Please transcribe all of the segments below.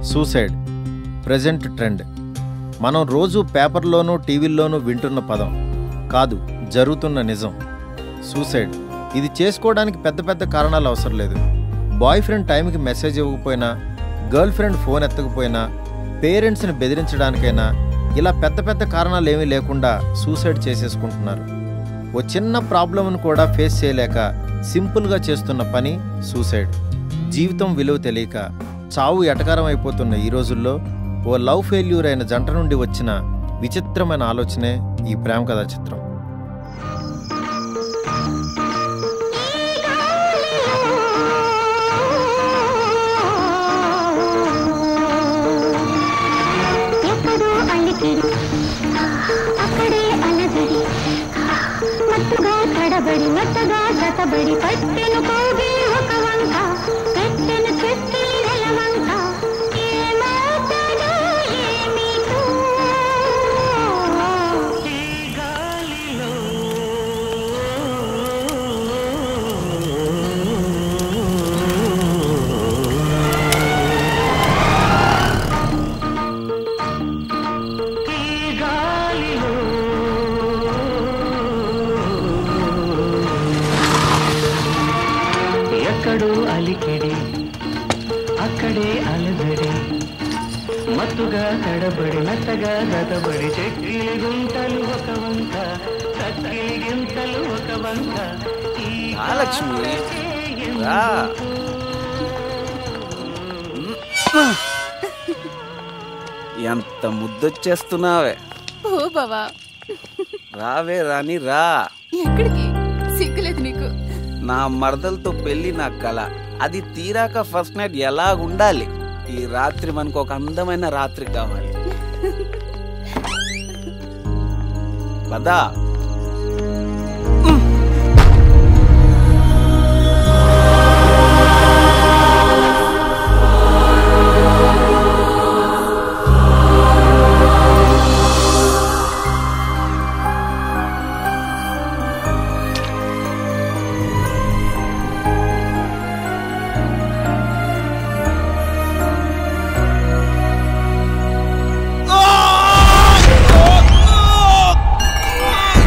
Suicide present trend మనం రోజు పేపర్లోనూ టీవీల్లోనూ వింటున్న పదం కాదు జరుగుతున్న నిజం సూసైడ్ ఇది చేసుకోవడానికి పెద్ద పెద్ద కారణాలు అవసరం లేదు బాయ్ ఫ్రెండ్ టైంకి మెసేజ్ ఇవ్వకపోయినా గర్ల్ ఫ్రెండ్ ఫోన్ ఎత్తకపోయినా పేరెంట్స్ని బెదిరించడానికైనా ఇలా పెద్ద పెద్ద కారణాలు ఏమీ లేకుండా సూసైడ్ చేసేసుకుంటున్నారు ఓ చిన్న ప్రాబ్లంను కూడా ఫేస్ చేయలేక సింపుల్గా చేస్తున్న పని సూసైడ్ జీవితం విలువ తెలియక చావు ఎటకారం అయిపోతున్న ఈ రోజుల్లో ఓ లవ్ ఫెయిల్యూర్ అయిన జంట నుండి వచ్చిన విచిత్రమైన ఆలోచనే ఈ ప్రేమ కథా చిత్రం ఎక్కడో అలికిడి అక్కడే అలజడి మత్తుగా తడబడి మత్తగా చతబడి పట్టెను కోగి ఒక వంక పెట్టెను చెట్టి నెలవంక ఏమవుతుందో ఏమిటో ఎక్కడో అలికిడి అక్కడే అలజడి మత్తుగా తడబడి మెత్తగా గతబడి చెక్కిలి గుంటలు ఒక వంక చక్కిలి గింతలు ఒక వంక ఈ మహాలక్ష్మి రా ఎంత ముద్దొచ్చేస్తున్నావే ఓ బావా రావే రాని రా ఎక్కడికి సిగ్గులేదు నీకు నా మరదలతో పెళ్లి నా కళ అది తీరాక ఫస్ట్ నైట్ ఎలా ఉండాలి ఈ రాత్రి మనకు ఒక అందమైన రాత్రి కావాలి పదా ఆ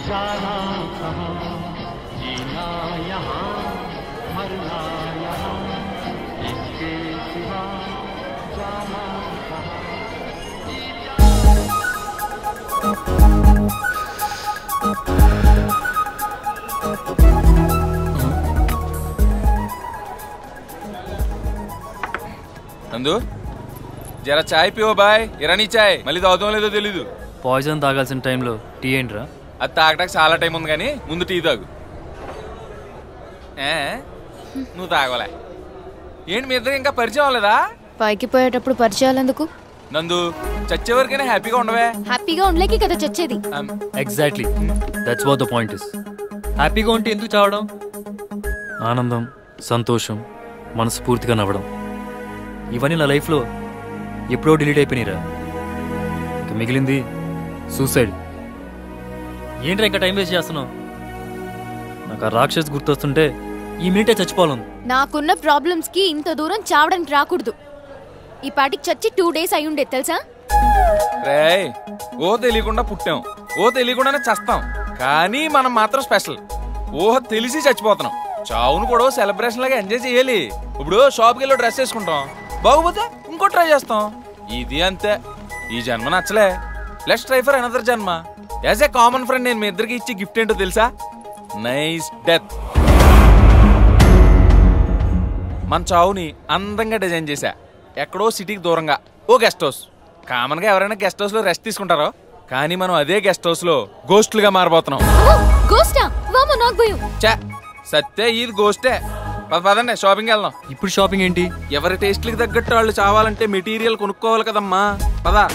जाना कहाँ जीना यहाँ मरना यहाँ इसके सिवा जाना कहाँ నందు జర చాయ్ పివో బాయ్ ఇరానీ చాయ్ మళ్ళీ తాగుతాం లేదో తెలీదు పాయిజన్ తాగాల్సిన టైంలో టీ ఏంట్రా అది తాగడానికి చాలా టైం ఉంది కానీ ముందు టీ తాగు ఏ నువ్వు తాగలే ఏంటి మీ ఇద్దరు ఇంకా పరిచయం అవ్వలేదా పైకి పోయేటప్పుడు పరిచయాలు ఎందుకు నందు చచ్చే వరకైనా హ్యాపీగా ఉండవే హ్యాపీగా ఉండలేకి కదా చచ్చేది um, exactly that's what the point is హ్యాపీగా ఉంటే ఎందుకు చావడం ఆనందం సంతోషం మనస్ఫూర్తిగా నవ్వడం ఇవన్నీ నా లైఫ్లో ఎప్పుడో డిలీట్ అయిపోయినాయిరా ఇక మిగిలింది సూసైడ్ ఏంట్రా ఇంకా టైం వేస్ట్ చేస్తున్నావు నాకు ఆ రాక్షస్ గుర్తొస్తుంటే ఈ మినిటే చచ్చిపోవాలను నాకున్న ప్రాబ్లమ్స్ కి ఇంత దూరం చావడానికి రాకూడదు ఈ పాటికి చచ్చి టూ డేస్ అయి ఉండేది తెలుసా రేయ్ ఓ తెలియకుండా పుట్టాం ఓ తెలియకుండానే చస్తాం కానీ మనం మాత్రం స్పెషల్ ఓహ తెలిసి చచ్చిపోతున్నాం చావును కూడా సెలబ్రేషన్ లాగా ఎంజాయ్ చేయాలి ఇప్పుడు షాప్కి వెళ్ళి డ్రెస్ వేసుకుంటాం బాగోపోతే ఇంకో ట్రై చేస్తాం ఇది అంతే ఈ జన్మ నచ్చలే let's try for another janma as a common friend నేను మీ ఇద్దరికి ఇచ్చే గిఫ్ట్ ఏంటో తెలుసా నైస్ డెత్ మన చావుని అందంగా డిజైన్ చేశా ఎక్కడో సిటీకి దూరంగా ఓ గెస్ట్ హౌస్ కామన్ గా ఎవరైనా గెస్ట్ హౌస్ లో రెస్ట్ తీసుకుంటారో కానీ మనం అదే గెస్ట్ హౌస్ లో గోస్ట్లుగా మారబోతున్నాం గోస్టా వామో నాకు భయం చా సత్తే ఇది గోస్టే పద పదండి షాపింగ్ వెళ్దాం ఇప్పుడు షాపింగ్ ఏంటి ఎవరి టేస్ట్లకి తగ్గట్టు వాళ్ళు చావాలంటే మెటీరియల్ కొనుక్కోవాలి కదమ్మా పదా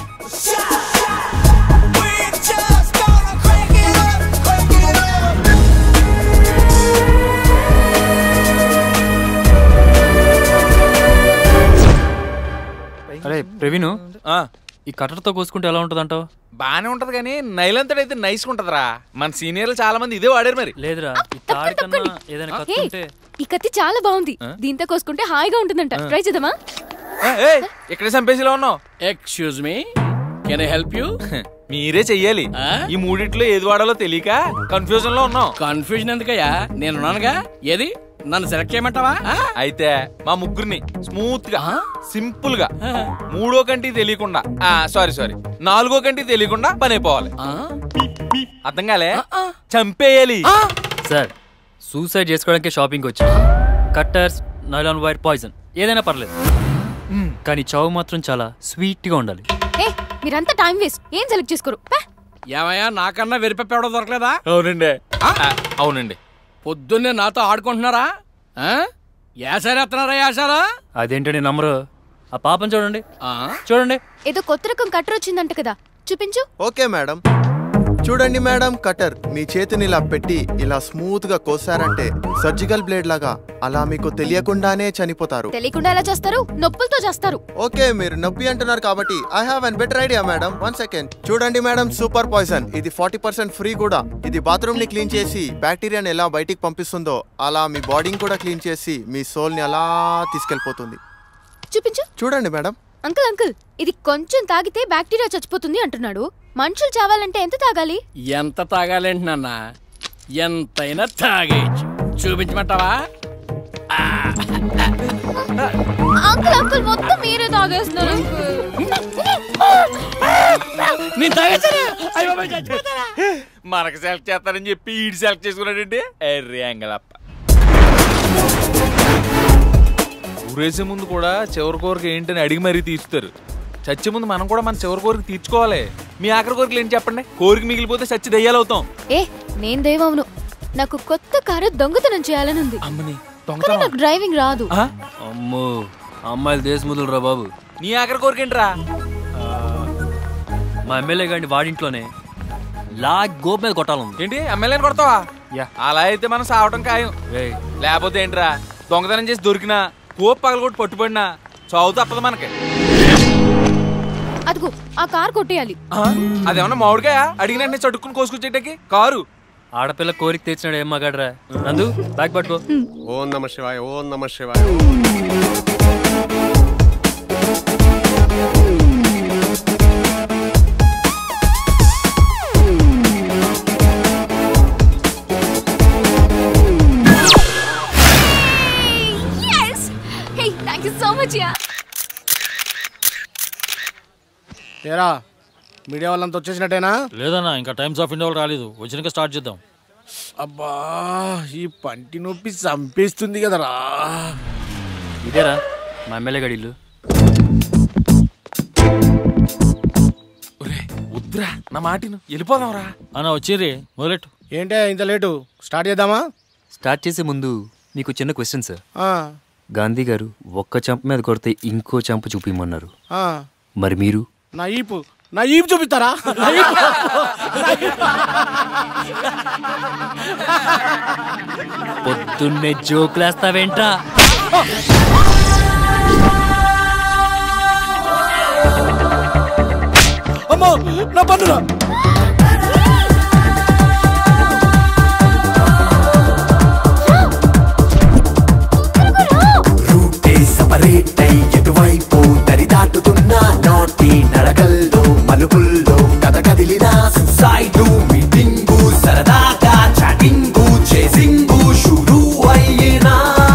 అరే ప్రవీణ్ ఆ, ఈ కట్టర్తో కోసుకుంటే ఎలా ఉంటుందంటావు బానే ఉంటది కానీ నైలంతడైతే నైస్ ఉంటదిరా మన సీనియర్లు చాలా మంది ఇదే వాడారు మరి లేదురా ఈ తాడి కన్నా ఏదైనా హే, కత్తుంటే ఈ కత్తి చాలా బాగుంది దీంతో కోసుకుంటే హాయిగా ఉంటుందంట ట్రై చేద్దామా ఏ, ఏయ్, ఇక్కడే చంపేసిలో ఉన్నావు excuse me can I help you మీరే చెయ్యాలి ఆ? ఈ మూడిట్లో ఏది వాడాలో తెలియక కన్ఫ్యూజన్ లో ఉన్నాం కన్ఫ్యూజన్ ఎందుకయ్యా నేనున్నానుగా ఏది నన్ను సెలెక్ట్ చేయమంటావా ఆ? అయితే మా ముగ్గురిని స్మూత్ గా ఆ? సింపుల్ గా మూడో కంటి తెలియకుండా ఆ సారీ సారీ నాలుగో కంటి తెలియకుండా పని అయిపోవాలి ఆ? అర్థం కాలే చంపేయాలి సార్ సూసైడ్ చేసుకోవడానికి షాపింగ్ వచ్చా కట్టర్స్ నైలాన్ వైర్ పాయిజన్ ఏదైనా పర్లేదు కానీ చావు మాత్రం చాలా స్వీట్ గా ఉండాలి ఏ మీరంతా టైం వేస్ట్ ఏం సెలెక్ట్ చేసుకోరు పా. ఏమయ్యా నాకన్నా వెరిపెప్ప ఎవడో దొరకలేదా అవునండి ఆ, అవునండి పొద్దున్నే నాతో ఆడుకుంటున్నారా ఆ? యాసారేస్తున్నారా యాసారా అదేంటండి నమ్మరు ఆ పాపం చూడండి ఆ? చూడండి ఏదో కొత్త రకం కట్టర్ వచ్చిందంట కదా చూపించు ఓకే మేడం చూడండి మేడం కటర్ మీ చేతిని ఇలా పెట్టి ఇలా స్మూత్ గా కోసారంటే సర్జికల్ బ్లేడ్ లాగా అలా మీకు తెలియకుండానే చనిపోతారు తెలియకుండా ఎలా చేస్తారు నొప్పులతో చేస్తారు ఓకే మీరు నొప్పి అంటున్నారు కాబట్టి I have an better idea madam one second చూడండి మేడం సూపర్ పాయిజన్ ఇది ఫార్టీ పర్సెంట్ ఫ్రీ కూడా ఇది బాత్రూమ్ ని క్లీన్ చేసి బ్యాక్టీరియాని ఎలా బయటికి పంపిస్తుందో అలా మీ బాడీని కూడా క్లీన్ చేసి మీ సోల్ ని అలా తీసుకెళ్లిపోతుంది చూపించు చూడండి మేడం అంకుల్ అంకుల్ ఇది కొంచెం తాగితే బ్యాక్టీరియా చచ్చిపోతుంది అంటున్నాడు మనుషులు చావాలంటే ఎంత తాగాలి ఎంత తాగాలేంటి నాన్న ఎంతైనా తాగేయచ్చు చూపించమంటావా అంకుల్ అంకుల్ మొత్తం మీరే తాగేస్తున్నారు నేను తాగేసాను అయ్యో బాబోయ్, చచ్చిపోతానా? మనకు సెలెక్ట్ చేస్తారని చెప్పి ఈడు సెలెక్ట్ చేసుకున్నాడండి ఎర్రి అంగలప్ప ఊరేసే ముందు కూడా చివరి కోరిక ఏంటని అడిగి మరీ తీర్చుతారు చచ్చే ముందు మనం కూడా మన చివరి కోరిక తీర్చుకోవాలి మీ ఆఖరి కోరికలు ఏంటి చెప్పండి కోరిక మిగిలిపోతే చచ్చి దయ్యాలవుతాం ఏ నేను దేవవును నాకు కొత్త కారు దొంగతనం చేయాలని ఉంది అమ్మని కానీ దొంగతనం నాకు డ్రైవింగ్ రాదు ఆ? అమ్మో అమ్మాయిలు దేశముదులు రా బాబు నీ ఆఖరి కోరిక ఏంట్రా మా ఎమ్మెల్యే గారిని వాడింట్లోనే లాగ్ గోపు మీద కొట్టాలంది ఏంటి ఎమ్మెల్యేని కొడతావా యా. అలా అయితే మనం సావటం ఖాయం ఏయ్, లేకపోతే ఏంట్రా దొంగతనం చేసి దొరికినా కోపు పగలగొట్టి పట్టుబడినా చావు తప్పదు మనకి అదిగో ఆ కార్ కొట్టేయాలి ఆ? అదేమన్నా మామిడికాయ అడిగిన వెంటనే చట్టుకుని కోసుకొచ్చేటకి కారు ఆడపిల్ల కోరిక తెచ్చినాడు ఏం మగాడ్రా నందు బ్యాగ్ పట్టుకో ఓం నమ శివాయ ఓం నమ శివాయ ఏరా మీడియా వాళ్ళంతా వచ్చేసినట్టేనా లేదన్నా ఇంకా టైమ్స్ ఆఫ్ ఇండియా వాళ్ళు రాలేదు వచ్చినాక స్టార్ట్ చేద్దాం అబ్బా ఈ పంటి నొప్పి చంపేస్తుంది కదరా ఇదేరా మా ఎమ్మెల్యే గడిల్లు వద్దురా నా మాటిను వెళ్ళిపోదాం రా అన్న వచ్చిర్రి మొదలెట్టు ఏంటే ఇంత లేటు స్టార్ట్ చేద్దామా స్టార్ట్ చేసే ముందు మీకు చిన్న క్వశ్చన్ సార్ ఆ, గాంధీ గారు ఒక్క చంప మీద కొడితే ఇంకో చంప చూపిమన్నారు ఆ. మరి మీరు నా ఈపు నా ఈపు చూపిస్తారా నా ఈపు. పొద్దున్నే జోకులేస్తావేంట్రా అమ్మో నా పన్నురా రూటే సపరేట్ అయి ఎటువైపు దరి దాటుతున్న నాటి నడకల్లో మలుపుల్లో కథ కదిలిన సైడు మీటింగు సరదాగా చాటింగు చేసింగు షురు అయినా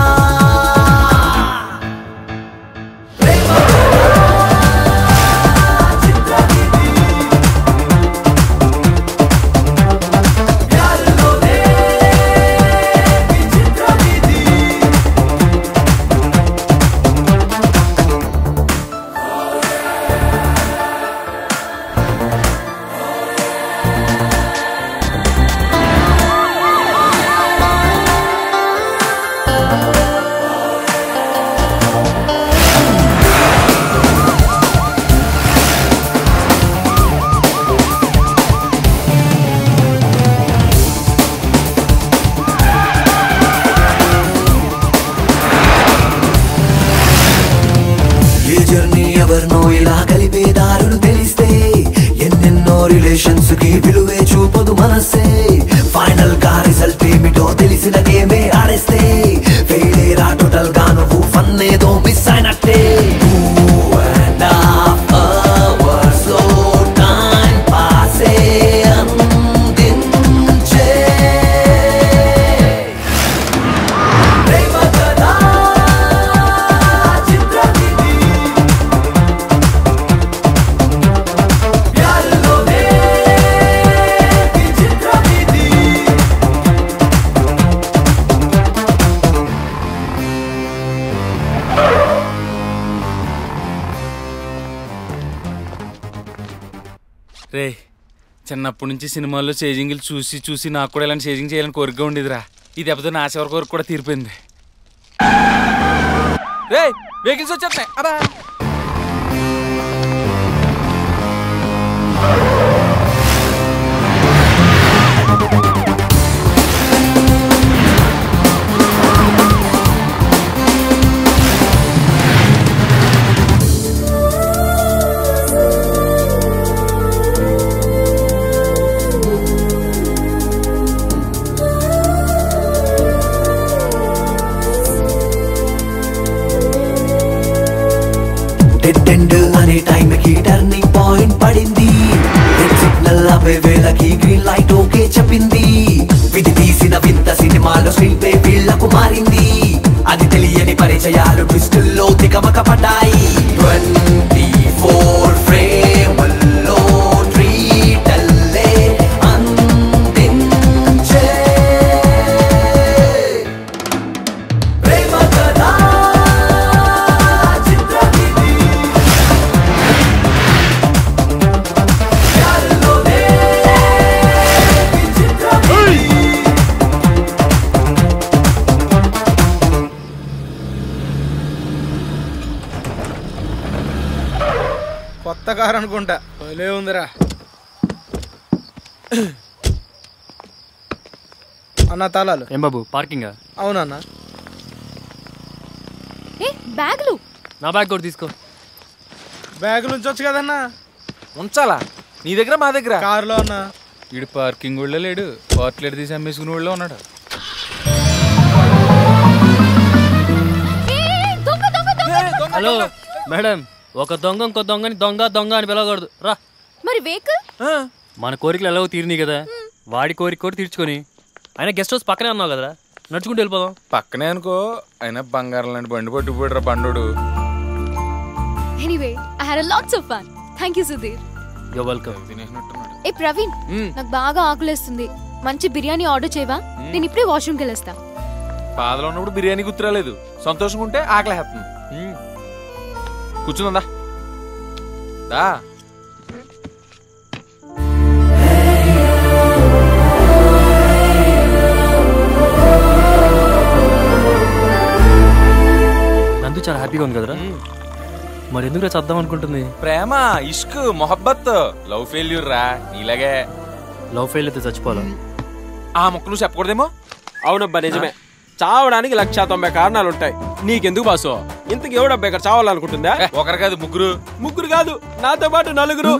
ఏ జర్నీ ఎవరినో ఇలా కలిపేదారులు తెలిస్తే ఎన్నెన్నో రిలేషన్స్ కి విలువే చూపదు మనసే ఫైనల్ గా రిజల్ట్ ఏమిటో తెలిసిన గేమే ఆడేస్తే ఫెయిలేరా టోటల్ గా నువ్వు ఫన్ ఏదో మిస్ అయినట్టే Two and a half hours లో time pass ఏ అందించే ప్రేమ కదా చిత్రమిది ప్యారులోనే ఈ చిత్రమిది రే చిన్నప్పటి నుంచి సినిమాల్లో చేజింగ్లు చూసి చూసి నాకు కూడా ఇలాంటి చేజింగ్ చేయాలని కోరిక ఉండేదిరా ఈ దెబ్బతో నా చివరి కోరిక కూడా తీరిపోయింది రే వెహికల్స్ వచ్చేస్తున్నాయి అబ్బా డెడ్ ఎండ్ అనే టైం కి టర్నింగ్ పాయింట్ పడింది రెడ్ సిగ్నల్ ఆపే వేళకి గ్రీన్ లైట్ ఓకే చెప్పింది విధి తీసిన వింత సినిమాలో స్క్రీన్ పే వీళ్లకు మారింది అది తెలియని పరిచయాలు ట్విస్టుల్లో తికమక పడ్డాయి ట్వంటీ ఫోర్ ఫ్రేముల్లో ట్రీటల్లే అందించే ప్రేమ కదా చిత్రమిది ప్యారులోనే ఈ చిత్రమిది కొత్త కారు అనుకుంటా భలే ఉందిరా అన్న తాళాలు ఏం బాబు పార్కింగా అవునన్నా ఏ బ్యాగులు నా బ్యాగ్ కూడా తీసుకో బ్యాగ్ నుంచి వచ్చు కదన్నా ఉంచాలా నీ దగ్గర మా దగ్గర కారులో అన్నా వీడు పార్కింగ్ ఊళ్ళో లేడు పార్ట్లెట్ తీసి అమ్మేసుకునే ఊళ్ళో ఉన్నాడు హలో మేడం ఒక దొంగ ఇంకో దొంగని దొంగ దొంగ అని పిలవకూడదు రా మరి వెహికల్ మన కోరికలు ఎలాగో తీరినాయి కదా వాడి కోరిక కూడా తీర్చుకొని ఆయన గెస్ట్ హౌస్ పక్కనే అన్నావు కదా నడుచుకుంటూ వెళ్ళిపోదాం పక్కనే అనుకో అయినా బంగారం లాంటి బండి పట్టుకుపోయాడు బండోడు anyway I had lots of fun thank you Sudheer yo welcome ఏ ప్రవీణ్ నాకు బాగా ఆకలేస్తుంది మంచి బిర్యానీ ఆర్డర్ చేయవా నేను ఇప్పుడే వాష్రూమ్కి వెళ్ళొస్తా బాధలో ఉన్నప్పుడు బిర్యానీ గుర్తురాలేదు సంతోషంగా ఉంటే ఆకలేస్తుంది మ్మ్. కూర్చుందా దా నందు చాలా హ్యాపీగా ఉంది కదరా మరి ఎందుకు చద్దాం అనుకుంటుంది ప్రేమ ఇష్క్ మొహబ్బత్ లవ్ ఫెయిల్యూర్ రా నీలాగే లవ్ ఫెయిల్ అయితే చచ్చిపోవాలా ఆ మొక్క నువ్వు చెప్పకూడదేమో అవునబ్బా నిజమే చావడానికి లక్ష తొంభై కారణాలు ఉంటాయి నీకెందుకు బాసు ఇంతకు ఎవడబ్బా ఇక్కడ చావాలనుకుంటుందా ఒకరు కాదు ముగ్గురు ముగ్గురు కాదు నాతో పాటు నలుగురు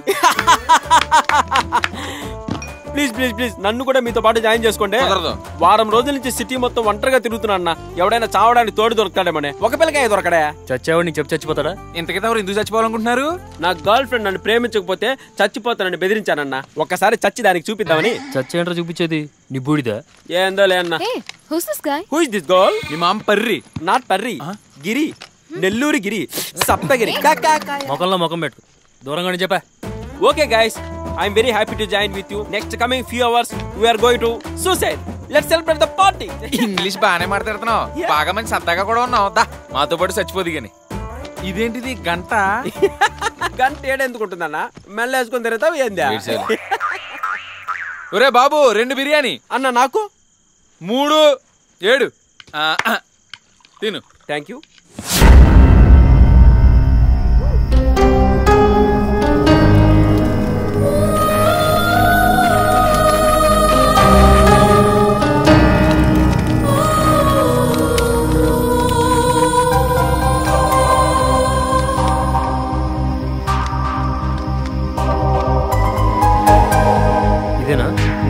ప్లీజ్ ప్లీజ్ ప్లీజ్ నన్ను కూడా మీతో పాటు జాయిన్ చేసుకోండి కుదరదు. వారం రోజుల నుంచి సిటీ మొత్తం ఒంటరిగా తిరుగుతున్నా అన్న ఎవడైనా చావడానికి తోడు దొరుకుతాడేమోనే ఒక పిల్లకాయ దొరకడే చచ్చేవాడు నీకు చెప్పి చచ్చిపోతాడా ఇంతకైతే ఎవరు ఎందుకు చచ్చిపోవాలనుకుంటున్నారు నా గర్ల్ ఫ్రెండ్ నన్ను ప్రేమించకపోతే చచ్చిపోతానని బెదిరించానన్న ఒక్కసారి చచ్చి దానికి చూపిద్దామని చచ్చేంట్రా చూపించేది నీ బూడిదా ఏందో లే అన్న hey who's this guy who is this girl మీ మామ పర్రి నాట్ పర్రి గిరి నెల్లూరి గిరి సప్తగిరి కా, కా, కా. మొఖంలో ముఖం పెట్టు దూరంగానే చెప్పా okay guys I'm very happy to join with you next coming few hours we're going to suicide let's celebrate the party English బాగానే మాట్లాడుతున్నావు బాగా మంచి సరదాగా కూడా ఉన్నావు దా మాతో పాటు చచ్చిపోదు గాని ఇదేంటిది గంట గంట ఏడెందుకు ఉంటుందన్న మెల్ల వేసుకొని తిరుగుతావు ఏందా వెయిట్ చేయాలి. ఒరే బాబు రెండు బిర్యానీ అన్న నాకు మూడు ఏడు ఆ, ఆ. తిను థ్యాంక్ యూ ఇదేనా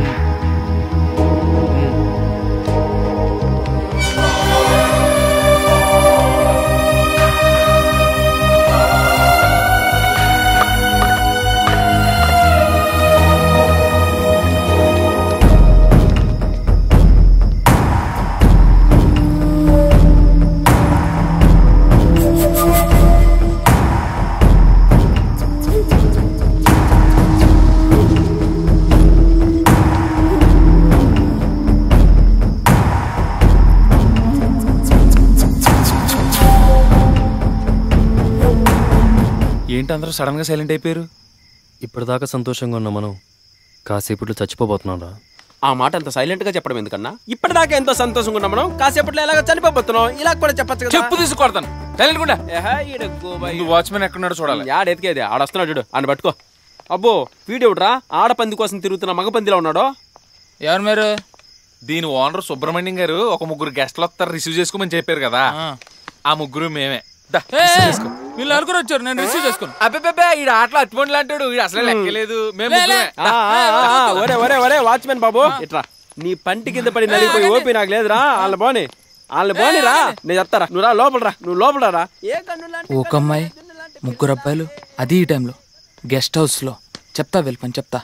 ఏంటి అందరూ సడన్ గా సైలెంట్ అయిపోయారు ఇప్పటిదాకా సంతోషంగా ఉన్న మనం కాసేపట్లో చచ్చిపోబోతున్నాం రా ఆ మాట అంత సైలెంట్ గా చెప్పడం ఎందుకన్నా ఇప్పటిదాకా ఎంతో సంతోషంగా ఉన్నాం మనం కాసేపట్లో ఎలాగ చనిపోతున్నాం ఇలా కూడా చెప్పచ్చు కదా చెప్పు తీసుకొడతాను సైలెంట్ గుండా ఏహే, ఈడ గోబాయి. ముందు వాచ్మెన్ ఎక్కడున్నాడో చూడాలి యాడ ఎతికేది ఆడొస్తున్నాడు చూడు ఆయన పట్టుకో అబ్బో వీడెవడ్రా ఆడపంది కోసం తిరుగుతున్న మగపందిలో ఉన్నాడో ఎవరు మీరు దీని ఓనర్ సుబ్రహ్మణ్యం గారు ఒక ముగ్గురు గెస్ట్లు వస్తారు రిసీవ్ చేసుకోమని చెప్పారు కదా ఆ ముగ్గురు మేమే దా, receive చేసుకో. వీళ్ళు నలుగురు వచ్చారు నేను రిసీవ్ చేసుకున్నా అబ్బే ఈ ఆటలో అటువంటి అంటాడు ఈడు అసలే లెక్కలేదు మేము లే, లే. ముగ్గురమే. ఆ, ఆ, ఆ, ఆ, ఒరే ఒరే ఒరే వాచ్మెన్ బాబు ఇట్రా నీ పంటి కింద పడి నలిగిపోయి ఓపి నాకు లేదురా వాళ్ళ పోని వాళ్ళ పోనిరా నేను చెప్తారా నువ్వు రా లోపల రా నువ్వు లోపల రా ఏ కన్నులా ఒక అమ్మాయి ముగ్గురు అబ్బాయిలు అది ఈ టైంలో గెస్ట్ హౌస్ లో చెప్తా వెళ్ళిపని చెప్తా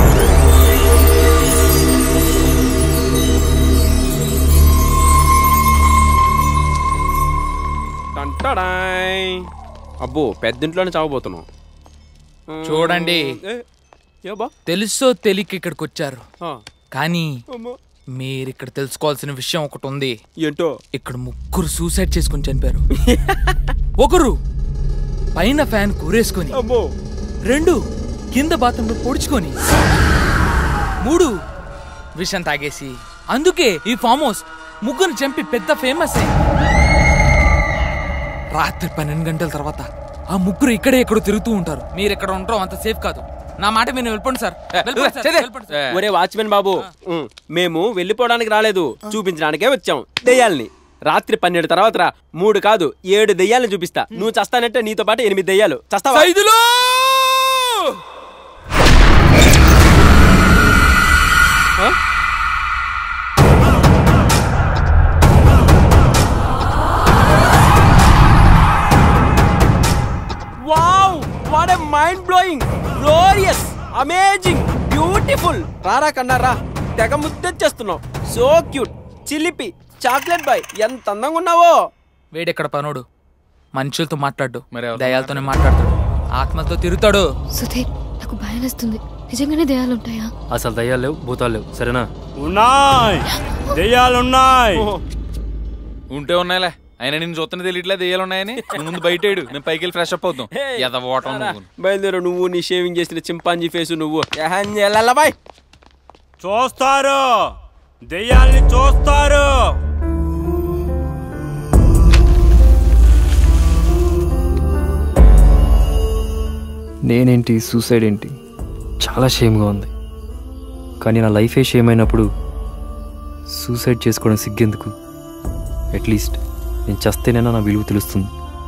టంటడాయ్. అబ్బో పెద్దింట్లోనే చావబోతున్నాం చూడండి ఏ, ఏ బా తెలుసో తెలియక ఇక్కడికి వచ్చారు ఆ. కానీ అమ్మో. మీరు ఇక్కడ తెలుసుకోవాల్సిన విషయం ఒకటి ఉంది ఏంటో ఇక్కడ ముగ్గురు సూసైడ్ చేసుకుని చనిపారు ఒకరు పైన ఫ్యాన్ కూరేసుకొని అబ్బో రెండు కింద బాత్రూంలో పొడుచుకొని మూడు విషం తాగేసి అందుకే ఈ ఫామ్ హౌస్ ముగ్గురు చంపి పెద్ద ఫేమస్ రాత్రి పన్నెండు గంటల తర్వాత ఆ ముగ్గురు ఇక్కడే ఎక్కడో తిరుగుతూ ఉంటారు మీరు ఎక్కడ ఉంటారో అంత సేఫ్ కాదు నా మాట మీరు వెళ్ళిపోండి సార్ వెళ్ళిపోండి సార్, వెళ్ళిపోండి సార్. ఒరే వాచ్మెన్ బాబు ఉం, మేము వెళ్ళిపోవడానికి రాలేదు చూపించడానికే వచ్చాం దెయ్యాల్ని రాత్రి పన్నెండు తర్వాత రా మూడు కాదు ఏడు దెయ్యాలను చూపిస్తా నువ్వు చస్తానంటే నీతో పాటు ఎనిమిది దెయ్యాలు చస్తావా సైదులు! ఆ? Wow what a mind blowing glorious amazing beautiful రారా కన్నా రా తెగ ముద్దెచ్చేస్తున్నావు సో క్యూట్ చిలిపి చాక్లెట్ బాయ్ ఎంత అందంగా ఉన్నావో వేడెక్కడ పనోడు మనుషులతో మాట్లాడు మరి ఎవరితో దయాలతోనే మాట్లాడతాడు ఆత్మతో తిరుగుతాడు సుధీర్ నాకు భయం వేస్తుంది నిజంగానే దయాలుంటాయా అసలు దయ్యాలు లేవు భూతాలు లేవు సరేనా ఉన్నాయి దెయ్యాలున్నాయి ఉంటే ఉన్నాయిలే ఆయన నేను చూస్తున్న తెలియట్లే దెయ్యాలు ఉన్నాయని నువ్వు ముందు బయట ఏడు మేము పైకి వెళ్ళి ఫ్రెష్ అప్ అవుతాం ఎద ఓటం నువ్వు బయలుదేరు నువ్వు నీ షేవింగ్ చేసిన చింపాంజీ ఫేస్ నువ్వు బాయ్ చూస్తారు దెయ్యాల్ని చూస్తారు నేనేంటి సూసైడ్ ఏంటి చాలా షేమ్గా ఉంది కానీ నా లైఫే షేమ్ అయినప్పుడు సూసైడ్ చేసుకోవడం సిగ్గెందుకు అట్లీస్ట్ నేను చస్తేనైనా నా విలువ తెలుస్తుంది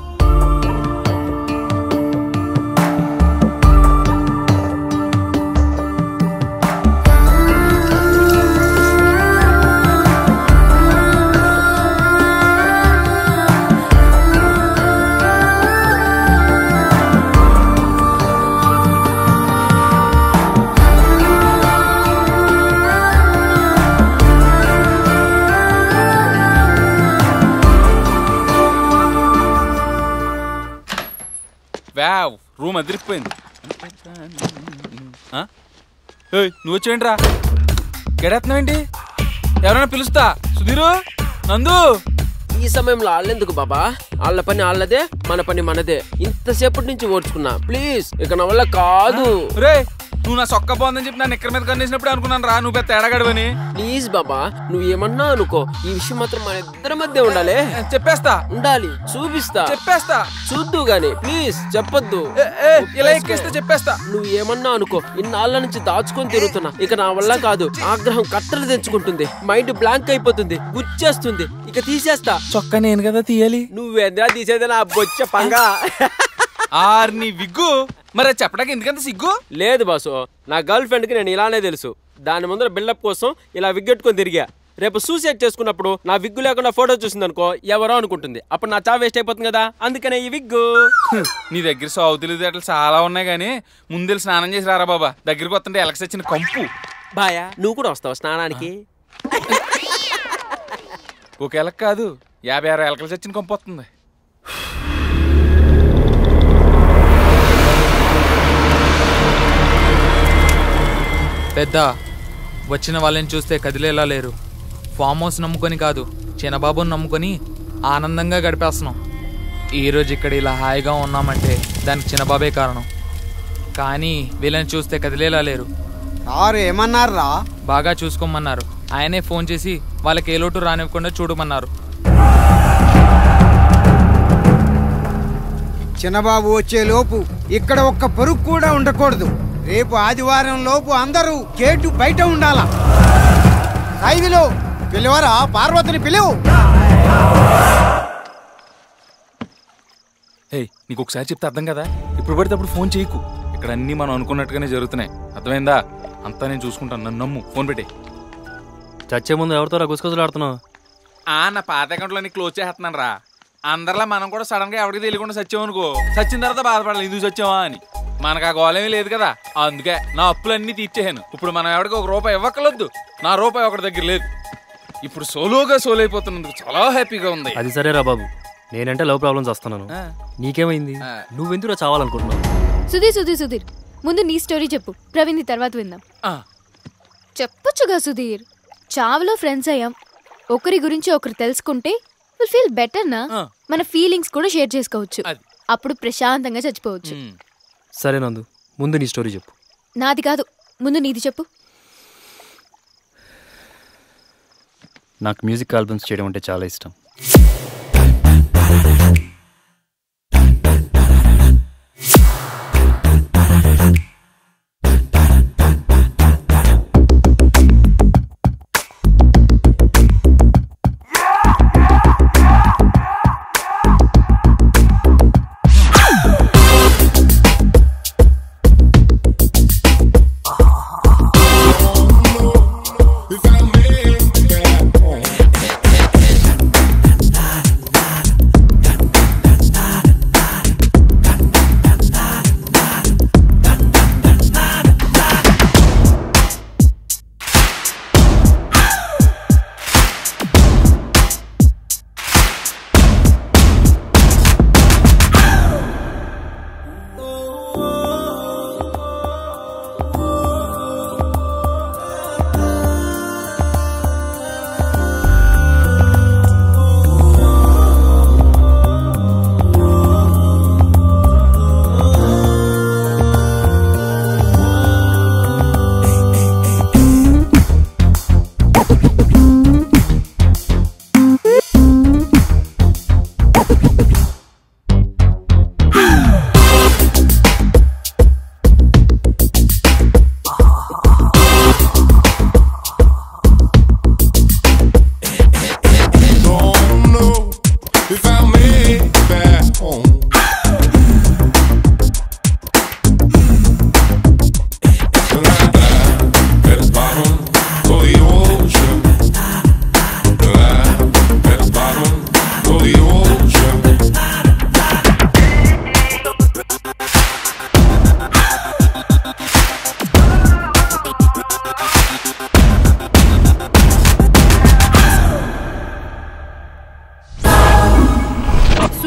వావ్ రూమ్ అదిరిపోయింది ఆ? ఏయ్, నువ్వు వచ్చేయండి రా గడేస్తున్నావేంటి ఎవరైనా పిలుస్తా సుధీరు నందు ఈ సమయంలో వాళ్ళెందుకు బాబా వాళ్ళ పని వాళ్ళదే మన పని మనదే ఇంతసేపటి నుంచి ఓర్చుకున్నా ప్లీజ్ ఇక నా వల్ల కాదు రే నువ్వు నా సొక్క బాగుందని చెప్పి నన్ను ఎక్కడ మీద కన్నేసినప్పుడు అనుకున్నాను రా నువ్వు పెద్ద తేడాగడవని ప్లీజ్ బాబా నువ్వు ఏమన్నా అనుకో ఈ విషయం మాత్రం మన ఇద్దరి మధ్య ఉండాలి చెప్పేస్తా ఉండాలి చూపిస్తా చెప్పేస్తా చూద్దు గాని ప్లీజ్ చెప్పొద్దు ఇలా ఎక్కేస్తే చెప్పేస్తా నువ్వు ఏమన్నా అనుకో ఇన్నాళ్ళ నుంచి దాచుకొని తిరుగుతున్నా ఇక నా వల్ల కాదు ఆగ్రహం కట్టలు తెచ్చుకుంటుంది మైండ్ బ్లాంక్ అయిపోతుంది గుచ్చేస్తుంది ఇక తీసేస్తా చొక్కా నేను కదా తీయాలి నువ్వేంద్రా తీసేది నా బొచ్చ పంగా ఆర్ని విగ్గు మరి అది చెప్పడానికి ఎందుకంత సిగ్గు లేదు బాసు నా గర్ల్ ఫ్రెండ్ కి నేను ఇలానే తెలుసు దాని ముందర బిల్డప్ కోసం ఇలా విగ్గెట్టుకొని తిరిగా రేపు సూసైడ్ చేసుకున్నప్పుడు నా విగ్గు లేకుండా ఫోటో చూసింది అనుకో ఎవరో అనుకుంటుంది అప్పుడు నా చా వేస్ట్ అయిపోతుంది కదా అందుకనే ఈ విగ్గు నీ దగ్గర సాగు తెలివితేటలు చాలా ఉన్నాయి కానీ ముందు స్నానం చేసి రారా బాబా దగ్గరికి వస్తుంటే ఎలక్స్ వచ్చిన కంపు బాయా నువ్వు కూడా వస్తావు స్నానానికి ఒక ఎలక్ కాదు యాభై ఆరు ఎలకలు చచ్చిన కంపు వస్తుంది పెద్ద వచ్చిన వాళ్ళని చూస్తే కదిలేలా లేరు ఫామ్ హౌస్ నమ్ముకొని కాదు చిన్నబాబుని నమ్ముకొని ఆనందంగా గడిపేస్తున్నాం ఈరోజు ఇక్కడ ఇలా హాయిగా ఉన్నామంటే దానికి చిన్నబాబే కారణం కానీ వీళ్ళని చూస్తే కదిలేలా లేరు సారు ఏమన్నారా బాగా చూసుకోమన్నారు ఆయనే ఫోన్ చేసి వాళ్ళకి ఏ లోటు రానివ్వకుండా చూడమన్నారు చిన్నబాబు వచ్చే లోపు ఇక్కడ ఒక్క పరుగు కూడా ఉండకూడదు రేపు ఆదివారం లోపు అందరూ గేటు బయట ఉండాలా ఖైదీలు పిలువరా పార్వతిని పిలువు హే నీకు ఒకసారి చెప్తే అర్థం కదా ఇప్పుడు పడితే అప్పుడు ఫోన్ చేయకు ఇక్కడ అన్ని మనం అనుకున్నట్టుగానే జరుగుతున్నాయి అర్థమైందా అంతా నేను చూసుకుంటాను నన్ను నమ్ము ఫోన్ పెట్టి చచ్చే ముందు ఎవరితో గుసగుసలు ఆడుతున్నావు ఆ నా పాత అకౌంట్లో క్లోజ్ చేస్తున్నాను రా అందరిలా మనం కూడా సడన్ గా ఎవరికి తెలియకుండా సచ్చామనుకో చచ్చిన తర్వాత బాధపడాలి ఎందుకు సచ్చామా అని మనకు ఆ గోళమేమీ లేదు కదా అందుకే నా అప్పులన్నీ తీర్చేసాను ఇప్పుడు మనం ఎవరికి ఒక రూపాయి ఇవ్వక్కలొద్దు నా రూపాయి ఒకటి దగ్గర లేదు ఇప్పుడు సోలోగా సోలో అయిపోతున్నందుకు చాలా హ్యాపీగా ఉంది అది సరేరా బాబు నేనంటే లవ్ ప్రాబ్లమ్స్ వస్తున్నాను ఆ. నీకేమైంది నువ్వెందుకు చావాలనుకుంటున్నావు సుధీర్ సుధీర్ సుధీర్ ముందు నీ స్టోరీ చెప్పు ప్రవీణ్ తర్వాత విందాం చెప్పొచ్చుగా సుధీర్ చావులో ఫ్రెండ్స్ అయ్యాం ఒకరి గురించి ఒకరు తెలుసుకుంటే విల్ ఫీల్ బెటర్ నా మన ఫీలింగ్స్ కూడా షేర్ చేసుకోవచ్చు అప్పుడు ప్రశాంతంగా చచ్చిపోవచ్చు సరే నందు ముందు నీ స్టోరీ చెప్పు నాది కాదు ముందు నీది చెప్పు నాకు మ్యూజిక్ ఆల్బమ్స్ చేయడం అంటే చాలా ఇష్టం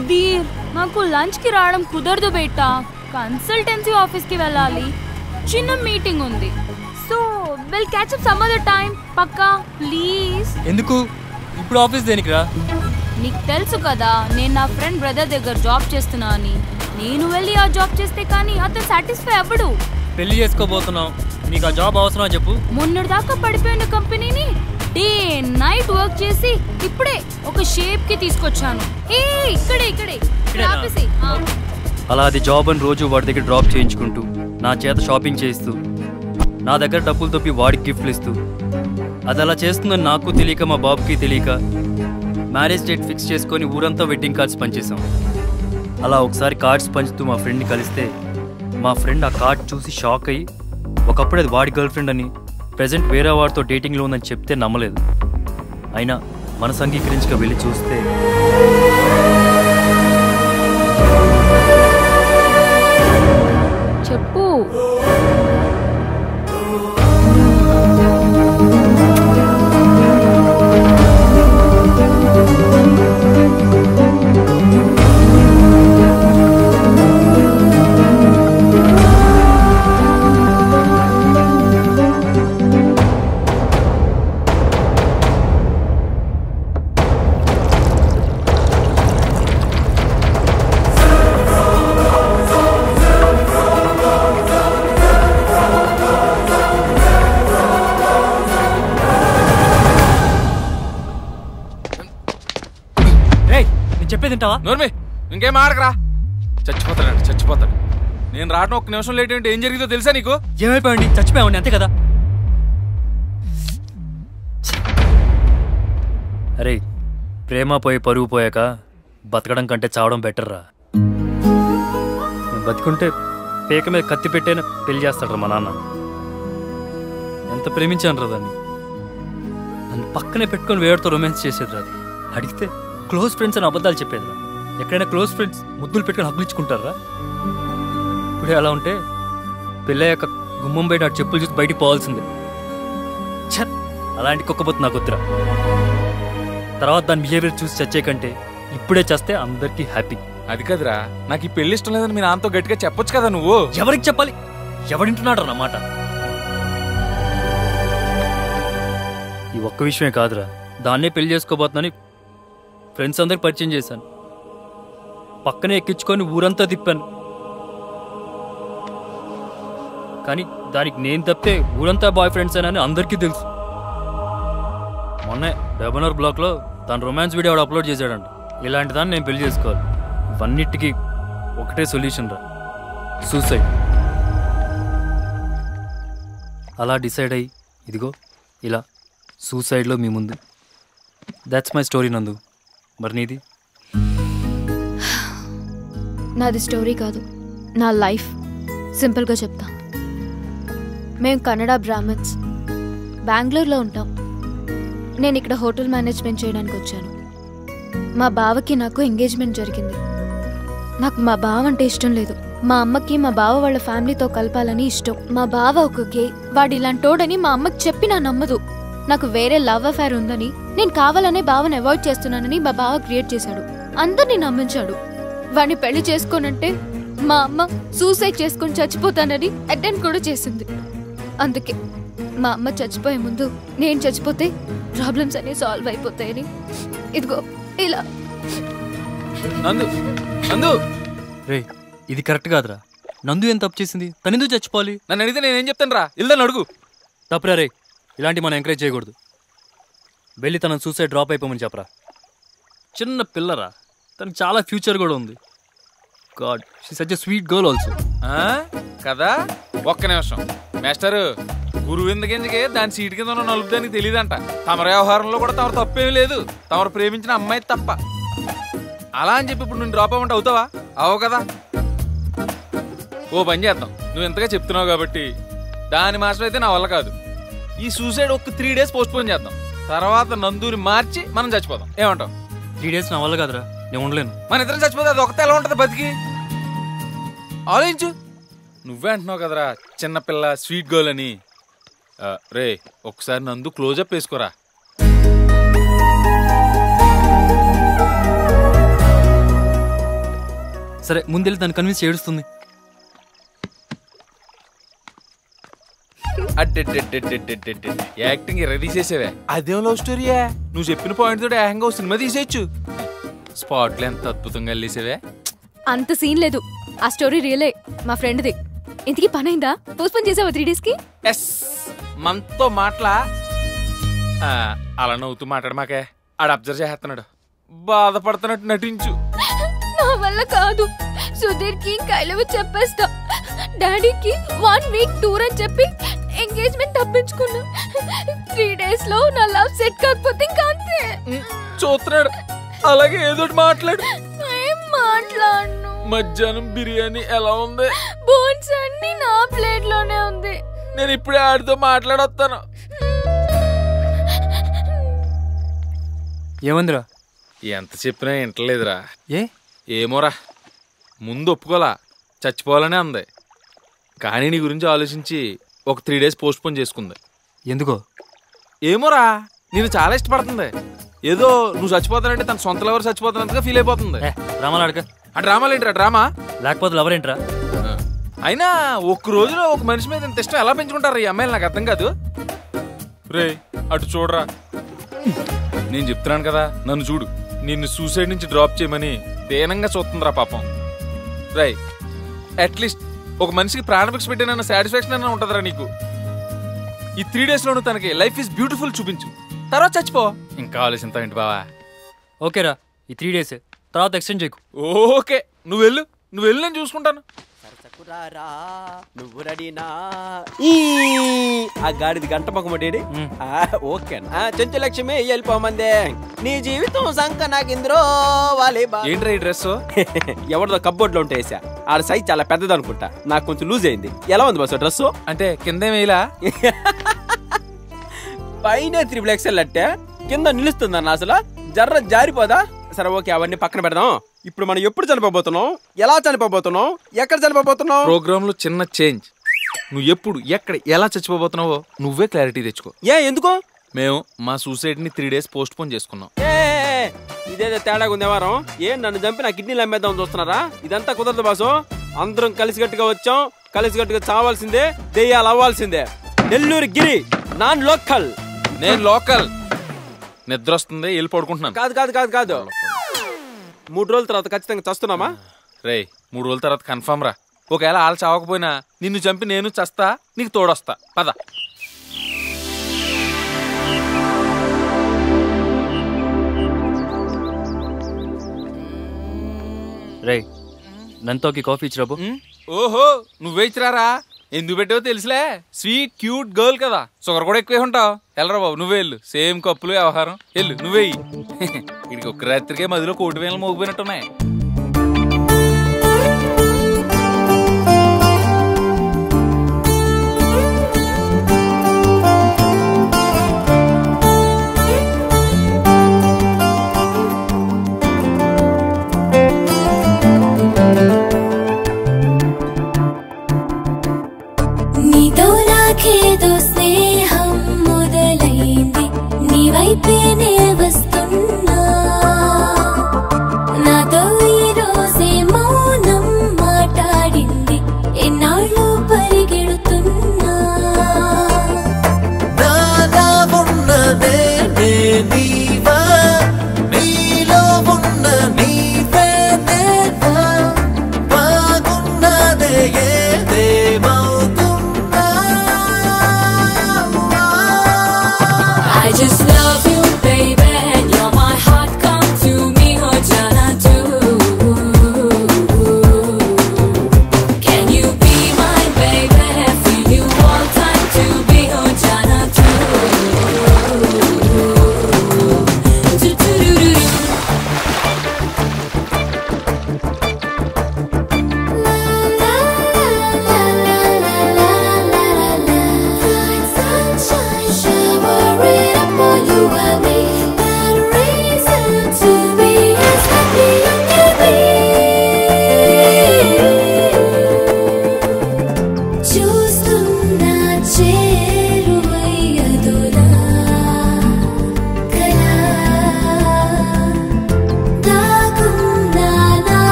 సుధీర్ నాకు లంచ్ కి రావడం కుదరదు బేటా కన్సల్టెన్సీ ఆఫీస్ కి వెళ్ళాలి చిన్న మీటింగ్ ఉంది so will catch up some other time పక్కా ప్లీజ్ ఎందుకు ఇప్పుడు ఆఫీస్ దేనికి రా నీకు తెలుసు కదా నేను నా ఫ్రెండ్ బ్రదర్ దగ్గర జాబ్ చేస్తున్నా అని నేను వెళ్ళి ఆ జాబ్ చేస్తే కానీ అతను సాటిస్ఫై అవ్వడు పెళ్లి చేసుకోబోతున్నావు నీకు ఆ జాబ్ అవసరమా చెప్పు మొన్నటిదాకా పడిపోయిన కంపెనీని డే నైట్ వర్క్ చేసి ఇప్పుడే ఒక షేప్ కి తీసుకొచ్చాను ఏ ఇక్కడే ఇక్కడే ఇక్కడ ఆపేసి ఆ. అలా అది జాబ్ అని రోజు వాడి దగ్గర డ్రాప్ చేయించుకుంటూ నా చేత షాపింగ్ చేయిస్తూ నా దగ్గర డబ్బులు తప్పి వాడికి గిఫ్ట్లు ఇస్తూ అది అలా చేస్తుందని నాకు తెలియక మా బాబుకి తెలియక మ్యారేజ్ డేట్ ఫిక్స్ చేసుకొని ఊరంతా వెడ్డింగ్ కార్డ్స్ పంచేసాం అలా ఒకసారి కార్డ్స్ పంచుతూ మా ఫ్రెండ్ని కలిస్తే మా ఫ్రెండ్ ఆ కార్డ్ చూసి షాక్ అయ్యి ఒకప్పుడు అది వాడి గర్ల్ ఫ్రెండ్ అని ప్రజెంట్ వేరే వాడితో డేటింగ్లో ఉందని చెప్తే నమ్మలేదు అయినా మనసు అంగీకరించక వెళ్ళి చూస్తే చెప్పు రేయ్ నేను చెప్పేది వింటావా నోర్మి ఇంకేం ఆడకరా చచ్చిపోతాడండి చచ్చిపోతాడు నేను రావడం ఒక్క నిమిషం లేట్ ఏంటి ఏం జరిగిందో తెలుసా నీకు ఏమైపోయండి చచ్చిపోయామండి అంతే కదా అరే ప్రేమ పోయి పరుగు పోయాక బతకడం కంటే చావడం బెటర్ రా నేను బతికుంటే పేక మీద కత్తి పెట్టైనా పెళ్లి చేస్తాడు మా నాన్న ఎంత ప్రేమించాను రా దాన్ని నన్ను పక్కనే పెట్టుకొని వేడితో రొమాన్స్ చేసేది రా అది అడిగితే క్లోజ్ ఫ్రెండ్స్ అని అబద్ధాలు చెప్పేది రా ఎక్కడైనా క్లోజ్ ఫ్రెండ్స్ ముద్దులు పెట్టుకొని హక్కులు ఇచ్చుకుంటారా ఇప్పుడే అలా ఉంటే పెళ్ళయ్యాక గుమ్మం బయట ఆ చెప్పులు చూసి బయటికి పోవాల్సిందే ఛ! అలాంటి కుక్కబోతు నాకు వద్దురా తర్వాత దాని బిహేవియర్ చూసి చచ్చే కంటే ఇప్పుడే చేస్తే అందరికీ హ్యాపీ అది కదరా నాకు ఈ పెళ్లి ఇష్టం లేదని మీ నాన్నతో గట్టిగా చెప్పొచ్చు కదా నువ్వు ఎవరికి చెప్పాలి ఎవడింటున్నాడు నా మాట ఈ ఒక్క విషయమే కాదురా దాన్నే పెళ్లి చేసుకోబోతున్నాని ఫ్రెండ్స్ అందరికి పరిచయం చేశాను పక్కనే ఎక్కించుకొని ఊరంతా తిప్పాను కానీ దానికి నేను తప్పితే ఊరంతా బాయ్ ఫ్రెండ్స్ అని అందరికీ తెలుసు మొన్నే డెబనర్ బ్లాక్లో తన రొమాన్స్ వీడియో ఆవిడ అప్లోడ్ చేశాడంట ఇలాంటి దాన్ని నేను పెళ్లి చేసుకోవాలి ఇవన్నిటికీ ఒకటే సొల్యూషన్ రా సూసైడ్ అలా డిసైడ్ అయ్యి ఇదిగో ఇలా సూసైడ్లో మీ ముందు దాట్స్ మై స్టోరీ నందు మరి నీది నాది స్టోరీ కాదు నా లైఫ్ సింపుల్గా చెప్తా మేము కన్నడ బ్రాహ్మణ్స్ బెంగళూరులో ఉంటాం నేను ఇక్కడ హోటల్ మేనేజ్మెంట్ చేయడానికి వచ్చాను మా బావకి నాకు ఎంగేజ్మెంట్ జరిగింది నాకు మా బావ అంటే ఇష్టం లేదు మా అమ్మకి మా బావ వాళ్ళ ఫ్యామిలీతో కలపాలని ఇష్టం మా బావ ఒక గే వాడు ఇలాంటోడని మా అమ్మకి చెప్పి నా నమ్మదు నాకు వేరే లవ్ అఫైర్ ఉందని నేను కావాలనే బావని అవాయిడ్ చేస్తున్నానని మా బావ క్రియేట్ చేశాడు అందరినీ నమ్మించాడు వాడిని పెళ్లి చేసుకోనంటే మా అమ్మ సూసైడ్ చేసుకొని చచ్చిపోతానని అటెంప్ట్ కూడా చేసింది అందుకే మా అమ్మ చచ్చిపోయే ముందు నేను చచ్చిపోతే ప్రాబ్లమ్స్ అన్ని సాల్వ్ అయిపోతాయని ఇదిగో ఇలా నందు నందు రే ఇది కరెక్ట్ కాదురా నందు ఏం తప్పు చేసింది తనెందుకు చచ్చిపోవాలి నన్ను అడిగితే నేనేం చెప్తాను రా ఇల్దని అడుగు తప్పురా రే ఇలాంటి మనం ఎంకరేజ్ చేయకూడదు వెళ్ళి తన సూసైడ్ డ్రాప్ అయిపోమని చెప్పరా చిన్న పిల్లరా తనకి చాలా ఫ్యూచర్ కూడా ఉంది God she such a sweet girl also ఆ? కదా ఒక్క నిమిషం మాస్టర్ గురువు ఎందుకెందుకే దాని సీటు కింద ఉన్న నలుపు దానికి తెలియదంట తమర వ్యవహారంలో కూడా తమరు తప్పేమీ లేదు తమరు ప్రేమించిన అమ్మాయి తప్ప అలా అని చెప్పి ఇప్పుడు నువ్వు డ్రాప్ అవ్వమంటే అవుతావా అవు కదా ఓ పని చేద్దాం నువ్వు ఎంతగా చెప్తున్నావు కాబట్టి దాని మాస్టర్ అయితే నా వల్ల కాదు ఈ సూసైడ్ ఒక త్రీ డేస్ పోస్ట్ పోన్ చేద్దాం తర్వాత నందూరి మార్చి మనం చచ్చిపోదాం ఏమంటావు త్రీ డేస్ నా వల్ల కాదురా నేను ఉండలేను మన ఇద్దరం చచ్చిపోతే అది ఒకటే ఎలా ఉంటది బతికి ఆలోచించు నువ్వే అంటున్నావు కదరా చిన్నపిల్ల స్వీట్ గర్ల్ అని ఆ, రే ఒకసారి నందు క్లోజప్ వేసుకోరా సరే ముందెళ్ళి తను కన్విన్స్ ఏడుస్తుంది అడ్డెడ్డెడ్డెడ్డెడ్డెడ్డెడ్. యాక్టింగ్ ఎర్ర తీసేసేవే అదేం లవ్ స్టోరీయా నువ్వు చెప్పిన పాయింట్ తోటి ఏకంగా ఓ సినిమా తీసేయచ్చు స్పాట్లు ఎంత అద్భుతంగా వెళ్ళేసేవే అంత సీన్ లేదు ఆ స్టోరీ రియలే మా ఫ్రెండ్ది ఇంతకీ పని అయిందా పోస్ట్పోన్ చేసావా త్రీ డేస్ కి ఎస్ మనతో మాటలా ఆ, అలా నవ్వుతూ మాట్లాడమాకే ఆడు అబ్జర్వ్ చేస్తున్నాడు బాధపడుతున్నట్టు నటించు నా వల్ల కాదు సుధీర్ కి కైలవి చెప్పేస్తా డాడీకి వన్ వీక్ టూర్ అని చెప్పి ఎంగేజ్మెంట్ తప్పించుకున్నా త్రీ డేస్ లో నా లవ్ సెట్ కాకపోతే ఇంకా అంతే చూస్తున్నాడు అలాగే ఏదో ఒకటి మాట్లాడు ఏం మాట్లాడను మధ్యాహ్నం బిర్యానీ ఎలా ఉంది బోన్స్ అన్ని నా ప్లేట్ లోనే ఉంది నేను ఇప్పుడే ఆడితో మాట్లాడొస్తాను ఏమందిరా ఎంత చెప్పినా వింటలేదురా ఏ ఏమోరా ముందు ఒప్పుకోలా చచ్చిపోవాలనే అంది కానీ నీ గురించి ఆలోచించి ఒక త్రీ డేస్ పోస్ట్ పోన్ చేసుకుంది ఎందుకో ఏమోరా నేను చాలా ఇష్టపడుతుంది ఏదో నువ్వు చచ్చిపోతానంటే తన సొంత లవర్ చచ్చిపోతున్నంతగా ఫీల్ అయిపోతుంది డ్రామాలు అడక ఆ డ్రామాలు ఏంట్రా డ్రామా లేకపోతే లవర్ ఏంట్రా అయినా ఒక్క రోజులో ఒక మనిషి మీద ఇంత ఇష్టం ఎలా పెంచుకుంటారు ఈ అమ్మాయిలు నాకు అర్థం కాదు రే అటు చూడరా నేను చెప్తున్నాను కదా నన్ను చూడు నిన్ను సూసైడ్ నుంచి డ్రాప్ చేయమని దేనంగా చూస్తుందిరా పాపం రై అట్లీస్ట్ ఒక మనిషికి ప్రాణభిక్ష పెట్టినన్న సాటిస్ఫాక్షన్ అన్న ఉంటుందిరా నీకు ఈ త్రీ డేస్ లోను తనకి లైఫ్ ఇస్ బ్యూటిఫుల్ చూపించు తర్వాత చచ్చిపో ఇంకా ఆలోచింతావు ఏంటి బావా ఓకేరా ఈ త్రీ డేస్ తర్వాత ఎక్స్టెండ్ చేయకు ఓకే నువ్వు వెళ్ళు నువ్వు వెళ్ళు నేను చూసుకుంటాను నువ్వు రెడీనా ఈ ఆ గాడిది గంట మొక్కమడేడి ఓకే చెంచులక్ష్మి వెళ్ళిపోమందే నీ జీవితం సంక నాకింద్రో వాలే బా ఏంట్రా ఈ డ్రెస్ ఎవరిదో కబ్బోర్డ్ లో ఉంటే వేసా ఆడ సైజ్ చాలా పెద్దది అనుకుంటా నాకు కొంచెం లూజ్ అయింది ఎలా ఉంది బస్సు డ్రెస్ అంటే కింద వేయలా పైన త్రిబుల్ ఎక్సెల్ అంటే కింద నిలుస్తుందన్న అసలు జర్ర జారిపోదా సరే ఓకే అవన్నీ పక్కన పెడదాం ఇప్పుడు మనం ఎప్పుడు చనిపోబోతున్నాం ఎలా చనిపోబోతున్నాం ఎక్కడ చనిపోబోతున్నాం ప్రోగ్రామ్ లో చిన్న చేంజ్ నువ్వు ఎప్పుడు ఎక్కడ ఎలా చచ్చిపోబోతున్నావో నువ్వే క్లారిటీ తెచ్చుకో ఏ ఎందుకో మేము మా సూసైడ్ ని త్రీ డేస్ పోస్ట్ పోన్ చేసుకున్నాం ఏ ఇదేదో తేడాగా ఉంది వారం ఏం నన్ను చంపి నా కిడ్నీలు అమ్మేద్దాం చూస్తున్నారా ఇదంతా కుదరదు బాసు అందరం కలిసికట్టుగా వచ్చాం కలిసికట్టుగా చావాల్సిందే దెయ్యాలు అవ్వాల్సిందే నెల్లూరు గిరి నాన్ లోకల్ నేను లోకల్ నిద్ర వస్తుంది వెళ్ళి పడుకుంటున్నాను కాదు కాదు కాదు కాదు మూడు రోజుల తర్వాత ఖచ్చితంగా చస్తున్నామా రే మూడు రోజుల తర్వాత కన్ఫర్మ్ రా ఒకవేళ వాళ్ళు చావకపోయినా నిన్ను చంపి నేను చస్తా నీకు తోడొస్తా పద రే నంతోకి కాఫీ ఇచ్చిరాబు ఓహో నువ్వే ఇచ్చిరారా ఎందుకు పెట్టావో తెలుసులే స్వీట్ క్యూట్ గర్ల్ కదా షుగర్ కూడా ఎక్కువే ఉంటావు వెళ్ళరా బాబు నువ్వే వెళ్ళు సేమ్ కప్పులు వ్యవహారం వెళ్ళు నువ్వే ఇక్కడికి ఒక్క రాత్రికే మధ్యలో కోటి వేలు మోగిపోయినట్టున్నాయి నీతో నాకేదో స్నేహం మొదలైంది నీ వైపేనే వస్తున్నా నాతో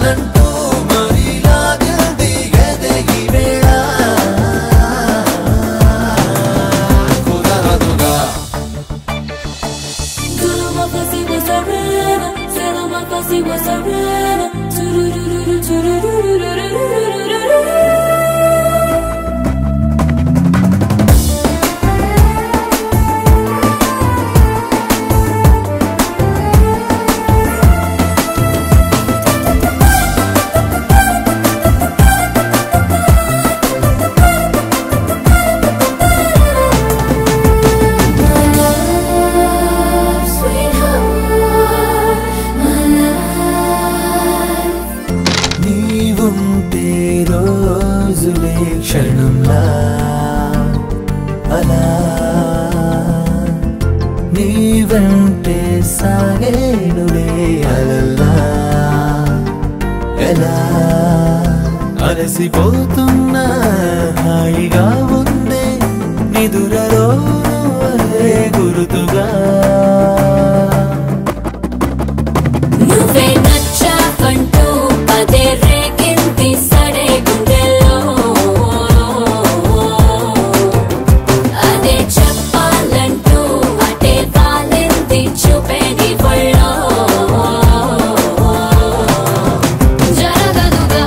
చెప్పాలంటూ మరి లాగింది ఎదే ఈ వేళ కుదరదుగా Tuluma fuzzy was a river, Selma fuzzy was a river. Turururu, turururu. నీవుంటే రోజులే క్షణంలా అలా నీ వెంటే సాగేనులే అలల్లా ఎలా అలసిపోతున్నా హాయిగా ఉందే నిదురలో అదే గురుతుగా నువ్వే నచ్చావంటూ పదే రేగింది సడే గుండెల్లో అదే చెప్పాలంటూ అటే వాలింది చూపేది ఒళ్ళో జరగదుగా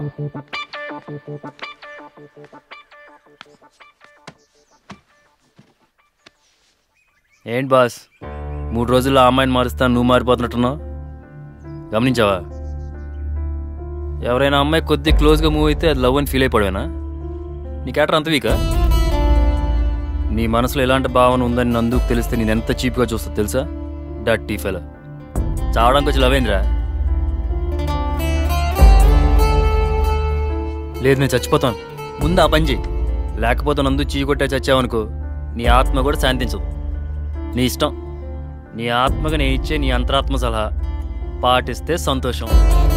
ఏంటి బాస్ మూడు రోజుల్లో ఆ అమ్మాయిని మారుస్తాను నువ్వు మారిపోతున్నట్టున్నావు గమనించావా ఎవరైనా అమ్మాయి కొద్ది క్లోజ్గా మూవ్ అయితే అది లవ్ అని ఫీల్ అయిపోయావేనా నీ క్యాటర్ అంత వీకా నీ మనసులో ఎలాంటి భావన ఉందని నందుకు తెలిస్తే నేను ఎంత చీప్గా చూస్తా తెలుసా డట్టి ఫెల చావడానికి వచ్చి లవ్ ఏందిరా లేదు నేను చచ్చిపోతాను ముందు ఆ పని చెయ్యి లేకపోతే నందు చీ కొట్టే చచ్చావనుకో నీ ఆత్మ కూడా శాంతించదు నీ ఇష్టం నీ ఆత్మగా నేను ఇచ్చే నీ అంతరాత్మ సలహా పాటిస్తే సంతోషం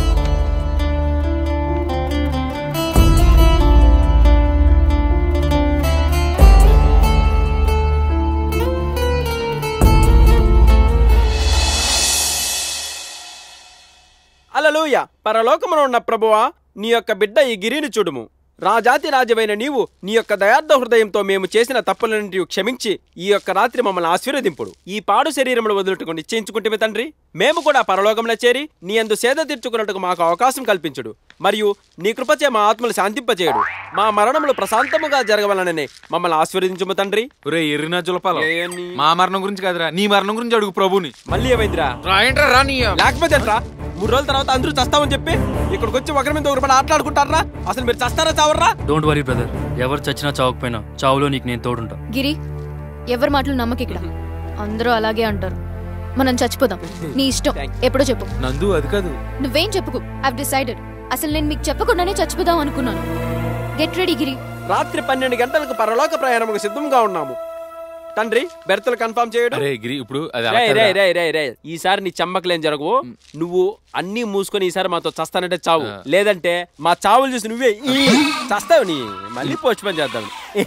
అలలోయ పరలోకమున ఉన్న ప్రభువా నీ యొక్క బిడ్డ ఈ గిరిని చూడుము రాజాతి రాజవైన నీవు నీ యొక్క దయార్థ హృదయంతో మేము చేసిన తప్పులన్నింటి క్షమించి ఈ యొక్క రాత్రి మమ్మల్ని ఆశీర్వదింపుడు ఈ పాడు శరీరములు వదులుటకు నిశ్చయించుకుంటే తండ్రి మేము కూడా పరలోకంలో చేరి నీ అందు సేద తీర్చుకున్నట్టుకు మాకు అవకాశం కల్పించుడు మరియు నీ కృపచే మా ఆత్మలు శాంతింపచేయుడు మా మరణములు ప్రశాంతముగా జరగవలననే మమ్మల్ని ఆశీర్వదించుము తండ్రి ఒరే ఎర్రిన జులపాలం మా మరణం గురించి కాదురా నీ మరణం గురించి అడుగు ప్రభుని మళ్ళీ ఏమైందిరా రాయంట్రా రా నీ లేకపోతే ఎట్రా? మూడు రోజుల తర్వాత అందరూ చస్తామని చెప్పి ఇక్కడికి వచ్చి ఒకరి మీద ఒకరి పని ఆటలాడుకుంటారా అసలు మీరు చస్తారా చావర్రా డోంట్ వరీ బ్రదర్ ఎవరు చచ్చినా చావకపోయినా చావులో నీకు నేను తోడుంటా గిరి ఎవరి మాటలు నమ్మకి ఇక్కడ అందరూ అలాగే అంటారు మనం చచ్చిపోదాం నీ ఇష్టం ఎప్పుడో చెప్పు నందు అది కాదు నువ్వేం చెప్పుకు ఐ డిసైడెడ్ అసలు నేను మీకు చెప్పకుండానే చచ్చిపోదాం అనుకున్నాను గెట్ రెడీ గిరి రాత్రి పన్నెండు గంటలకు పరలోక ప్రయాణముకు సిద్ధంగా ఉన్నాము తండ్రి బెర్తలు కన్ఫర్మ్ చేయడు అరే గిరి ఇప్పుడు అది అలా రేయ్, కాదురా. రేయ్, రేయ్, రేయ్, రేయ్. ఈసారి నీ చమ్మకలేం జరగవు నువ్వు అన్ని మూసుకొని ఈసారి మాతో చస్తానంటే చావు లేదంటే మా చావులు చూసి నువ్వే ఈ చస్తావు నీ మళ్ళీ పోస్ట్ పని చేద్దాం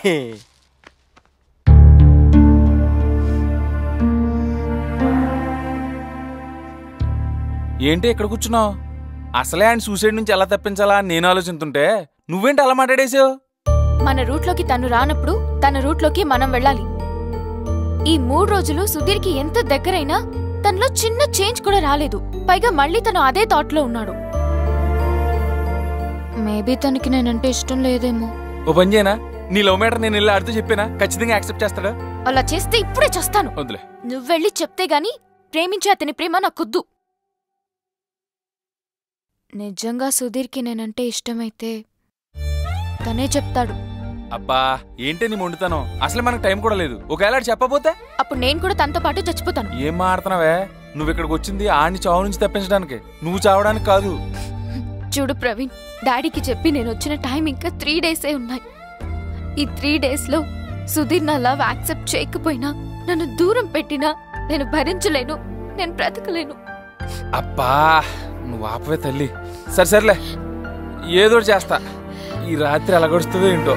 ఏంటి ఇక్కడ కూర్చున్నావు అసలే ఆయన సూసైడ్ నుంచి ఎలా తప్పించాలా అని నేను ఆలోచిస్తుంటే నువ్వేంటి అలా మాట్లాడేసావు మన రూట్లోకి తను రానప్పుడు తన రూట్లోకి మనం వెళ్ళాలి ఈ మూడు రోజులు సుధీర్కి ఎంత దగ్గరైనా తనలో చిన్న చేంజ్ కూడా రాలేదు పైగా మళ్ళీ తను అదే థాట్ లో ఉన్నాడు మేబీ తనకి నేనంటే ఇష్టం లేదేమో ఓ పని చేయనా నీ లవ్ మ్యాటర్ నేను వెళ్ళి ఆడితో చెప్పానా ఖచ్చితంగా యాక్సెప్ట్ చేస్తాడా అలా చేస్తే ఇప్పుడే చస్తాను వద్దులే నువ్వెళ్ళి చెప్తే గాని ప్రేమించే అతని ప్రేమ నాకొద్దు నిజంగా సుధీర్కి నేనంటే ఇష్టమైతే తనే చెప్తాడు అబ్బా ఏంటి నీ మొండుతాను అసలు మనకు టైం కూడా లేదు ఒకవేళ ఆడు చెప్పబోతే అప్పుడు నేను కూడా తనతో పాటు చచ్చిపోతాను ఏం మాడుతున్నావే నువ్వు ఇక్కడికి వచ్చింది ఆడిని చావు నుంచి తప్పించడానికి నువ్వు చావడానికి కాదు చూడు ప్రవీణ్ డాడీకి చెప్పి నేను వచ్చిన టైం ఇంకా త్రీ డేసే ఉన్నాయి ఈ త్రీ డేస్ లో సుధీర్ నా లవ్ యాక్సెప్ట్ చేయకపోయినా నన్ను దూరం పెట్టినా నేను భరించలేను నేను బ్రతకలేను అబ్బా నువ్వు ఆపవే తల్లి సరే సర్లే ఏదో ఒకటి చేస్తా ఈ రాత్రి ఎలా గడుస్తుందో ఏంటో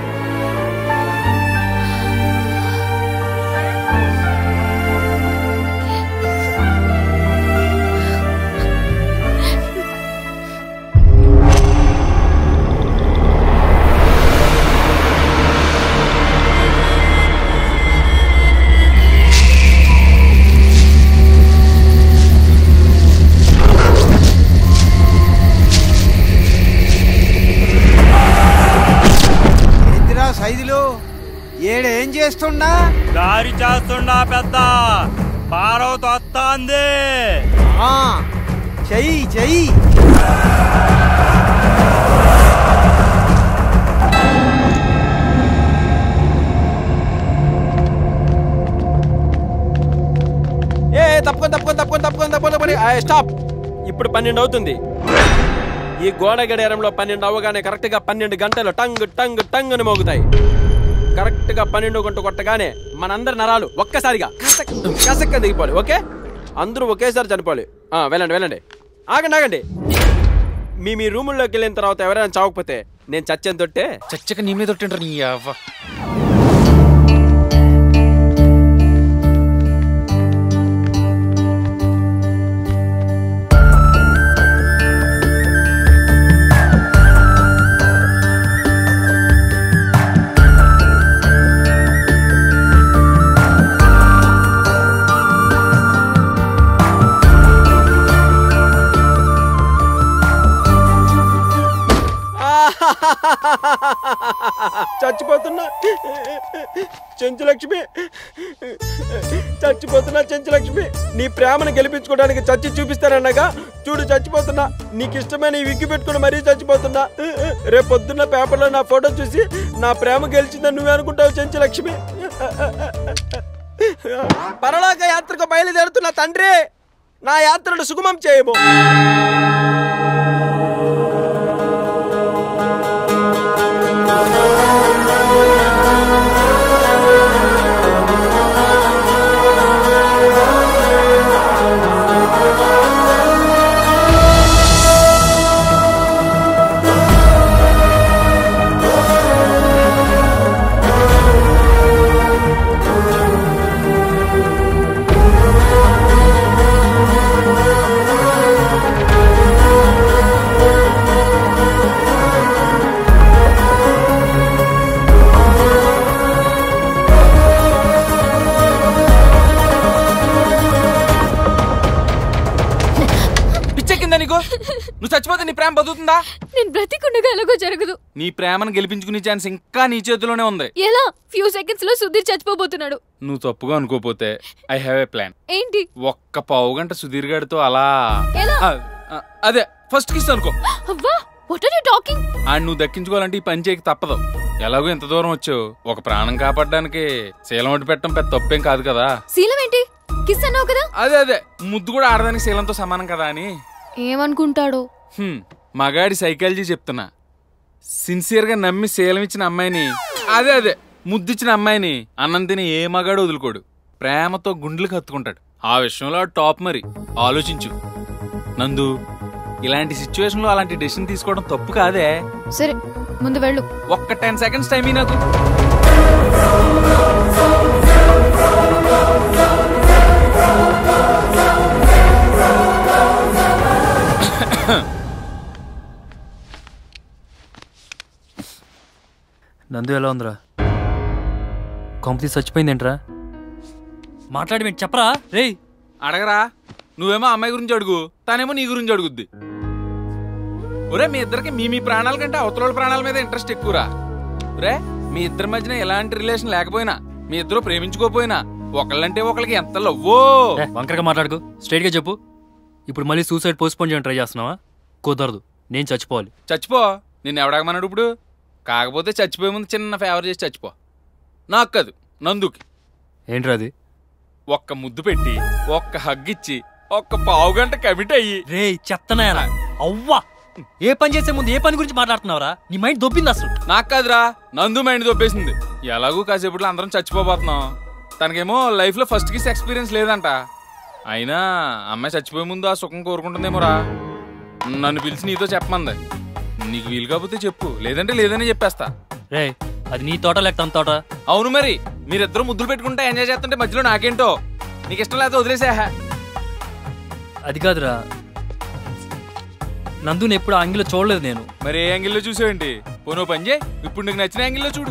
ఏం చేస్తుండా దారి చేస్తుండా పెద్ద పార్వతి వస్తాంది ఆ, చెయ్యి చెయ్యి ఏ తప్పుకొని తప్పుకొని తప్పుకొని తప్పుకొని తప్పుకొని తప్పుకొని ఆ, స్టాప్ ఇప్పుడు పన్నెండు అవుతుంది ఈ గోడ గడియారంలో పన్నెండు అవ్వగానే కరెక్ట్గా పన్నెండు గంటలు టంగ్ టంగ్ టంగ్ అని మోగుతాయి కరెక్ట్గా పన్నెండు గంట కొట్టగానే మనందరి నరాలు ఒక్కసారిగా కసక్ కసక్క దిగిపోవాలి ఓకే అందరూ ఒకేసారి చనిపోవాలి ఆ, వెళ్ళండి వెళ్ళండి ఆగండి ఆగండి మీ మీ రూముల్లోకి వెళ్ళిన తర్వాత ఎవరైనా చావకపోతే నేను చచ్చేంత తొట్టే చచ్చక నీ మీద ఒట్టింటారు నీ అవ్వ చచ్చిపోతున్నా చెంచులక్ష్మి చచ్చిపోతున్నా చెంచులక్ష్మి నీ ప్రేమను గెలిపించుకోవడానికి చచ్చి చూపిస్తానన్నగా చూడు చచ్చిపోతున్నా నీకు ఇష్టమైన ఈ విగ్గి పెట్టుకుని మరీ చచ్చిపోతున్నా రేపు పొద్దున్న పేపర్లో నా ఫోటో చూసి నా ప్రేమ గెలిచిందని నువ్వే అనుకుంటావు చెంచులక్ష్మి పరలోక యాత్రకు బయలుదేరుతున్న తండ్రి నా యాత్రను సుగమం చేయము పిచ్చెక్కిందా నీకు నువ్వు చచ్చిపోతే నీ ప్రేమ బతుకుతుందా నేను బ్రతికుండగా ఎలాగో జరగదు నీ ప్రేమను గెలిపించుకునే ఛాన్స్ ఇంకా నీ చేతిలోనే ఉంది ఎలా ఫ్యూ సెకండ్స్ లో సుధీర్ చచ్చిపోబోతున్నాడు నువ్వు తప్పుగా అనుకోపోతే ఐ హ్యావ్ ఏ ప్లాన్ ఏంటి ఒక్క పావు గంట సుధీర్ గారితో అలా ఎలా? ఆ, ఆ, అదే ఫస్ట్ కిస్ అనుకో అవ్వా వాట్ ఆర్ యు టాకింగ్ ఆయన నువ్వు దక్కించుకోవాలంటే ఈ పని చేయక తప్పదు ఎలాగో ఎంత దూరం వచ్చావు ఒక ప్రాణం కాపాడడానికి శీలం ఒడ్డు పెట్టడం పెద్ద తప్పేం కాదు కదా శీలం ఏంటి కిస్ అన్నావు కదా అదే అదే ముద్దు కూడా ఆడదానికి శీలంతో సమానం కదా అని ఏమనుకుంటాడో హ్మ్, మగాడి సైకాలజీ చెప్తున్నా సిన్సియర్గా నమ్మి శీలం ఇచ్చిన అమ్మాయిని అదే అదే ముద్దిచ్చిన అమ్మాయిని అన్నం తిని ఏ మగాడు వదులుకోడు ప్రేమతో గుండెలకు హత్తుకుంటాడు ఆ విషయంలో ఆడు టాప్ మరి ఆలోచించు నందు ఇలాంటి సిచ్యువేషన్లో అలాంటి డెసిషన్ తీసుకోవడం తప్పు కాదే సరే ముందు వెళ్ళు ఒక్క టెన్ సెకండ్స్ టైం నాకు నందు ఎలా ఉందిరా కొంపతి చచ్చిపోయిందేంట్రా మాట్లాడి మీరు చెప్పరా రేయ్ అడగరా నువ్వేమో అమ్మాయి గురించి అడుగు తనేమో నీ గురించి అడుగుద్ది ఒరే మీ ఇద్దరికి మీ మీ ప్రాణాల కంటే అవతల ప్రాణాల మీద ఇంట్రెస్ట్ ఎక్కువరా ఒరే మీ ఇద్దరి మధ్యన ఎలాంటి రిలేషన్ లేకపోయినా మీ ఇద్దరు ప్రేమించుకోపోయినా ఒకళ్ళంటే ఒకళ్ళకి ఎంత లవ్వో ఏ, వంకరగా మాట్లాడుకో స్ట్రైట్గా చెప్పు ఇప్పుడు మళ్ళీ సూసైడ్ పోస్ట్పోన్ చేయడం ట్రై చేస్తున్నావా కుదరదు నేను చచ్చిపోవాలి చచ్చిపో నిన్ను ఎవడగమన్నాడు ఇప్పుడు కాకపోతే చచ్చిపోయే ముందు చిన్న ఫేవర్ చేసి చచ్చిపో నాకు కాదు నందుకి ఏంట్రా అది ఒక్క ముద్దు పెట్టి ఒక్క హగ్ ఇచ్చి ఒక్క పావు గంట కమిట్ అయ్యి రే చెత్తనాయనా అవ్వా ఏ పని చేసే ముందు ఏ పని గురించి మాట్లాడుతున్నావురా నీ మైండ్ దొబ్బింది అసలు నాకు కాదురా నందు మైండ్ దొబ్బేసింది ఎలాగూ కాసేపట్లో అందరం చచ్చిపోబోతున్నాం తనకేమో లైఫ్ లో ఫస్ట్ కిస్ ఎక్స్పీరియన్స్ లేదంట అయినా అమ్మాయి చచ్చిపోయే ముందు ఆ సుఖం కోరుకుంటుందేమోరా నన్ను పిలిచి నీతో చెప్పమంది నీకు వీలు కాకపోతే చెప్పు లేదంటే లేదని చెప్పేస్తా రే అది నీ తోట లేక తన తోట అవును మరి మీరిద్దరు ముద్దులు పెట్టుకుంటే ఎంజాయ్ చేస్తుంటే మధ్యలో నాకేంటో నీకు ఇష్టం లేకపోతే వదిలేసా అది కాదురా నందుని ఎప్పుడు ఆంగిలో చూడలేదు నేను మరి ఏ యాంగిల్లో చూసావేంటి పోనో పని చేయి ఇప్పుడు నీకు నచ్చిన యాంగిల్లో చూడు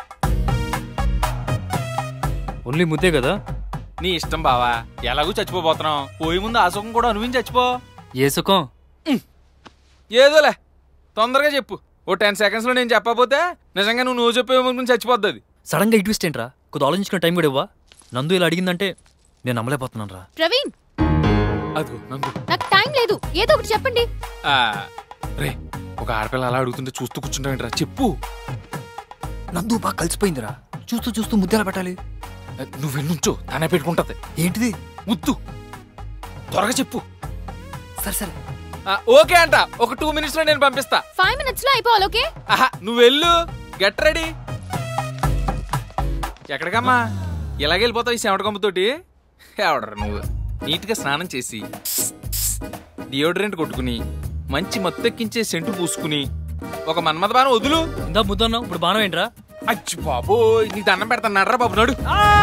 ఓన్లీ ముద్దే కదా నీ ఇష్టం బావా ఎలాగూ చచ్చిపోబోతున్నావు పోయే ముందు ఆ సుఖం కూడా అనుభవించి చచ్చిపో ఏ సుఖం ఏదోలే తొందరగా చెప్పు ఓ టెన్ సెకండ్స్ లో నేను చెప్పకపోతే నిజంగా నువ్వు నువ్వు చెప్పే ముందు చచ్చిపోద్ది అది సడన్ గా ట్విస్ట్ ఏంట్రా కొద్ది ఆలోచించుకునే టైం కూడా ఇవ్వా నందు ఇలా అడిగిందంటే నేను నమ్మలేకపోతున్నాను రా ప్రవీణ్ అదిగో నందు నాకు టైం లేదు ఏదో ఒకటి చెప్పండి ఆ, రే ఒక ఆడపిల్ల అలా అడుగుతుంటే చూస్తూ కూర్చుంటావేంట్రా చెప్పు నందు బాగా కలిసిపోయిందిరా చూస్తూ చూస్తూ ముద్దెలా పెట్టాలి నువ్వు వెళ్ళుంచు తనే పెట్టుకుంటది ఏంటిది ముద్దు త్వరగా చెప్పు సరే సరే ఆ, ఓకే అంట ఒక టూ మినిట్స్ లో నేను పంపిస్తా ఫైవ్ మినిట్స్ లో అయిపోవాలి ఓకే ఆహా నువ్వు వెళ్ళు గెట్ రెడీ ఎక్కడికమ్మా ఇలాగ వెళ్ళిపోతావు ఈ సెవెంట కొమ్మతోటి ఎవడరు నువ్వు నీట్గా స్నానం చేసి డియోడ్రెంట్ కొట్టుకుని మంచి మత్తెక్కించే సెంటు పూసుకుని ఒక మన్మథ బాణం వదులు ఇందా ముద్దన్నావు ఇప్పుడు బాణం ఏంట్రా అచ్చి బాబు నీకు దండం పెడతాను నర్రా బాబు నడు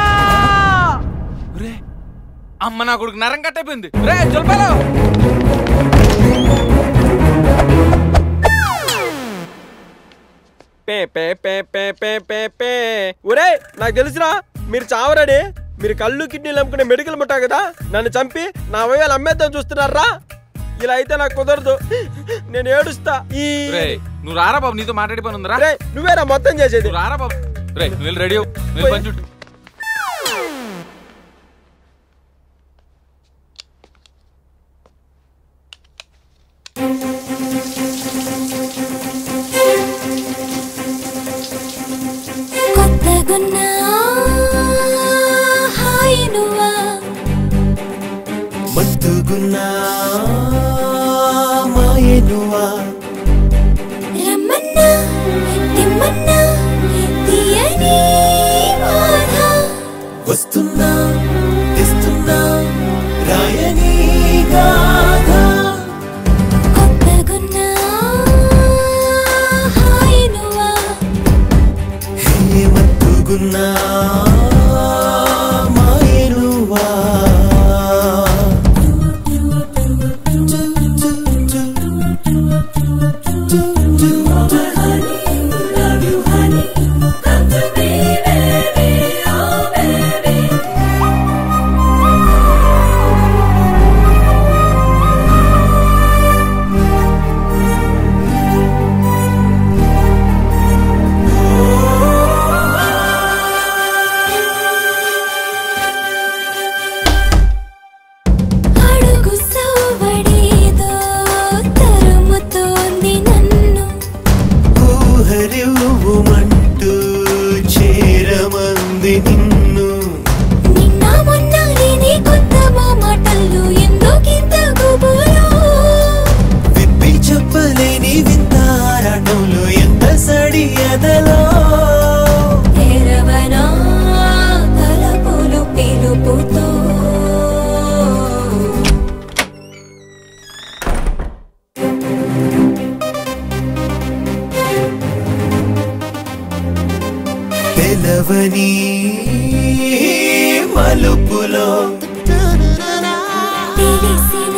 రే అమ్మ నా కొడుకు నరం కట్టయిపోయింది రే జొల్పాలో పే పే పే పే పే పే పే ఒరే నాకు తెలుసురా మీరు చావరడి మీరు కళ్ళు కిడ్నీలు అమ్ముకునే మెడికల్ ముట్టా కదా నన్ను చంపి నా అవయవాలు అమ్మేద్దాం చూస్తున్నారా ఇలా అయితే నాకు కుదరదు నేను ఏడుస్తా ఈ రే నువ్వు రారా బాబు నీతో మాట్లాడి పని ఉందిరా రే నువ్వేరా మొత్తం చేసేది నువ్వు రారా బాబు రే నువ్వు వెళ్ళి రెడీ అవ్వు. నువ్వు వెళ్ళి పని చుట్టు కొత్తగున్నా హాయ్ నువ్వా మత్తుగున్నా మాయనువా రమ్మన్నా తిమ్మన్నా తీయని బాధ వస్తున్నా తెస్తున్నా రాయని గాథ కొత్తగున్నా హాయ్ నువ్వా హే మత్తుగున్నా మాయనువా అడుగు సవ్వడేదో తరుముతోంది నన్ను ఊహరివ్వుమంటూ చేరమంది నిన్ను నిన్న మొన్న నేనే కొత్త మాటలు ఎందుకింత గుబులు విప్పి చెప్పలేని వింతారాటంలో ఎంత సడి ఎదలో తెరవనా తలపులు పిలుపుతో తెలవని మలుపులో తెలిసిన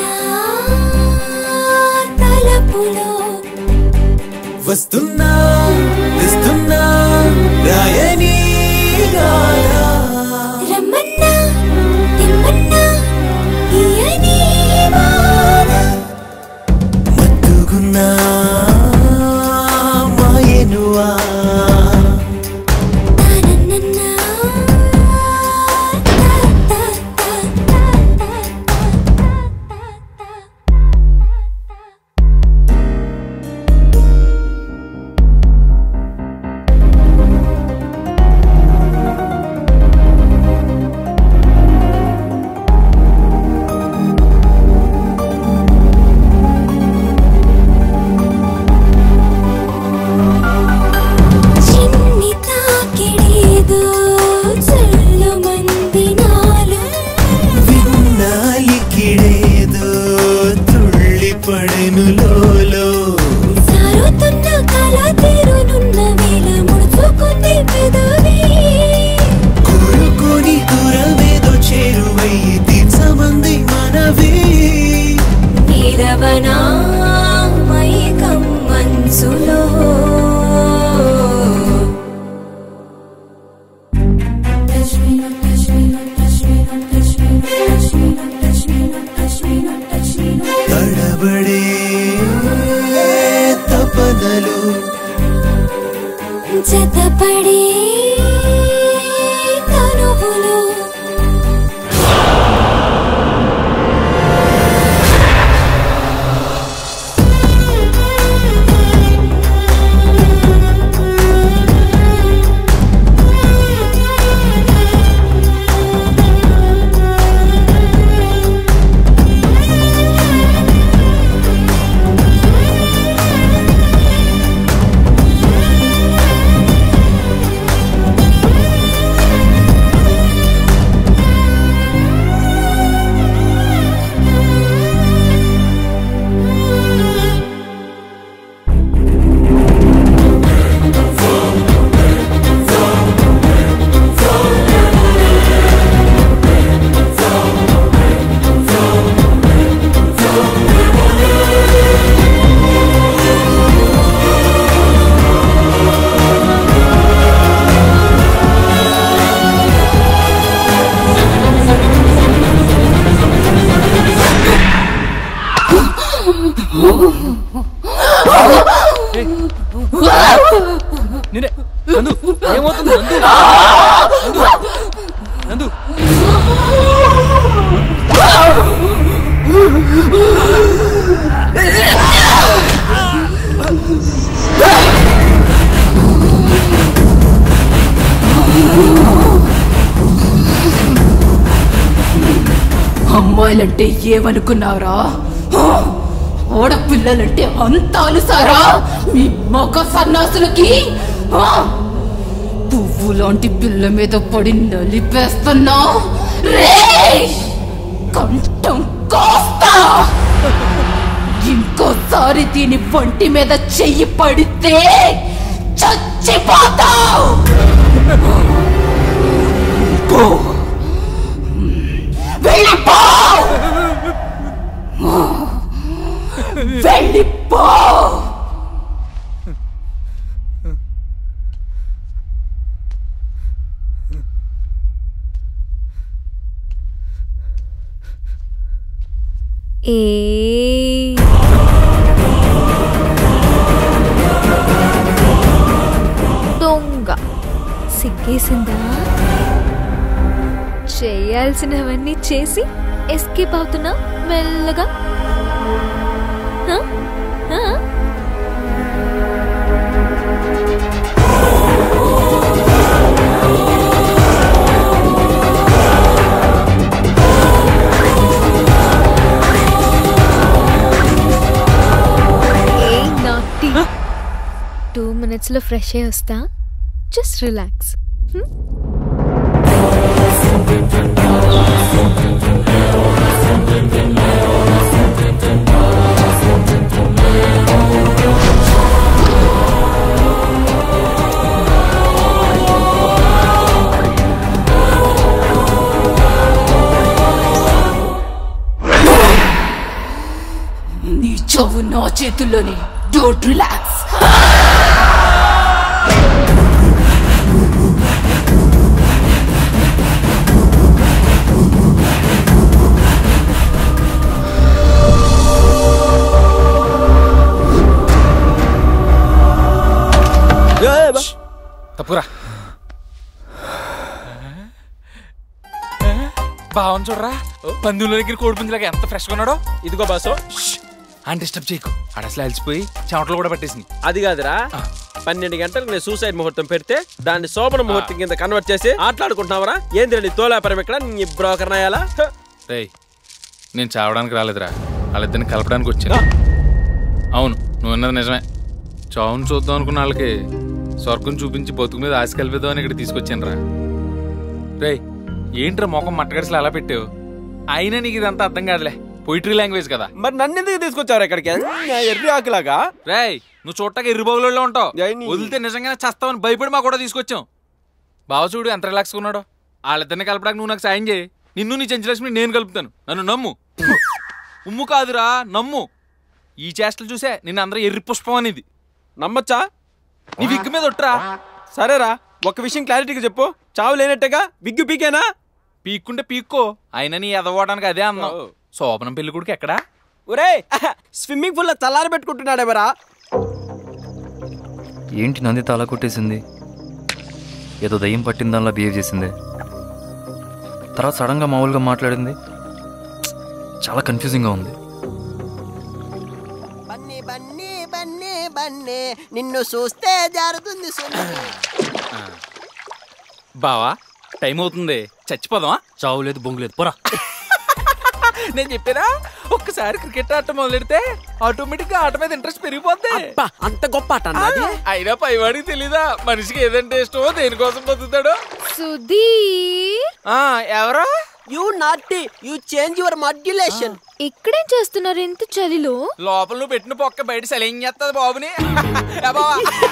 తలపులో వస్తున్నా తెస్తున్నా రాయని గాథ రమ్మన్నా తిమ్మన్నా తీయని బాధ మత్తుగున్నా మాయనువా తానన్నన్నా చిన్ని తాకిడేదో చల్లమంది నాలో విన్నాలికిడేదో తుళ్ళి పడెను లోలో సారుతున్న కళ తీరునున్న వేళ ముడుచుకుంది పెదవి కోరుకొని దూరమేదో చేరువయ్యి తీర్చమంది మనవి నీరవనా మైకం మనసులో తడబడే తపనలు జతపడే అబ్బాయిలంటే ఏమనుకున్నారా ఆడపిల్లలంటే అంత అలుసారా మీ మొగ సన్నాసులకి ఆ! పువ్వు లాంటి పిల్ల మీద పడి నలిపేస్తున్నా రేయ్! కంఠం కోస్తా ఇంకోసారి దీని వంటి మీద చెయ్యి పడితే చచ్చిపోతావు పో వెళ్ళిపో వెళ్ళిపో ఏ దొంగ సిగ్గేసిందా చేయాల్సినవన్నీ చేసి ఎస్కేప్ అవుతున్నా మెల్లగా హ? హ? ఏ నాటి టూ మినిట్స్లో ఫ్రెష్ అయ్యి వస్తా జస్ట్ రిలాక్స్ నీ చెవు నా చేతుల్లోనే డోంట్ రిలాక్స్ తప్పురా బావన్ చూడరా పందుల దగ్గర కోడి పుంజులాగా ఎంత ఫ్రెష్గా ఉన్నాడో ఇదిగో బాసు అని డిస్టర్బ్ చేయకు ఆడ అసలు అలసిపోయి చెమటలు కూడా పట్టేసింది అది కాదురా పన్నెండు గంటలకు నేను సూసైడ్ ముహూర్తం పెడితే దాన్ని శోభన ముహూర్తం కింద కన్వర్ట్ చేసి ఆటలాడుకుంటున్నావరా ఏంది నీ తోలాపరం ఇక్కడ నీ బ్రోకర్ నాయాలా రేయ్ నేను చావడానికి రాలేదురా వాళ్ళిద్దరిని కలపడానికి వచ్చాను అవును నువ్వు అన్నది నిజమే చావును చూద్దాం అనుకున్న వాళ్ళకి స్వర్గం చూపించి బతుకు మీద ఆశ కలిపేద్దాం అని ఇక్కడ తీసుకొచ్చాను రా రేయ్ ఏంట్రా మొఖం మట్టగడిసలు అలా పెట్టావు అయినా నీకు ఇదంతా అర్థం కాదులే పొయిటరీ లాంగ్వేజ్ కదా మరి నన్ను ఎందుకు తీసుకొచ్చారు ఇక్కడికి నా ఎర్రి ఆకులాగా రేయ్ నువ్వు చూడటానికి ఎర్రిబాబులో ఉంటావు వదిలితే నిజంగానే చస్తావని భయపడి మా కూడా తీసుకొచ్చాం బావ చూడు ఎంత రిలాక్స్ ఉన్నాడో వాళ్ళిద్దరిని కలపడానికి నువ్వు నాకు సాయం చేయి నిన్ను నీ చెంచలక్ష్మి నేను కలుపుతాను నన్ను నమ్ము ఉమ్ము కాదురా నమ్ము ఈ చేష్టలు చూసే నిన్ను అందరూ ఎర్రి పుష్పం అనేది నమ్మచ్చా నీ విగ్గు మీద ఒట్టురా సరేరా ఒక విషయం క్లారిటీగా చెప్పు చావు లేనట్టుగా విగ్గు పీకేనా పీక్కుంటే పీక్కో అయినా నీ ఎదవడానికి అదే అన్నాం శోభనం పెళ్లి కొడుకు ఎక్కడా ఒరే స్విమ్మింగ్ పూల్ లో చల్లారి పెట్టుకుంటున్నాడేవరా ఏంటి నంది తల కొట్టేసింది ఏదో దయ్యం పట్టిన దానిలా బిహేవ్ చేసింది తర్వాత సడన్గా మామూలుగా మాట్లాడింది చాలా కన్ఫ్యూజింగ్గా ఉంది బన్నీ బన్నీ బన్నీ బన్నీ నిన్ను చూస్తే జారుతుంది సుందరి బావా టైం అవుతుంది చచ్చిపోదామా చావు లేదు బొంగు లేదు పోరా నేను చెప్పానా ఒక్కసారి క్రికెట్ ఆట మొదలెడితే ఆటోమేటిక్ గా ఆట మీద ఇంట్రెస్ట్ పెరిగిపోద్ది అంత గొప్ప ఆట అన్నది అయినా పైవాడికి తెలీదా మనిషికి ఏదంటే ఇష్టమో దేనికోసం బతుకుతాడు సుధీర్ ఆ ఎవరా యు నాటి యు చేంజ్ యువర్ మాడ్యులేషన్ ఇక్కడేం చేస్తున్నారు ఎంత చలిలో లోపల నువ్వు పెట్టిన పొక్క బయట సెలైన్ చేస్తుంది బాబుని ఏ బావా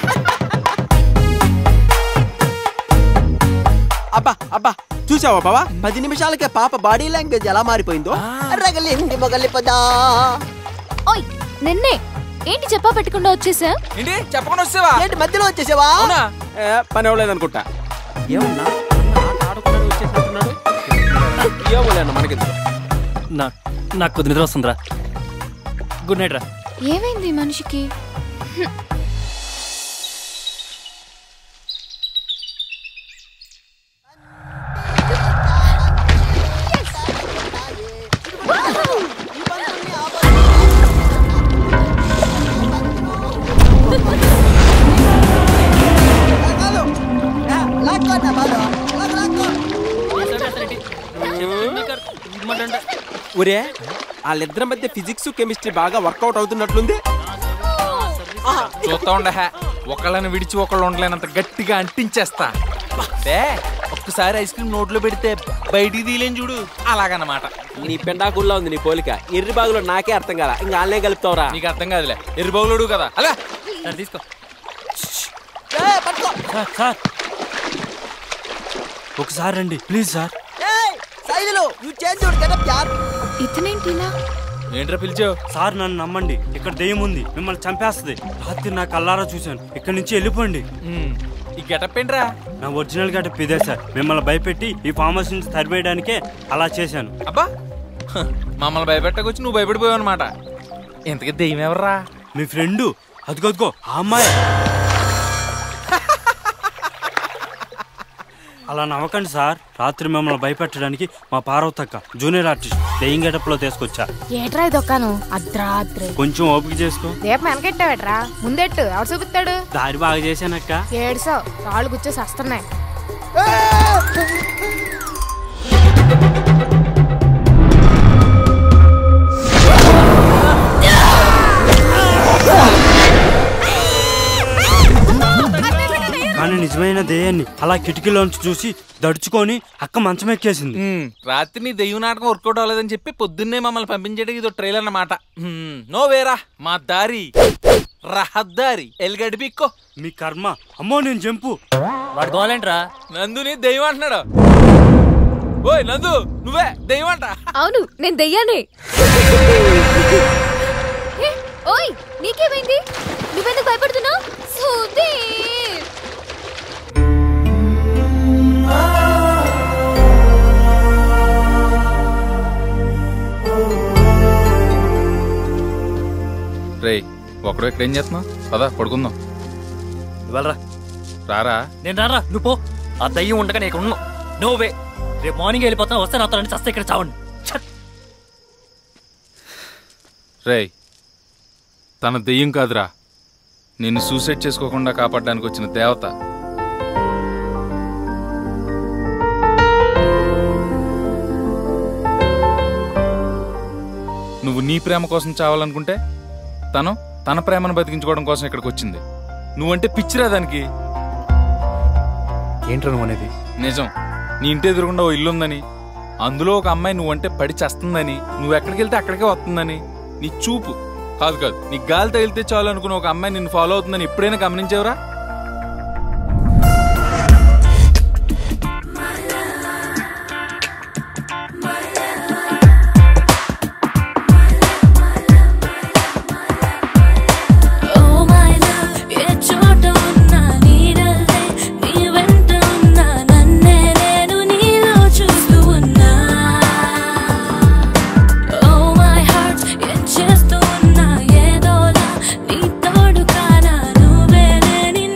అబ్బా అబ్బా చూసావా బావా పది నిమిషాలకే పాప బాడీ లాంగ్వేజ్ ఎలా మారిపోయిందో రగలింది మొగలిపదా ఓయ్ నిన్నే ఏంటి చెప్పా పెట్టకుండా వచ్చేసా ఏంటి చెప్పకుండా వచ్చేవా ఏంటి మధ్యలో వచ్చేసావా అవునా ఏ, పని అవ్వలేదు అనుకుంటా ఏమన్నా ఆట ఆడుకున్నాడు వచ్చేసినట్టున్నాడు ఏమోలే అన్న మనకి నా నాకు కొద్ది నిద్ర వస్తుందిరా గుడ్ నైట్ రా ఏమైంది ఈ మనిషికి లాక్కో అన్న బాలు లాక్కో లాక్కో ఒరే వాళ్ళిద్దరి మధ్య ఫిజిక్స్ కెమిస్ట్రీ బాగా వర్కౌట్ అవుతున్నట్లుంది చూస్తా ఉండ ఒకళ్ళని విడిచి ఒకళ్ళు ఉండలేనంత గట్టిగా అంటించేస్తా బే ఒక్కసారి ఐస్ క్రీమ్ నోట్లో పెడితే బయటికి తీలేని చూడు అలాగన్నమాట నీ పెండాకుల్లో ఉంది నీ పోలిక ఎర్రి బాగులో నాకే అర్థం కాల ఇంకా వాళ్ళనే కలుపుతావురా నీకు అర్థం కాదులే ఎర్రిబాగులోడు కదా అలా తీసుకో సార్ సార్ ఒకసారి రండి please sir Saidulu you change your getup యార్ ఇతనేంటి ఇలా ఏంట్రా పిలిచావు సార్ నన్ను నమ్మండి ఇక్కడ దెయ్యం ఉంది మిమ్మల్ని చంపేస్తుంది రాత్రి నా కల్లారా చూశాను ఇక్కడ నుంచి వెళ్ళిపోండి ఈ గెటప్ ఏంట్రా నా ఒరిజినల్ గెటప్ ఇదే సార్ మిమ్మల్ని భయపెట్టి ఈ ఫామ్ హౌస్ నుంచి తరివేయడానికే అలా చేశాను అబ్బా హ, మమ్మల్ని భయపెట్టకొచ్చి నువ్వు భయపడిపోయావు అనమాట ఇంతకీ దెయ్యం ఎవర్రా మీ ఫ్రెండు అదిగోదిగో ఆ అమ్మాయి అలా నవ్వకండి సార్ రాత్రి మిమ్మల్ని భయపెట్టడానికి మా పార్వతక్క జూనియర్ ఆర్టిస్ట్ దెయ్యం గెటప్లో తీసుకొచ్చా ఏట్రా ఇదొక్కాను అర్ధరాత్రి కొంచెం ఓపిక చేసుకో దీపం వెనకెట్టావేట్రా ముందెట్టు ఎవరు చూపిస్తాడు దారి బాగా చేశానక్క ఏడుసావు రాళ్ళు గుచ్చేసి వస్తున్నాయి కానీ నిజమైన దెయ్యాన్ని అలా కిటికీలోంచి చూసి దడుచుకొని అక్క మంచం ఎక్కేసింది ఉమ్, రాత్రి నీ దెయ్యం నాటకం వర్కౌట్ అవ్వలేదని చెప్పి పొద్దున్నే మమ్మల్ని పంపించేయడానికి ఇది ట్రైలర్ అన్నమాట ఉమ్, నో వేరా మా దారి రహదారి ఎల్గడ్డి పిక్కో మీ కర్మ అమ్మో నేను జంపు వాడు గోలేంట్రా నందుని దెయ్యం అంటున్నాడు ఓయ్ నందు నువ్వే దెయ్యం అంట అవును నేను దెయ్యానే ఏ, ఓయ్ నీకేమైంది నువ్వెందుకు భయపడుతున్నావు సుధీర్ రేయ్ ఒకడు ఇక్కడ ఏం చేస్తున్నావు పదా పడుకుందాం ఇవ్వాలరా రారా నేను రారా నువ్వు పో ఆ దయ్యం ఉండగా నేను ఇక్కడ ఉన్నాను నో వే రేపు మార్నింగ్ వెళ్ళిపోతాను వస్తే నాతో రండి చస్తే ఇక్కడ చావండి ఛట్. రేయ్ తన దెయ్యం కాదురా నిన్ను సూసైడ్ చేసుకోకుండా కాపాడడానికి వచ్చిన దేవత నువ్వు నీ ప్రేమ కోసం చావాలనుకుంటే తను తన ప్రేమను బతికించుకోవడం కోసం ఇక్కడికి వచ్చింది నువ్వంటే పిచ్చిరా దానికి ఏంట్రా నువ్వు అనేది నిజం నీ ఇంటి ఎదురుగుండా ఓ ఇల్లు ఉందని అందులో ఒక అమ్మాయి నువ్వంటే పడి చేస్తుందని నువ్వు ఎక్కడికి వెళ్తే అక్కడికే వస్తుందని నీ చూపు కాదు కాదు నీ గాలి తగిలితే చాలు అనుకున్న ఒక అమ్మాయి నిన్ను ఫాలో అవుతుందని ఎప్పుడైనా గమనించావురా Oh my love, ఏ చోట ఉన్నా నీడల్లే నీ వెంట ఉన్నా నన్నే నేను నీలో చూస్తూ ఉన్నా Oh my heart, ఏం చేస్తూ ఉన్నా ఏదోలా నీ తోడు కానా నువ్వే లేని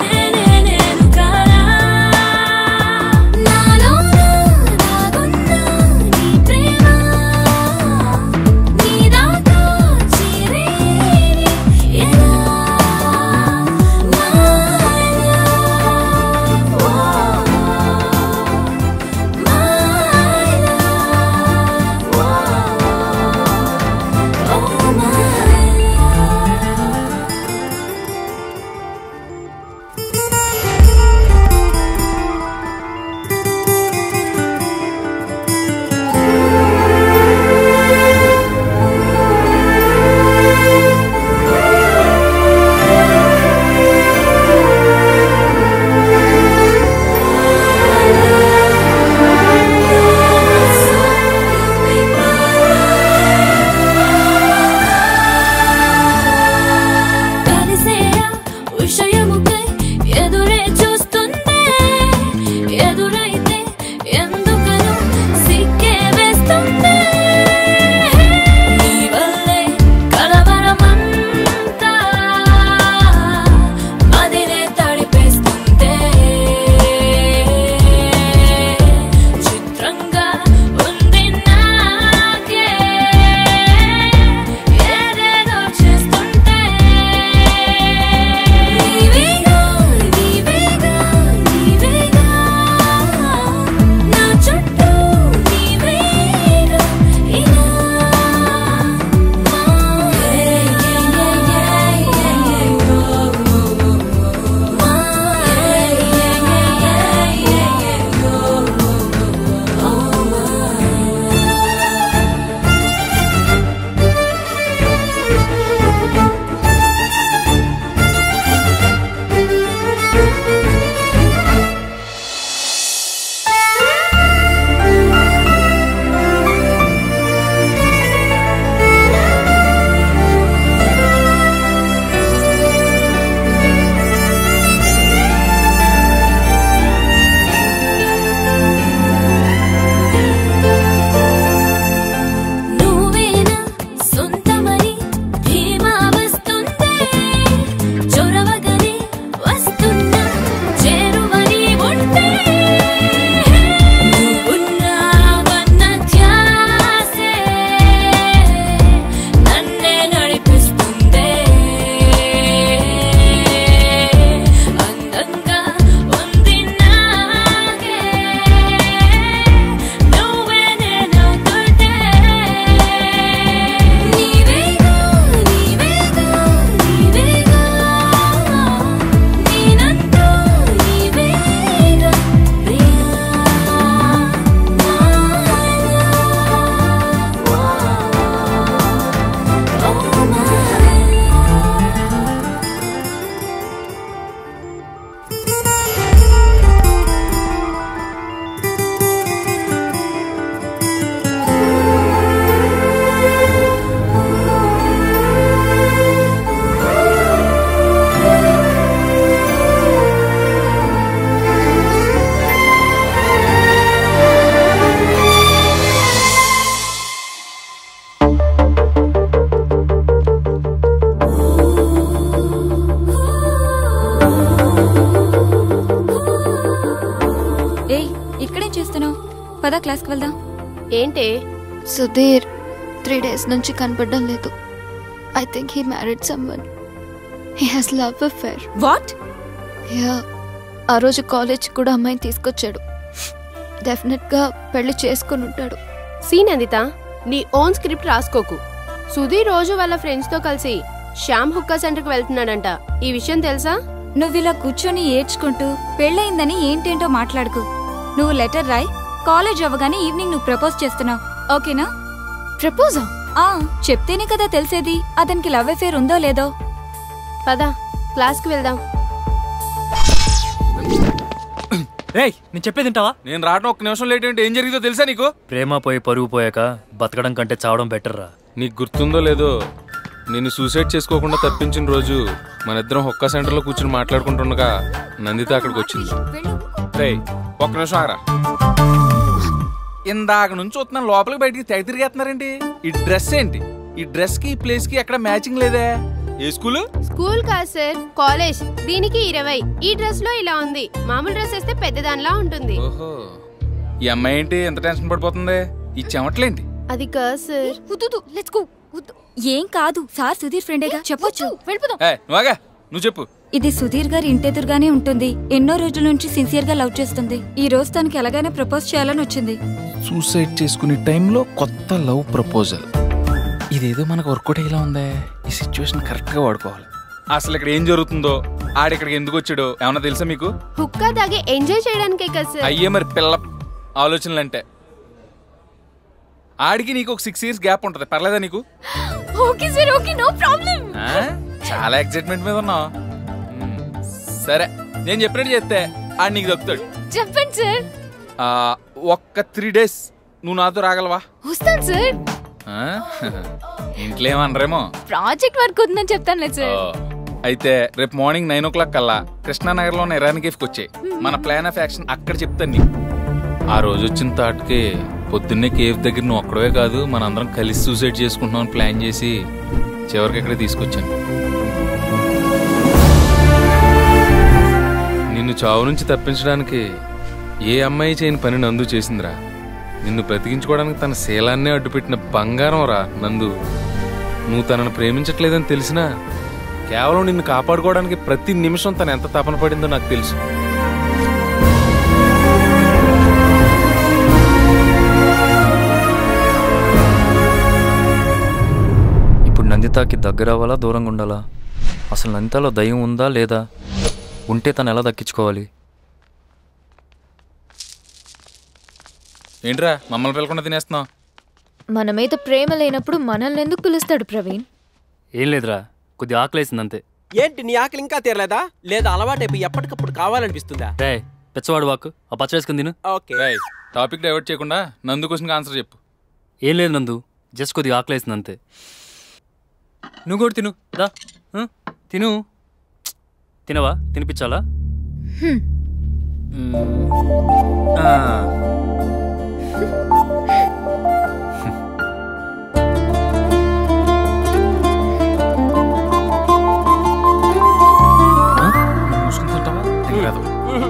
పద క్లాస్కి వెళ్దాం ఏంటి సుధీర్ త్రీ డేస్ నుంచి కనపడడం లేదు I think he married someone he has love affair what యా ఆ రోజు కాలేజ్ కూడా అమ్మాయిని తీసుకొచ్చాడు డెఫినెట్ గా పెళ్లి చేసుకుని ఉంటాడు సీన్ అందిత నీ ఓన్ స్క్రిప్ట్ రాసుకోకు సుధీర్ రోజు వాళ్ళ ఫ్రెండ్స్ తో కలిసి శ్యామ్ హుక్కా సెంటర్ కి వెళ్తున్నాడంట ఈ విషయం తెలుసా నువ్వు ఇలా కూర్చొని ఏడ్చుకుంటూ పెళ్ళయిందని ఏంటేంటో మాట్లాడుకు నువ్వు లెటర్ రాయ్ కాలేజ్ అవ్వగానే ఈవినింగ్ నువ్వు ప్రపోజ్ చేస్తున్నావు ఓకేనా ప్రపోజా ఆ చెప్తేనే కదా తెలిసేది అతనికి లవ్ అఫేర్ ఉందో లేదో పద క్లాస్ కి వెళ్దాం రేయ్ నేను చెప్పేది వింటావా నేను రావడం ఒక్క నిమిషం లేట్ ఏంటి ఏం జరిగిందో తెలుసా నీకు ప్రేమ పోయి పరుగు పోయాక బతకడం కంటే చావడం బెటర్ రా నీకు గుర్తుందో లేదో నేను సూసైడ్ చేసుకోకుండా తప్పించిన రోజు మన ఇద్దరం ఒక్క సెంటర్లో కూర్చుని మాట్లాడుకుంటుండగా నందిత అక్కడికి వచ్చింది రేయ్ ఒక్క నిమిషం ఆగరా ఇందాక నుంచి చూస్తున్నాను లోపలికి బయటికి తెగ తిరిగేస్తున్నారేంటి ఈ డ్రెస్ ఏంటి ఈ డ్రెస్ కి ఈ ప్లేస్ కి ఎక్కడ మ్యాచింగ్ లేదే ఏ స్కూల్ స్కూల్ కాదు సార్ కాలేజ్ దీనికి ఇరవై ఈ డ్రెస్ లో ఇలా ఉంది మామూలు డ్రెస్ వేస్తే పెద్దదానిలా ఉంటుంది ఓహో ఈ అమ్మాయి ఏంటి ఎంత టెన్షన్ పడిపోతుంది ఈ చెమట్లేంటి అది కాదు సార్ లెట్స్ గో ఏం కాదు సార్ సుధీర్ ఫ్రెండేగా చెప్పొచ్చు వెళ్ళిపోదాం ఏ నువ్వాగా నువ్వు చెప్పు ఇది సుధీర్ గారి ఇంటెదురుగానే ఉంటుంది ఎన్నో రోజుల నుంచి సిన్సియర్ గా లవ్ చేస్తుంది ఈ రోజు తనకి ఎలాగైనా ప్రపోజ్ చేయాలని వచ్చింది సూసైడ్ చేసుకునే టైంలో కొత్త లవ్ ప్రపోజల్ ఇదేదో మనకు వర్కౌట్ అయ్యేలా ఉందే ఈ సిచ్యువేషన్ కరెక్ట్ గా వాడుకోవాలి అసలు ఇక్కడ ఏం జరుగుతుందో ఆడిక్కడికి ఎందుకు వచ్చాడో ఏమన్నా తెలుసా మీకు హుక్కా తాగి ఎంజాయ్ చేయడానికే కదా సార్ అయ్యే మరి పిల్ల ఆలోచనలు అంటే ఆడికి నీకు ఒక సిక్స్ ఇయర్స్ గ్యాప్ ఉంటది పర్లేదా నీకు okay sir okay no problem ఆ? చాలా ఎక్సైట్మెంట్ మీద ఉన్నావు మ్మ్. సరే నేను చెప్పినట్టు చేస్తే ఆడు నీకు దొక్కుతాడు చెప్పండి సార్ ఆ, ఒక్క త్రీ డేస్ నువ్వు నాతో రాగలవా వస్తాను సార్ ఆ? ఇంట్లో ఏమనరేమో ప్రాజెక్ట్ వర్క్ ఉందని చెప్తాను లేదు ఓ, సార్ అయితే రేపు మార్నింగ్ నైన్ ఓ క్లాక్ కల్లా కృష్ణానగర్లో ఉన్న ఇరాన్ కేఫ్కి వచ్చాయి మన ప్లాన్ ఆఫ్ యాక్షన్ అక్కడ చెప్తాను నీకు ఆ రోజు వచ్చిన థాట్కి పొద్దున్నే కేఫ్ దగ్గర నువ్వు ఒక్కడవే కాదు మనందరం కలిసి సూసైడ్ చేసుకుంటున్నామని ప్లాన్ చేసి చివరికి ఇక్కడే తీసుకొచ్చాను నిన్ను చావు నుంచి తప్పించడానికి ఏ అమ్మాయి చేయని పని నందు చేసిందిరా నిన్ను బ్రతికించుకోవడానికి తన శీలాన్నే అడ్డుపెట్టిన బంగారం రా నందు నువ్వు తనను ప్రేమించట్లేదని తెలిసినా కేవలం నిన్ను కాపాడుకోవడానికి ప్రతి నిమిషం తను ఎంత తపన పడిందో నాకు తెలుసు ఇప్పుడు నందితకి దగ్గర అవ్వాలా దూరంగా ఉండాలా అసలు నందితలో దయ్యం ఉందా లేదా ఉంటే తను ఎలా దక్కించుకోవాలి ఏంట్రా మమ్మల్ని పిలకుండా తినేస్తున్నావు మన మీద ప్రేమ లేనప్పుడు మనల్ని ఎందుకు పిలుస్తాడు ప్రవీణ్ ఏం లేదురా కొద్దిగా ఆకలేసింది అంతే ఏంటి నీ ఆకలి ఇంకా తీరలేదా లేదా అలవాటైపోయి ఎప్పటికప్పుడు కావాలనిపిస్తుందా రే పెచ్చవాడు వాక్ ఆ పచ్చ వేసుకుని తిను ఓకే రేయ్, టాపిక్ డైవర్ట్ చేయకుండా నందు క్వశ్చన్కి ఆన్సర్ చెప్పు ఏం లేదు నందు జస్ట్ కొద్దిగా ఆకలేసింది అంతే నువ్వు కూడా తిను దా ఆ, తిను తినవా తినిపించాలా హ్మ్. ఆ. మూసుకుని తింటావా తినలేదు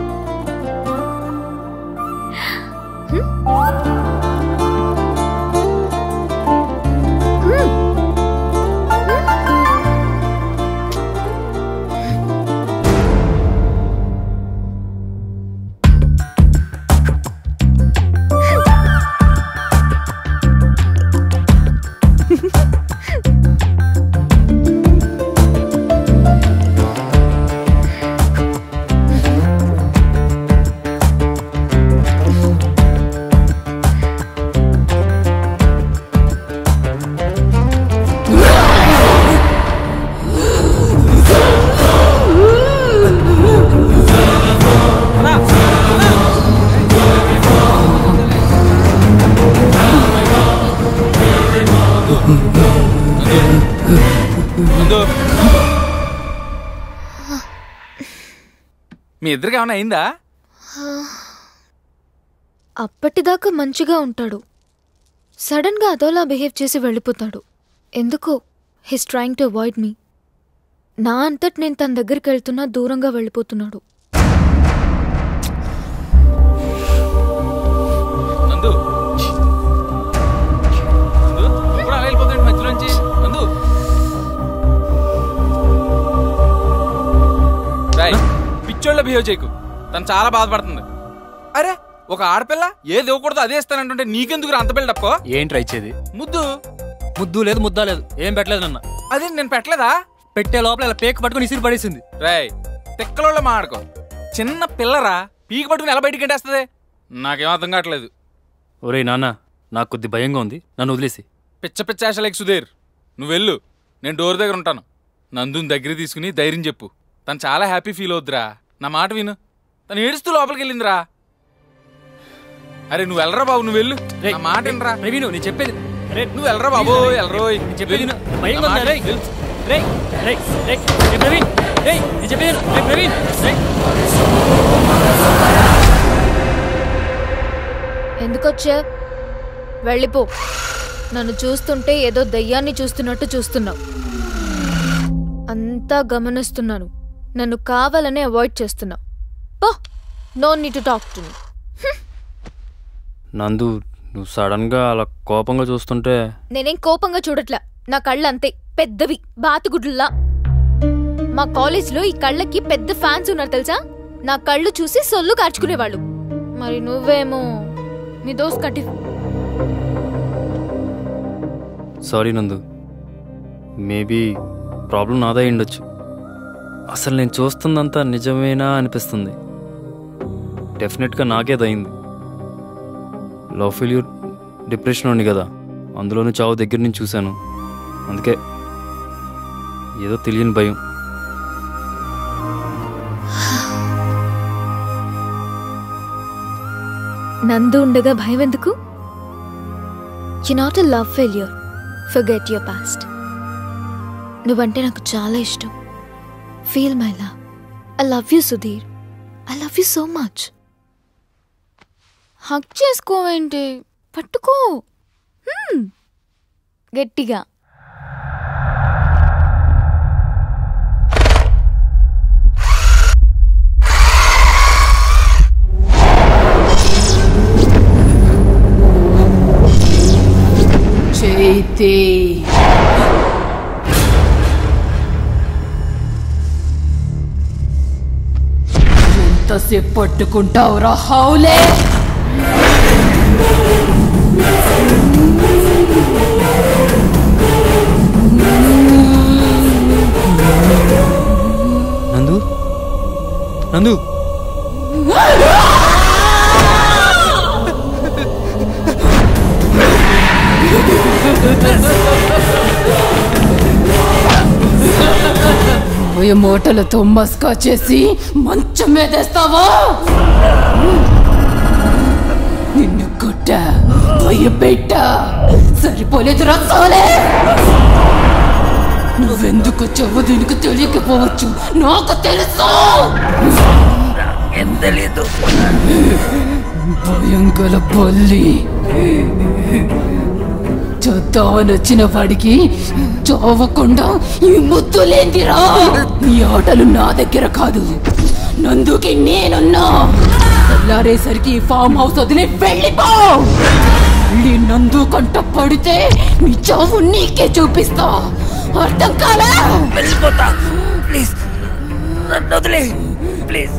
నందు మీ ఇద్దరికి ఏమైనా అయిందా అప్పటిదాకా మంచిగా ఉంటాడు సడన్ గా అదోలా బిహేవ్ చేసి వెళ్ళిపోతాడు ఎందుకో he's trying to avoid me నా అంతటి నేను తన దగ్గరికి వెళ్తున్నా దూరంగా వెళ్ళిపోతున్నాడు నందు పిచ్చోళ్ళ బిహేవ్ చేయకు తను చాలా బాధపడుతుంది అరే ఒక ఆడపిల్ల ఏది ఇవ్వకూడదు అదే ఇస్తానంటుంటే నీకెందుకు అంత బిల్డప్ ఏం ట్రై చేది ముద్దు ముద్దు లేదు ముద్దా లేదు ఏం పెట్టలేదు నన్న అదే నేను పెట్టలేదా పెట్టే లోపల ఇలా పేక పట్టుకుని ఇసిరి పడేసింది రాయ్ తిక్కలోళ్ళ మాడుకో చిన్న పిల్లరా పీక పట్టుకుని ఎలా బయటికి గంటేస్తుంది నాకేం అర్థం కావట్లేదు ఒరేయ్ నాన్న నాకు కొద్ది భయంగా ఉంది నన్ను వదిలేసి పిచ్చ పిచ్చ ఆశలేకి సుధీర్ నువ్వు వెళ్ళు నేను డోర్ దగ్గర ఉంటాను నందుని దగ్గర తీసుకుని ధైర్యం చెప్పు తను చాలా హ్యాపీ ఫీల్ అవుద్దిరా నా మాట విను తను ఏడుస్తూ లోపలికి వెళ్ళిందిరా అరే నువ్వు వెళ్ళరా బాబు నువ్వు వెళ్ళు నా మాట వినరా ప్రవీణ్ నేను చెప్పేది నువ్వు వెళ్ళరా బాబు వెళ్ళరోయ్ చెప్పేది వెళ్ళు. విను. భయంగా నా ఉందా, మాట రేయ్? వెళ్ళు. రేయ్ రేయ్ రేయ్ రేయ్ ప్రవీణ్ రేయ్ నేను చెప్పేది విను. రేయ్ ప్రవీణ్ రేయ్ ఎందుకొచ్చా వెళ్ళిపో నన్ను చూస్తుంటే ఏదో దయ్యాన్ని చూస్తున్నట్టు చూస్తున్నావు అంతా గమనిస్తున్నాను నన్ను కావాలనే అవాయిడ్ చేస్తున్నావు పో no need to talk to నందు నువ్వు సడన్ గా అలా కోపంగా చూస్తుంటే నేనేం కోపంగా చూడట్లా నా కళ్ళు అంతే పెద్దవి బాతుగుడ్లులా మా కాలేజ్లో ఈ కళ్ళకి పెద్ద ఫ్యాన్స్ ఉన్నారు తెలుసా నా కళ్ళు చూసి సొల్లు కార్చుకునేవాళ్ళు మరి నువ్వేమో నీ దోస్ కట్టి సారీ నందు మేబీ ప్రాబ్లం నాదే ఉండొచ్చు అసలు నేను చూస్తుందంతా నిజమేనా అనిపిస్తుంది డెఫినెట్గా నాకేదయింది లవ్ ఫెయిల్యూర్ డిప్రెషన్ ఉంది కదా అందులోనూ చావు దగ్గర నుంచి చూశాను అందుకే ఏదో తెలియని భయం నందు ఉండగా భయం ఎందుకు you not a love failure forget your past నువ్వంటే నాకు చాలా ఇష్టం feel my love I love you Sudheer I love you so much hug చేసుకోవేంటి పట్టుకో హ్మ్. గట్టిగా చైతే ఎంతసేపు పట్టుకుంటావురా హౌలే నందు నందు పోయే మూటలతో మస్కా చేసి మంచం మీదేస్తావా నిన్ను కొట్ట భయపెట్ట సరిపోలేదు రసాలే నువ్వెందుకు వచ్చావో దీనికి తెలియకపోవచ్చు నాకు తెలుసు తెలీదు భయం గల బల్లి చూద్దామని వచ్చిన వాడికి చావకుండా ఈ ముద్దులేందిరా ఈ ఆటలు నా దగ్గర కాదు నందుకి నేనున్నా తెల్లారేసరికి ఈ ఫామ్ హౌస్ వదిలి వెళ్ళిపో ఈ నందు కంట పడితే నీ చావు నీకే చూపిస్తా అర్థం కాలా వెళ్ళిపోతా ప్లీజ్ నన్ను వదిలే ప్లీజ్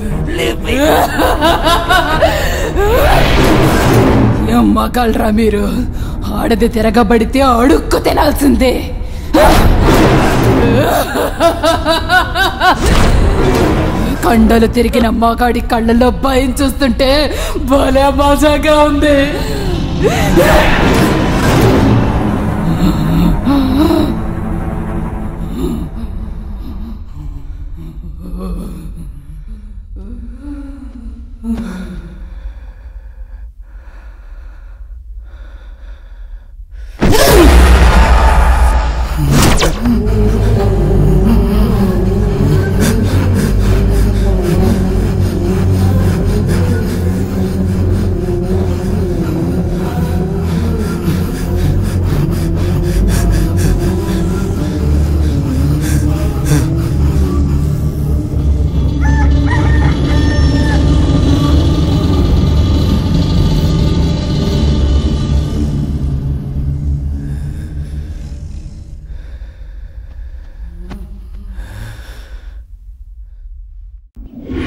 ఏం మగాళ్ళరా మీరు ఆడది తిరగబడితే అడుక్కు తినాల్సిందే కండలు తిరిగిన మగాడి కళ్ళలో భయం చూస్తుంటే భలే మజాగా ఉంది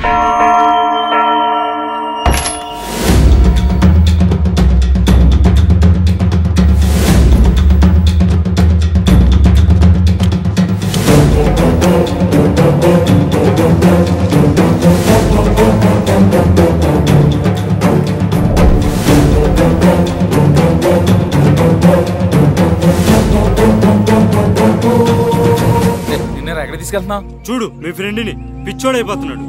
నిన్న ఎక్కడ తీసుకెళ్తున్నావు చూడు మీ ఫ్రెండ్ని పిచ్చోడైపోతున్నాడు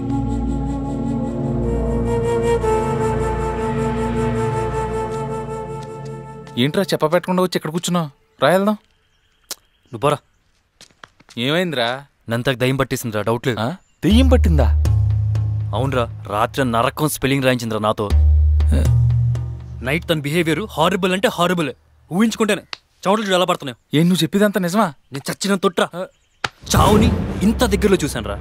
ఏంట్రా చెప్ప పెట్టకుండా వచ్చి ఇక్కడ కూర్చున్నావు రాయల్దాం నువ్వు పోరా ఏమైందిరా నంతకు దయ్యం పట్టేసిందిరా డౌట్ లేదు దెయ్యం పట్టిందా అవునరా రాత్రి నరకం స్పెల్లింగ్ రాయించిందిరా నాతో నైట్ తన బిహేవియర్ హారబుల్ అంటే హారబుల్ ఊహించుకుంటేనే చోటలు చూడు ఎలా పడుతున్నాయి ఏం నువ్వు చెప్పేదంతా నిజమా నేను చచ్చిన తొట్రా చావుని ఇంత దగ్గరలో చూశానురా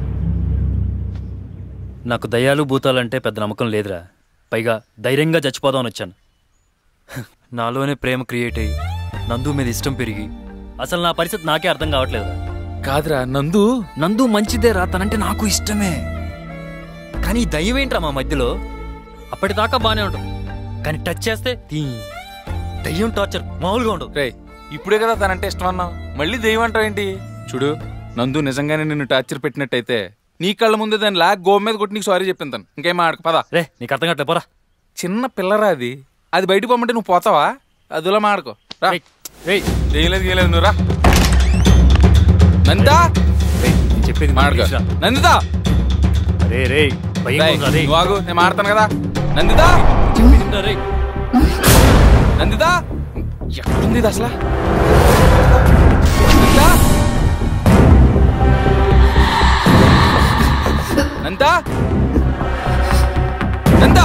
నాకు దయ్యాలు భూతాలంటే పెద్ద నమ్మకం లేదురా పైగా ధైర్యంగా చచ్చిపోదామని వచ్చాను నాలోనే ప్రేమ క్రియేట్ అయ్యి నందు మీద ఇష్టం పెరిగి అసలు నా పరిస్థితి నాకే అర్థం కావట్లేదురా కాదురా నందు నందు మంచిదే రా తనంటే నాకు ఇష్టమే కానీ ఈ దయ్యం ఏంట్రా మా మధ్యలో అప్పటిదాకా బానే ఉంటుంది కానీ టచ్ చేస్తే తీ దయ్యం టార్చర్ మామూలుగా ఉండదు రే ఇప్పుడే కదా తనంటే ఇష్టం అన్నావు మళ్ళీ దెయ్యం అంటావు ఏంటి చూడు నందు నిజంగానే నిన్ను టార్చర్ పెట్టినట్టయితే నీ కళ్ళ ముందే దాని లాగ్ గోపు మీద కొట్టి నీకు సారీ చెప్పింతాను ఇంకేం ఆడక పదా రే నీకు అర్థం కావట్లే పోరా చిన్న పిల్లరా అది అది బయటకు పొమ్మంటే నువ్వు పోతావా అదిలో మాడుకో రా చేయలేదు గీయలేదు నువ్వు రా నందితా చెప్పేది మాడుకో నందితా రే రే భయం రేయ్, ఉందిరా, రేయ్. నువ్వు ఆగు నేను మాడతాను కదా నందితా నందితా ఎక్కడుంది ఇది అసలు నందితా నందా నందా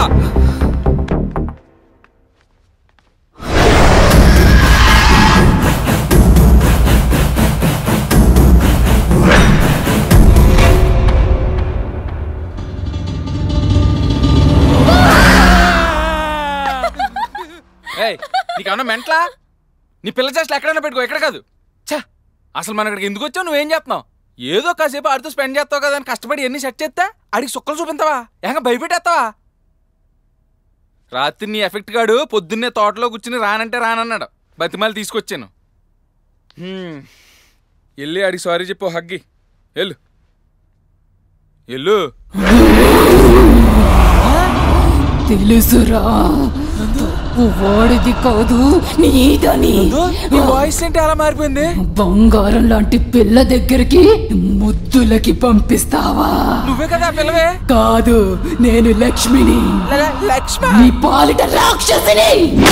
ఏయ్ నీకేమన్నా మెంట్లా నీ పిల్ల చేష్టలు ఎక్కడైనా పెట్టుకో ఎక్కడ కాదు ఛా అసలు మన ఇక్కడికి ఎందుకు వచ్చావు నువ్వేం చేస్తున్నావు ఏదో కాసేపు ఆడితో స్పెండ్ చేస్తావు కదా అని కష్టపడి ఎన్ని సెట్ చేస్తే ఆడికి సుక్కలు చూపించావా ఏకంగా భయపెట్టేస్తావా రాత్రి నీ ఎఫెక్ట్ గాడు పొద్దున్నే తోటలో కూర్చుని రానంటే రానన్నాడు బతిమాలి తీసుకొచ్చాను హ్మ్. వెళ్ళి ఆడికి సారీ చెప్పు హగ్గి వెళ్ళు వెళ్ళు తెలుసురా తప్పు వాడిది కాదు నీదని నీ వాయిస్ ఏంటి అలా మారిపోయింది బంగారం లాంటి పిల్ల దగ్గరికి ముద్దులకి పంపిస్తావా నువ్వే కదా ఆ పిల్లవే కాదు నేను లక్ష్మిని లక్ష్మి నీ పాలిట రాక్షసిని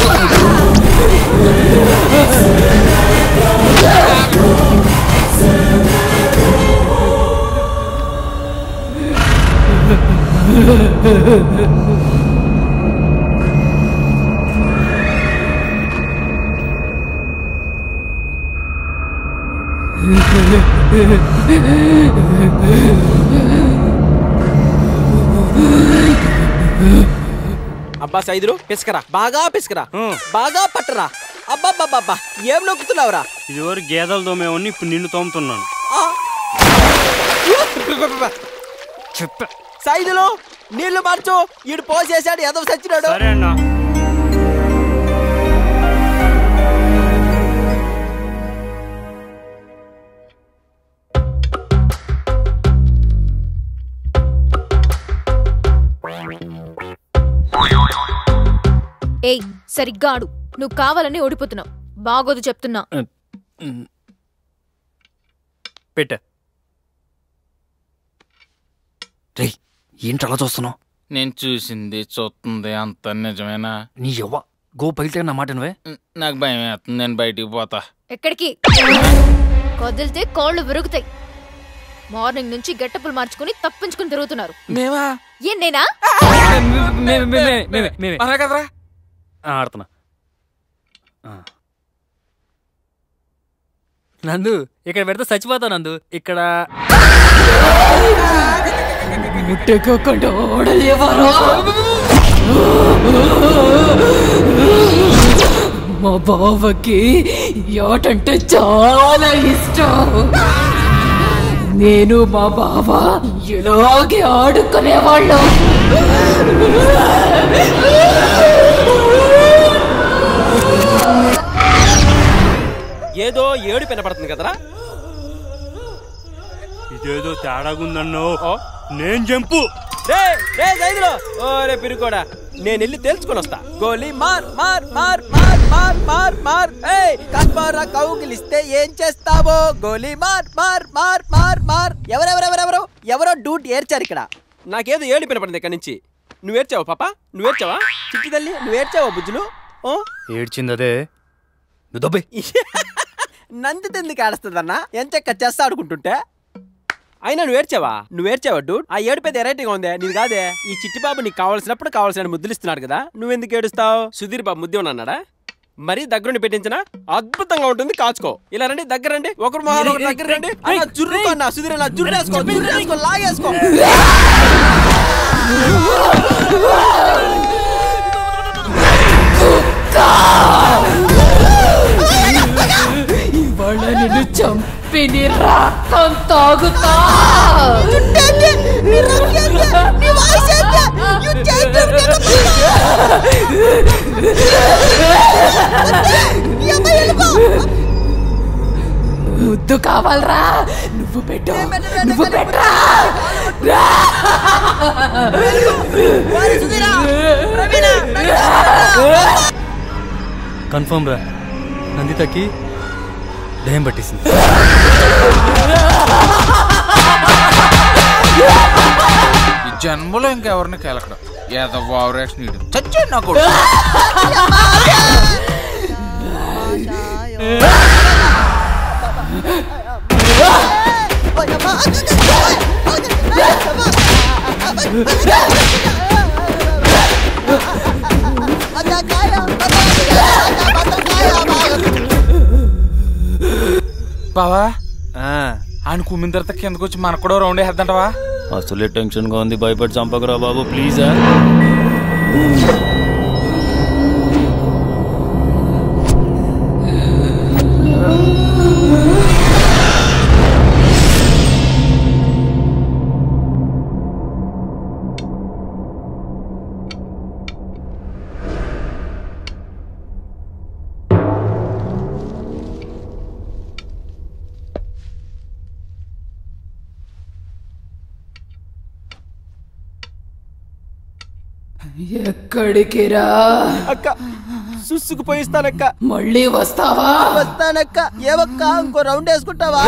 అబ్బా సైదులు పిసకరా బాగా పిసకరా బాగా పట్టరా అబ్బా ఏం నొక్కుతున్నావురా ఇదివరకు గేదెలు తోమేవాడిని ఇప్పుడు నిన్ను తోముతున్నాను చెప్పా సైదులు నీళ్లు మార్చు ఈడు పోసేసాడు ఎదవ సచ్చినాడు సరే అన్నా ఏయ్ సరిగ్గా ఆడు నువ్వు కావాలని ఓడిపోతున్నావు బాగోదు చెప్తున్నా పెట్ట రే ఏంటి అలా చూస్తున్నావు నేను చూసింది చూస్తుంది అంత నిజమేనా నీ ఎవ్వ గో బయట నా మాట నువ్వే నాకు భయం వేస్తుంది నేను బయటికి పోతా ఎక్కడికి కదిలితే కాళ్ళు విరుగుతాయి మార్నింగ్ నుంచి గెట్టపులు మార్చుకుని తప్పించుకుని తిరుగుతున్నారు మేమా ఏం నేనా అలా కదరా ఆడుతున్నా ఆ. నందు ఇక్కడ పెడితే చచ్చిపోతావు నందు ఇక్కడ ముట్టుకోకుండా ఓడలేవారు మా బావకి యాటంటే చాలా ఇష్టం నేను మా బావ ఇలాగే ఆడుకునేవాళ్ళం ఏదో ఏడు వినపడుతుంది కదరా ఇదేదో తేడాగుందన్నో నేను జంపు రే రే సైదులో ఓ రే పిరుకోడా నేను వెళ్ళి తెలుసుకొని వస్తా గోలీ మార్ మార్ మార్ మార్ మార్ మార్ మార్ ఏయ్ కస్పారా కౌగిలిస్తే ఏం చేస్తావో గోలీ మార్ మార్ మార్ మార్ మార్ ఎవరెవరెవరెవరో ఎవరో డూట్ ఏడ్చారు ఇక్కడ నాకేదో ఏడు వినపడింది ఇక్కడ నుంచి నువ్వు ఏడ్చావా పాప నువ్వు ఏడ్చావా చిట్టి తల్లి నువ్వు ఏడ్చావా బుజ్జులు ఓ ఏడ్చింది అదే నువ్వు దొబ్బే నంది ఎందుకు ఆడుస్తుందన్నా ఎంచక్క చెస్ ఆడుకుంటుంటే అయినా నువ్వు ఏడ్చావా నువ్వు ఏడ్చావా డూడ్ ఆ ఏడుపేది ఎరైటీగా ఉందే నీది కాదే ఈ చిట్టి బాబు నీకు కావాల్సినప్పుడు కావాల్సిన ముద్దులు ఇస్తున్నాడు కదా నువ్వెందుకు ఏడుస్తావు సుధీర్ బాబు ముద్దే ఉన్నాడా మరి దగ్గరుండి పెట్టించిన అద్భుతంగా ఉంటుంది కాచుకో ఇలా రండి దగ్గర రండి ఒకరు మొహాలు ఒకరు దగ్గర రండి అన్న జుర్రుకో అన్న సుధీర్ అన్న జుర్రు వేసుకో జుర్రు వేసుకో లాగేసుకో ఇవాళ నిన్ను చంపి నీ రక్తం తాగుతా ముద్దు కావాలరా నువ్వు పెట్టు నువ్వు పెట్టరా రా. కన్ఫర్మ్ రా నందితకి దయ్యం పట్టేసింది ఈ జన్మలో ఇంకెవరిని కేలకడం ఏదో వావరేషన్ ఇడు చచ్చాడు నా కొడుకు బావా ఆయన కుమ్మిన తర్వాత కిందకు వచ్చి మనకు కూడా రౌండ్ వేద్దంటవా అసలే టెన్షన్గా ఉంది భయపడి చంపకరా బాబు ప్లీజా ఎక్కడికి రా అక్క సుస్సుకు పోయిస్తానక్క మళ్ళీ వస్తావా వస్తానక్క ఏవక్క ఇంకో రౌండ్ వేసుకుంటావా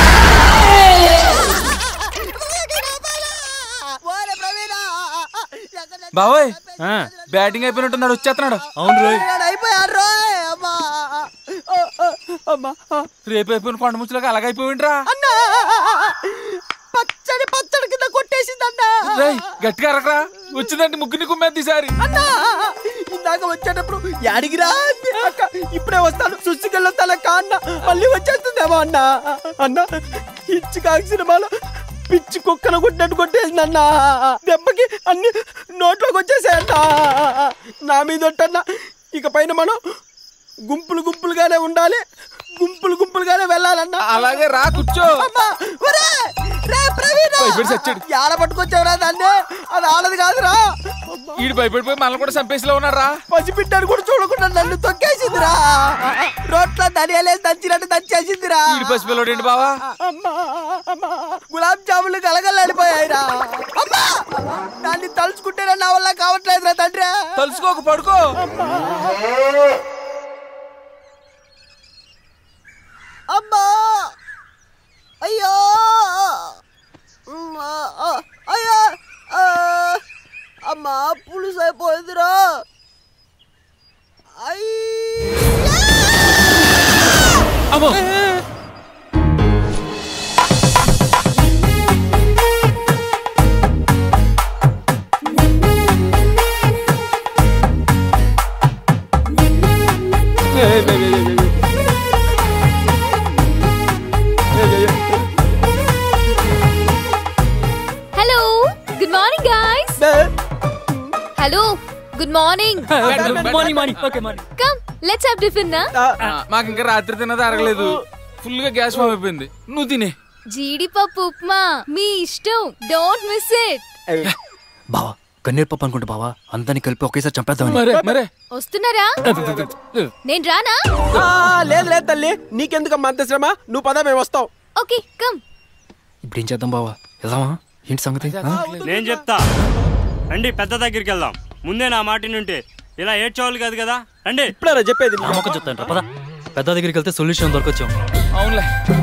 బావోయ్ బ్యాటింగ్ అయిపోయినట్టున్నాడు వచ్చేస్తున్నాడు అవును రోయ్ అయిపోయారు అమ్మా అమ్మా రేపు అయిపోయిన కొండ ముచ్చులకు అలాగైపోయిండ్రా అన్నా పచ్చడి పచ్చడి కింద కొట్టేసిందన్నా రేయ్ గట్టిగా అరకరా వచ్చిందంటే ముగ్గురిని కుమ్మేది ఈసారి అన్నా ఇందాక వచ్చేటప్పుడు యాడిగిరా అంది అక్క ఇప్పుడే వస్తాను సుస్సుకెళ్ళొస్తానక్క అన్న మళ్ళీ వచ్చేస్తుందేమో అన్న అన్న ఇచ్చి కాకి సినిమాలో పిచ్చి కుక్కను కొట్టినట్టు కొట్టేసింది అన్న దెబ్బకి అన్ని నోట్లోకి వచ్చేసాయన్న నా మీద ఒట్టన్న ఇక పైన మనం గుంపులు గుంపులుగానే ఉండాలి గుంపులు గుంపులుగానే వెళ్ళాలన్నా అలాగే రా కూర్చో అమ్మా, ఒరే, రే ప్రవీణ భయపడి చచ్చాడు. యాడ పట్టుకొచ్చావురా దాన్ని అది ఆడది కాదురా ఈడు భయపడిపోయి మనల్ని కూడా చంపేసిలో ఉన్నారా పసిబిడ్డను కూడా చూడకుండా నన్ను తొక్కేసిందిరా రోట్లో ధనియాలేసి దంచినట్టు దంచేసిందిరా ఈడు పసిపిల్లోడు ఏంటి బావా అమ్మా అమ్మా గులాబ్ జాములు గలగలడిపోయాయిరా అమ్మా దాన్ని తలుచుకుంటేనే నా వల్ల కావట్లేదురా తండ్రి తలుసుకోక పడుకో అమ్మా అయ్యో అమ్మా, ఆ, అయ్యో ఆ, అమ్మా పులుసు అయిపోయిందిరా hello good morning guys hello good morning morning morning okay morning come let's have tiffin నా మాకు ఇంకా రాత్రి తిన్నది అరగలేదు ఫుల్ గా గ్యాస్ ఫామ్ అయిపోయింది నువ్వు తినే జీడిపప్పు ఉప్మా మీ ఇష్టం డోంట్ మిస్ ఇట్ బావా కన్నీరు పప్పు అనుకుంటా బావా అందరిని కలిపి ఒకేసారి చంపేద్దాం మరే మరే వస్తున్నారా నేను రానా ఆ, లేదు లేదు తల్లి నీకెందుకమ్మా అంత శ్రమ నువ్వు పద మేము వస్తాం ఓకే కమ్ ఇప్పుడు ఏం చేద్దాం బావా వెళ్దామా ఏంటి సంగతి ఆ? నేను చెప్తా రండి పెద్ద దగ్గరికి వెళ్దాం ముందే నా మాట నుంటే ఇలా ఏడ్చేవాళ్ళు కాదు కదా రండి ఇప్పుడే చెప్పేది నా మొక్క చెప్తాను పద పెద్ద దగ్గరికి వెళ్తే సొల్యూషన్ దొరకొచ్చాం అవునులే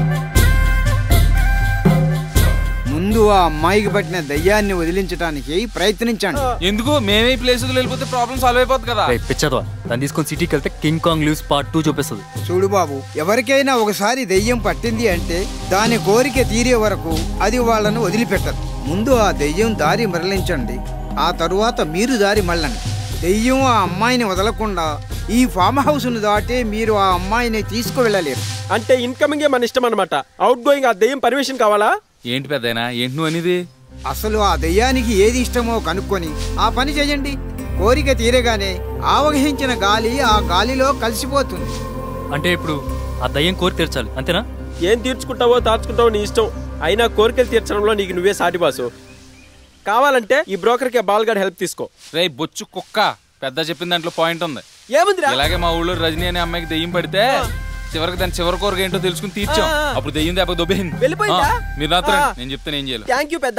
ముందు ఆ అమ్మాయికి పట్టిన దయ్యాన్ని వదిలించడానికి ప్రయత్నించండి ఎందుకు మేమే ఈ ప్లేస్ వెళ్ళిపోతే ప్రాబ్లం సాల్వ్ అయిపోతుంది కదా రేయ్, పిచ్చదవా దాన్ని తీసుకొని సిటీకి వెళ్తే King Kong leaves part two చూపిస్తుంది చూడు బాబు ఎవరికైనా ఒకసారి దెయ్యం పట్టింది అంటే దాని కోరిక తీరే వరకు అది వాళ్ళను వదిలిపెట్టదు ముందు ఆ దెయ్యం దారి మరలించండి ఆ తరువాత మీరు దారి మళ్ళండి దెయ్యం ఆ అమ్మాయిని వదలకుండా ఈ ఫామ్ హౌస్ను దాటే మీరు ఆ అమ్మాయిని తీసుకువెళ్ళలేరు అంటే ఇన్కమింగ్ మన ఇష్టం అనమాట అవుట్ గోయింగ్ ఆ దెయ్యం పర్మిషన్ కావాలా ఏంటి పెద్దయినా ఏంటి నువ్వు అనేది అసలు ఆ దెయ్యానికి ఏది ఇష్టమో కనుక్కొని ఆ పని చేయండి కోరిక తీరగానే ఆవహించిన గాలి ఆ గాలిలో కలిసిపోతుంది అంటే ఇప్పుడు ఆ దయ్యం కోరి తీర్చాలి అంతేనా ఏం తీర్చుకుంటావో దాచుకుంటావో నీ ఇష్టం అయినా కోరికలు తీర్చడంలో నీకు నువ్వే సాటి బాసు కావాలంటే ఈ బ్రోకర్కి బాల్ గార్డ్ హెల్ప్ తీసుకో రే బొచ్చు కుక్క పెద్ద చెప్పిన దాంట్లో పాయింట్ ఉంది ఏముందిరా ఇలాగే మా ఊళ్ళో రజనీ అనే అమ్మాయికి దెయ్యం పడితే చివరికి దాని చివరి కోరిక ఏంటో తెలుసుకుని తీర్చాం ఆ, ఆ. అప్పుడు దెయ్యం దెబ్బ దొబ్బేసింది వెళ్ళిపోయిందా? ఆ, మీరు నాతో రండి. ఆ. నేను చెప్తాను ఏం చేయాలి థ్యాంక్ యూ పెద్ద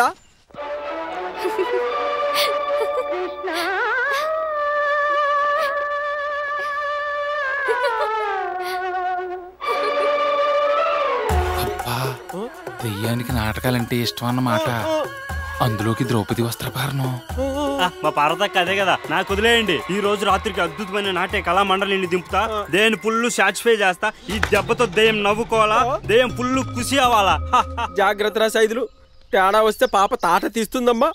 అబ్బా దెయ్యానికి నాటకాలంటే ఇష్టం అన్నమాట అందులోకి ద్రౌపది వస్త్రభారణం ఆ, మా పార్వతక్క అదే కదా నాకు వదిలేయండి ఈ రోజు రాత్రికి అద్భుతమైన నాట్య కళా మండలిని దింపుతా దేని పుల్లు సాటిస్ఫై చేస్తా ఈ దెబ్బతో దెయ్యం నవ్వుకోవాలా దెయ్యం పుల్లు ఖుషి అవ్వాలా హ, హ. జాగ్రత్త రా సైదులు తేడా వస్తే పాప తాట తీస్తుందమ్మా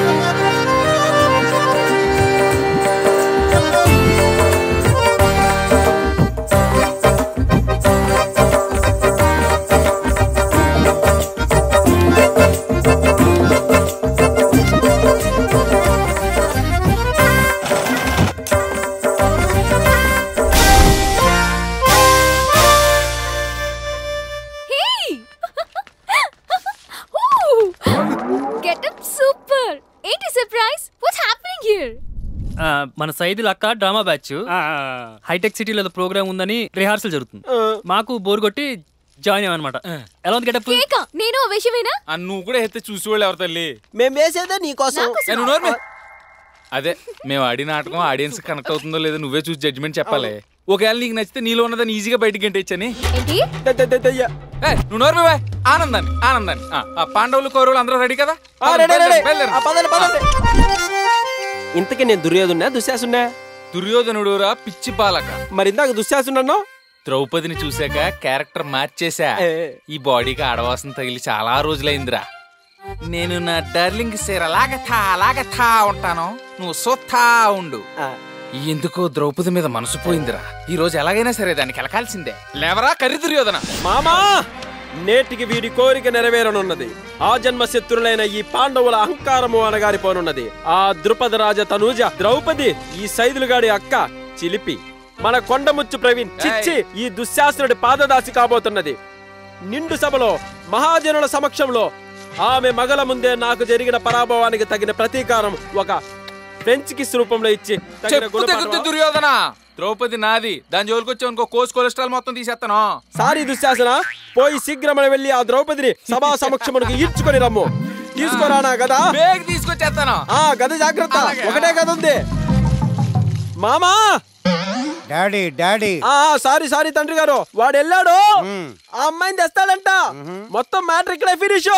గెటప్ సూపర్ ఏంటి సర్ప్రైజ్ వాట్స్ హ్యాపెనింగ్ హియర్ ఆ, మన సైదుల్ అక్క డ్రామా బ్యాచ్ హైటెక్ సిటీలో ఏదో ప్రోగ్రామ్ ఉందని రిహార్సల్ జరుగుతుంది మాకు బోర్ కొట్టి జాయిన్ అయ్యామన్నమాట ఎలా ఉంది గెటప్ కేక నేను ఆ విషయమేనా ఆ, నువ్వు కూడా ఎత్తే చూసేవాళ్ళు ఎవరు తల్లి మేము వేసేదే నీకోసం ఏ, నువ్వు నోర్మి. అదే మేము ఆడి నాటకం ఆడియన్స్ కనెక్ట్ అవుతుందో లేదో నువ్వే చూసి జడ్జ్మెంట్ చెప్పాలి ఒకవేళ నీకు నచ్చితే నీలో ఉన్నదాన్ని ఈజీగా బయటికి గంటేచ్చని ఏంటి ఏ, నువ్వు నోర్మి బాయ్ ఆనందాన్ని ఆనందాన్ని ఆ, ఆ, పాండవులు కౌరవులు అందరూ రెడీ కదా ఆ, రెడీ, రెడీ. బయలుదేరు. ఆ, పదండి, పదండి. ఇంతకీ నేను దుర్యోధున్నా దుశ్శాసున్నా దుర్యోధనుడు రా పిచ్చి బాలక మరి ఇందాక దుశ్శాసున్నాను ద్రౌపదిని చూశాక క్యారెక్టర్ మార్చేసా ఈ బాడీకి ఆడవాసన తగిలి చాలా రోజులైందిరా నేను నా డార్లింగ్ సీర అలాగ థా అలాగ థా ఉంటాను నువ్వు సొత్తా ఉండు ఎందుకో ద్రౌపది మీద మనసు పోయిందిరా ఈ రోజు ఎలాగైనా సరే దానికి ఎలకాల్సిందే లేవరా కర్రి దుర్యోధన మామా నేటికి వీడి కోరిక నెరవేరనున్నది ఆ జన్మ శత్రులైన ఈ పాండవుల అహంకారము అనగారిపోనున్నది ఆ ద్రుపద రాజ తనూజ ద్రౌపది ఈ సైదులుగాడి అక్క చిలిపి మన కొండముచ్చు ప్రవీణ్ చిచ్చి ఈ దుశ్శాసనుడి పాదదాసి కాబోతున్నది నిండు సభలో మహాజనుల సమక్షంలో ఆమె మగల ముందే నాకు జరిగిన పరాభవానికి తగిన ప్రతీకారం ఒక ఫ్రెంచ్ కిస్ రూపంలో ఇచ్చి తగిన చెప్పు గుణపాఠం- తెగుద్దు దుర్యోధన ద్రౌపది నాది దాని జోలికి వచ్చావు అనుకో కోసి కొలెస్ట్రాల్ మొత్తం తీసేస్తాను సారీ దుశ్శాసన పోయి శీఘ్రమని వెళ్ళి ఆ ద్రౌపదిని సభా సమక్షమునకు ఈడ్చుకొని రమ్ము తీసుకురానా గదా బేగ్ తీసుకొచ్చేస్తాను ఆ గద జాగ్రత్త ఒకటే గద ఉంది మామా డాడీ డాడీ ఆ సారీ సారీ తండ్రి గారు వాడు వెళ్ళాడు ఆ అమ్మాయిని తెస్తాడంట మొత్తం మ్యాటర్ ఇక్కడే ఫినిష్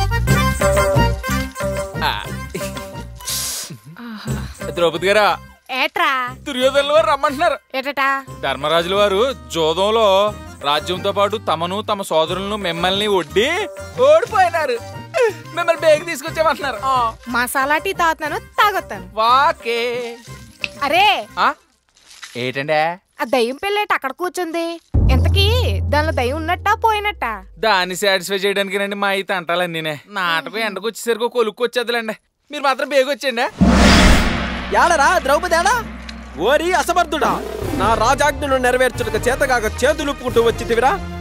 ద్రౌపది గారా ఏట్రా దుర్యోధనులు వారు రమ్మంటున్నారు ఏటటా ధర్మరాజుల వారు జోదంలో రాజ్యంతో పాటు తమను తమ సోదరులను మిమ్మల్ని ఒడ్డి ఓడిపోయినారు మిమ్మల్ని బేగ్ తీసుకొచ్చామంటున్నారు మసాలా టీ తాగుతున్నాను తాగొత్తాను వాకే అరే ఏంటండే ఆ దయ్యం పిల్లేట అక్కడ కూర్చుంది ఇంతకీ దానిలో దయ్యం ఉన్నట్టా పోయినట్టా దాన్ని సాటిస్ఫై చేయడానికి రండి మా అయితే అంటాలండి నేనే నాటకం ఎండకు వచ్చేసరికి కొలుక్కు వచ్చేదిలేండి మీరు మాత్రం బేగ్ వచ్చేయండి ఏడరా ద్రౌపది ఏడా ఓరి అసమర్థుడా నా రాజాజ్ఞను నెరవేర్చుటకు చేతగాక చేతులుపుకుంటూ వచ్చితివిరా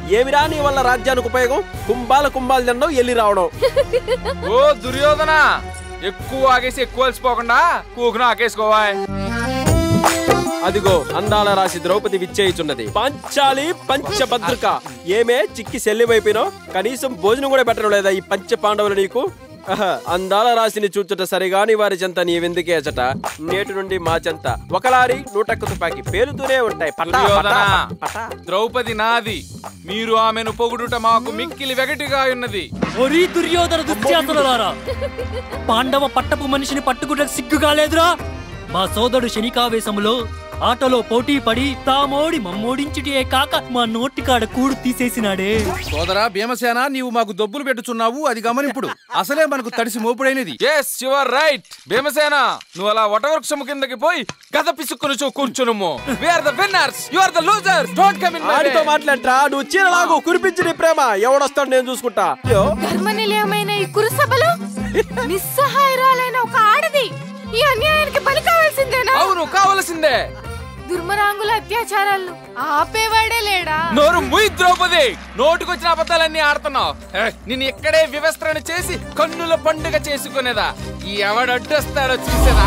ఏమిరా నీ వల్ల రాజ్యానికి ఉపయోగం కుంభాల కుంభాలు తినడం ఎల్లి రావడం ఓ దుర్యోధన ఎక్కువ ఆగేసి ఎక్కువ అలసిపోకుండా కూకును ఆకేసుకోవా అదిగో అందాల రాశి ద్రౌపది విచ్చేయుచున్నది పంచాలి పంచభద్రిక ఏమే చిక్కి శల్యమైపోయినావు కనీసం భోజనం కూడా పెట్టడం లేదా ఈ పంచ పాండవులు నీకు ఆహా, అందాల రాశిని చూచుట సరిగాని వారి చెంత నీవెందుకే అచట నేటి నుండి మా చెంత ఒకలారి నూటక్క తుపాకి పేలుతూనే ఉంటాయి పటా, దుర్యోధన పటా, ద్రౌపది నాది మీరు ఆమెను పొగుడుట మాకు మిక్కిలి వెగటిగా ఉన్నది ఒరీ దుర్యోధన దుశ్శాసనులారా పాండవ పట్టపు మనిషిని పట్టుకున్న సిగ్గుగా లేదురా మా సోదరుడు శనికావేశములో ఆటలో పోటీ పడి తామోడి మమ్మోడించుటే కాక మా నోటికాడ కూడు తీసేసినాడే సోదరా భీమసేన నీవు మాకు దొబ్బులు పెట్టుచున్నావు అది గమనింపుడు అసలే మనకు తడిసి మోపుడైనది yes you are right Bhimasena నువ్వు అలా వటవృక్షము కిందకి పోయి గద పిసుక్కుని చూ కూర్చునుము we are the winners you are the losers don't come in my ఆడితో మాట్లాడరా నువ్వు చీరలాగు కురిపించి నీ ప్రేమ ఎవడొస్తాడు నేను చూసుకుంటా అయ్యో ధర్మనిలయమైన ఈ కురుసభలో నిస్సహాయరాలైన ఒక ఆడది ఈ అన్యాయానికి బలి కావాల్సిందేనా అవును కావలసిందే దుర్మరాంగుల అత్యాచారాలు ఆపేవాడే లేడా నోరు ముయ్ ద్రౌపది నోటుకొచ్చిన అబద్ధాలన్నీ ఆడుతున్నావు ఏ, నిన్ను ఇక్కడే వివస్త్రణ చేసి కన్నుల పండుగ చేసుకునేదా ఈ ఎవడడ్డొస్తాడో చూసేదా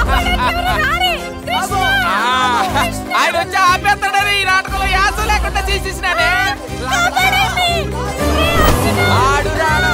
ఆ, ఆయన వచ్చి ఆపేస్తాడని ఈ నాటకంలో యాస లేకుండా చేసేసినానే ఆడు రాడు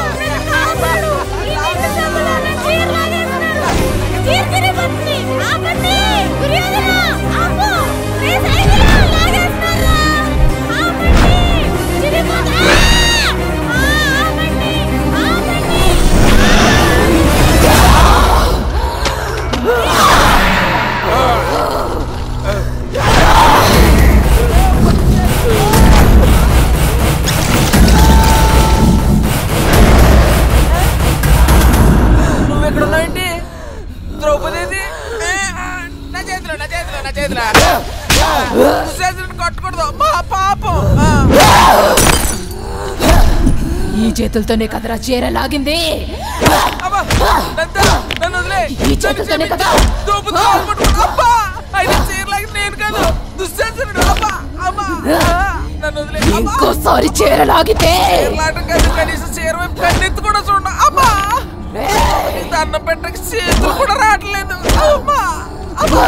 నువ్వు ఎక్కడ ఉన్నావేంటి ద్రౌపది ఏది? ఏ, నా చేతిలో నా చేతిలో నా చేతిలో దుశ్శాసనుడిని కొట్టకూడదు మా పాపం ఆ. ఈ చేతులతోనే కదరా చీర లాగింది అబ్బా, నంద, నన్ను వదిలే. ఈ చేతులతోనే కదా దోపుతూ ఆడుకుంటూ, అబ్బా, ఆయన చీరలాగి నేను కాదు దుశ్శాసనుడు అబ్బా అబ్బా ఆ, నన్ను వదిలే అబ్బా. ఇంకోసారి చీర లాగితే చీరలాటం కాదు కనీసం చీర వైపు కన్నెత్తి కూడా చూడ అమ్మా దండం పెట్టక చేతులు కూడా రావట్లేదు అమ్మా అమ్మా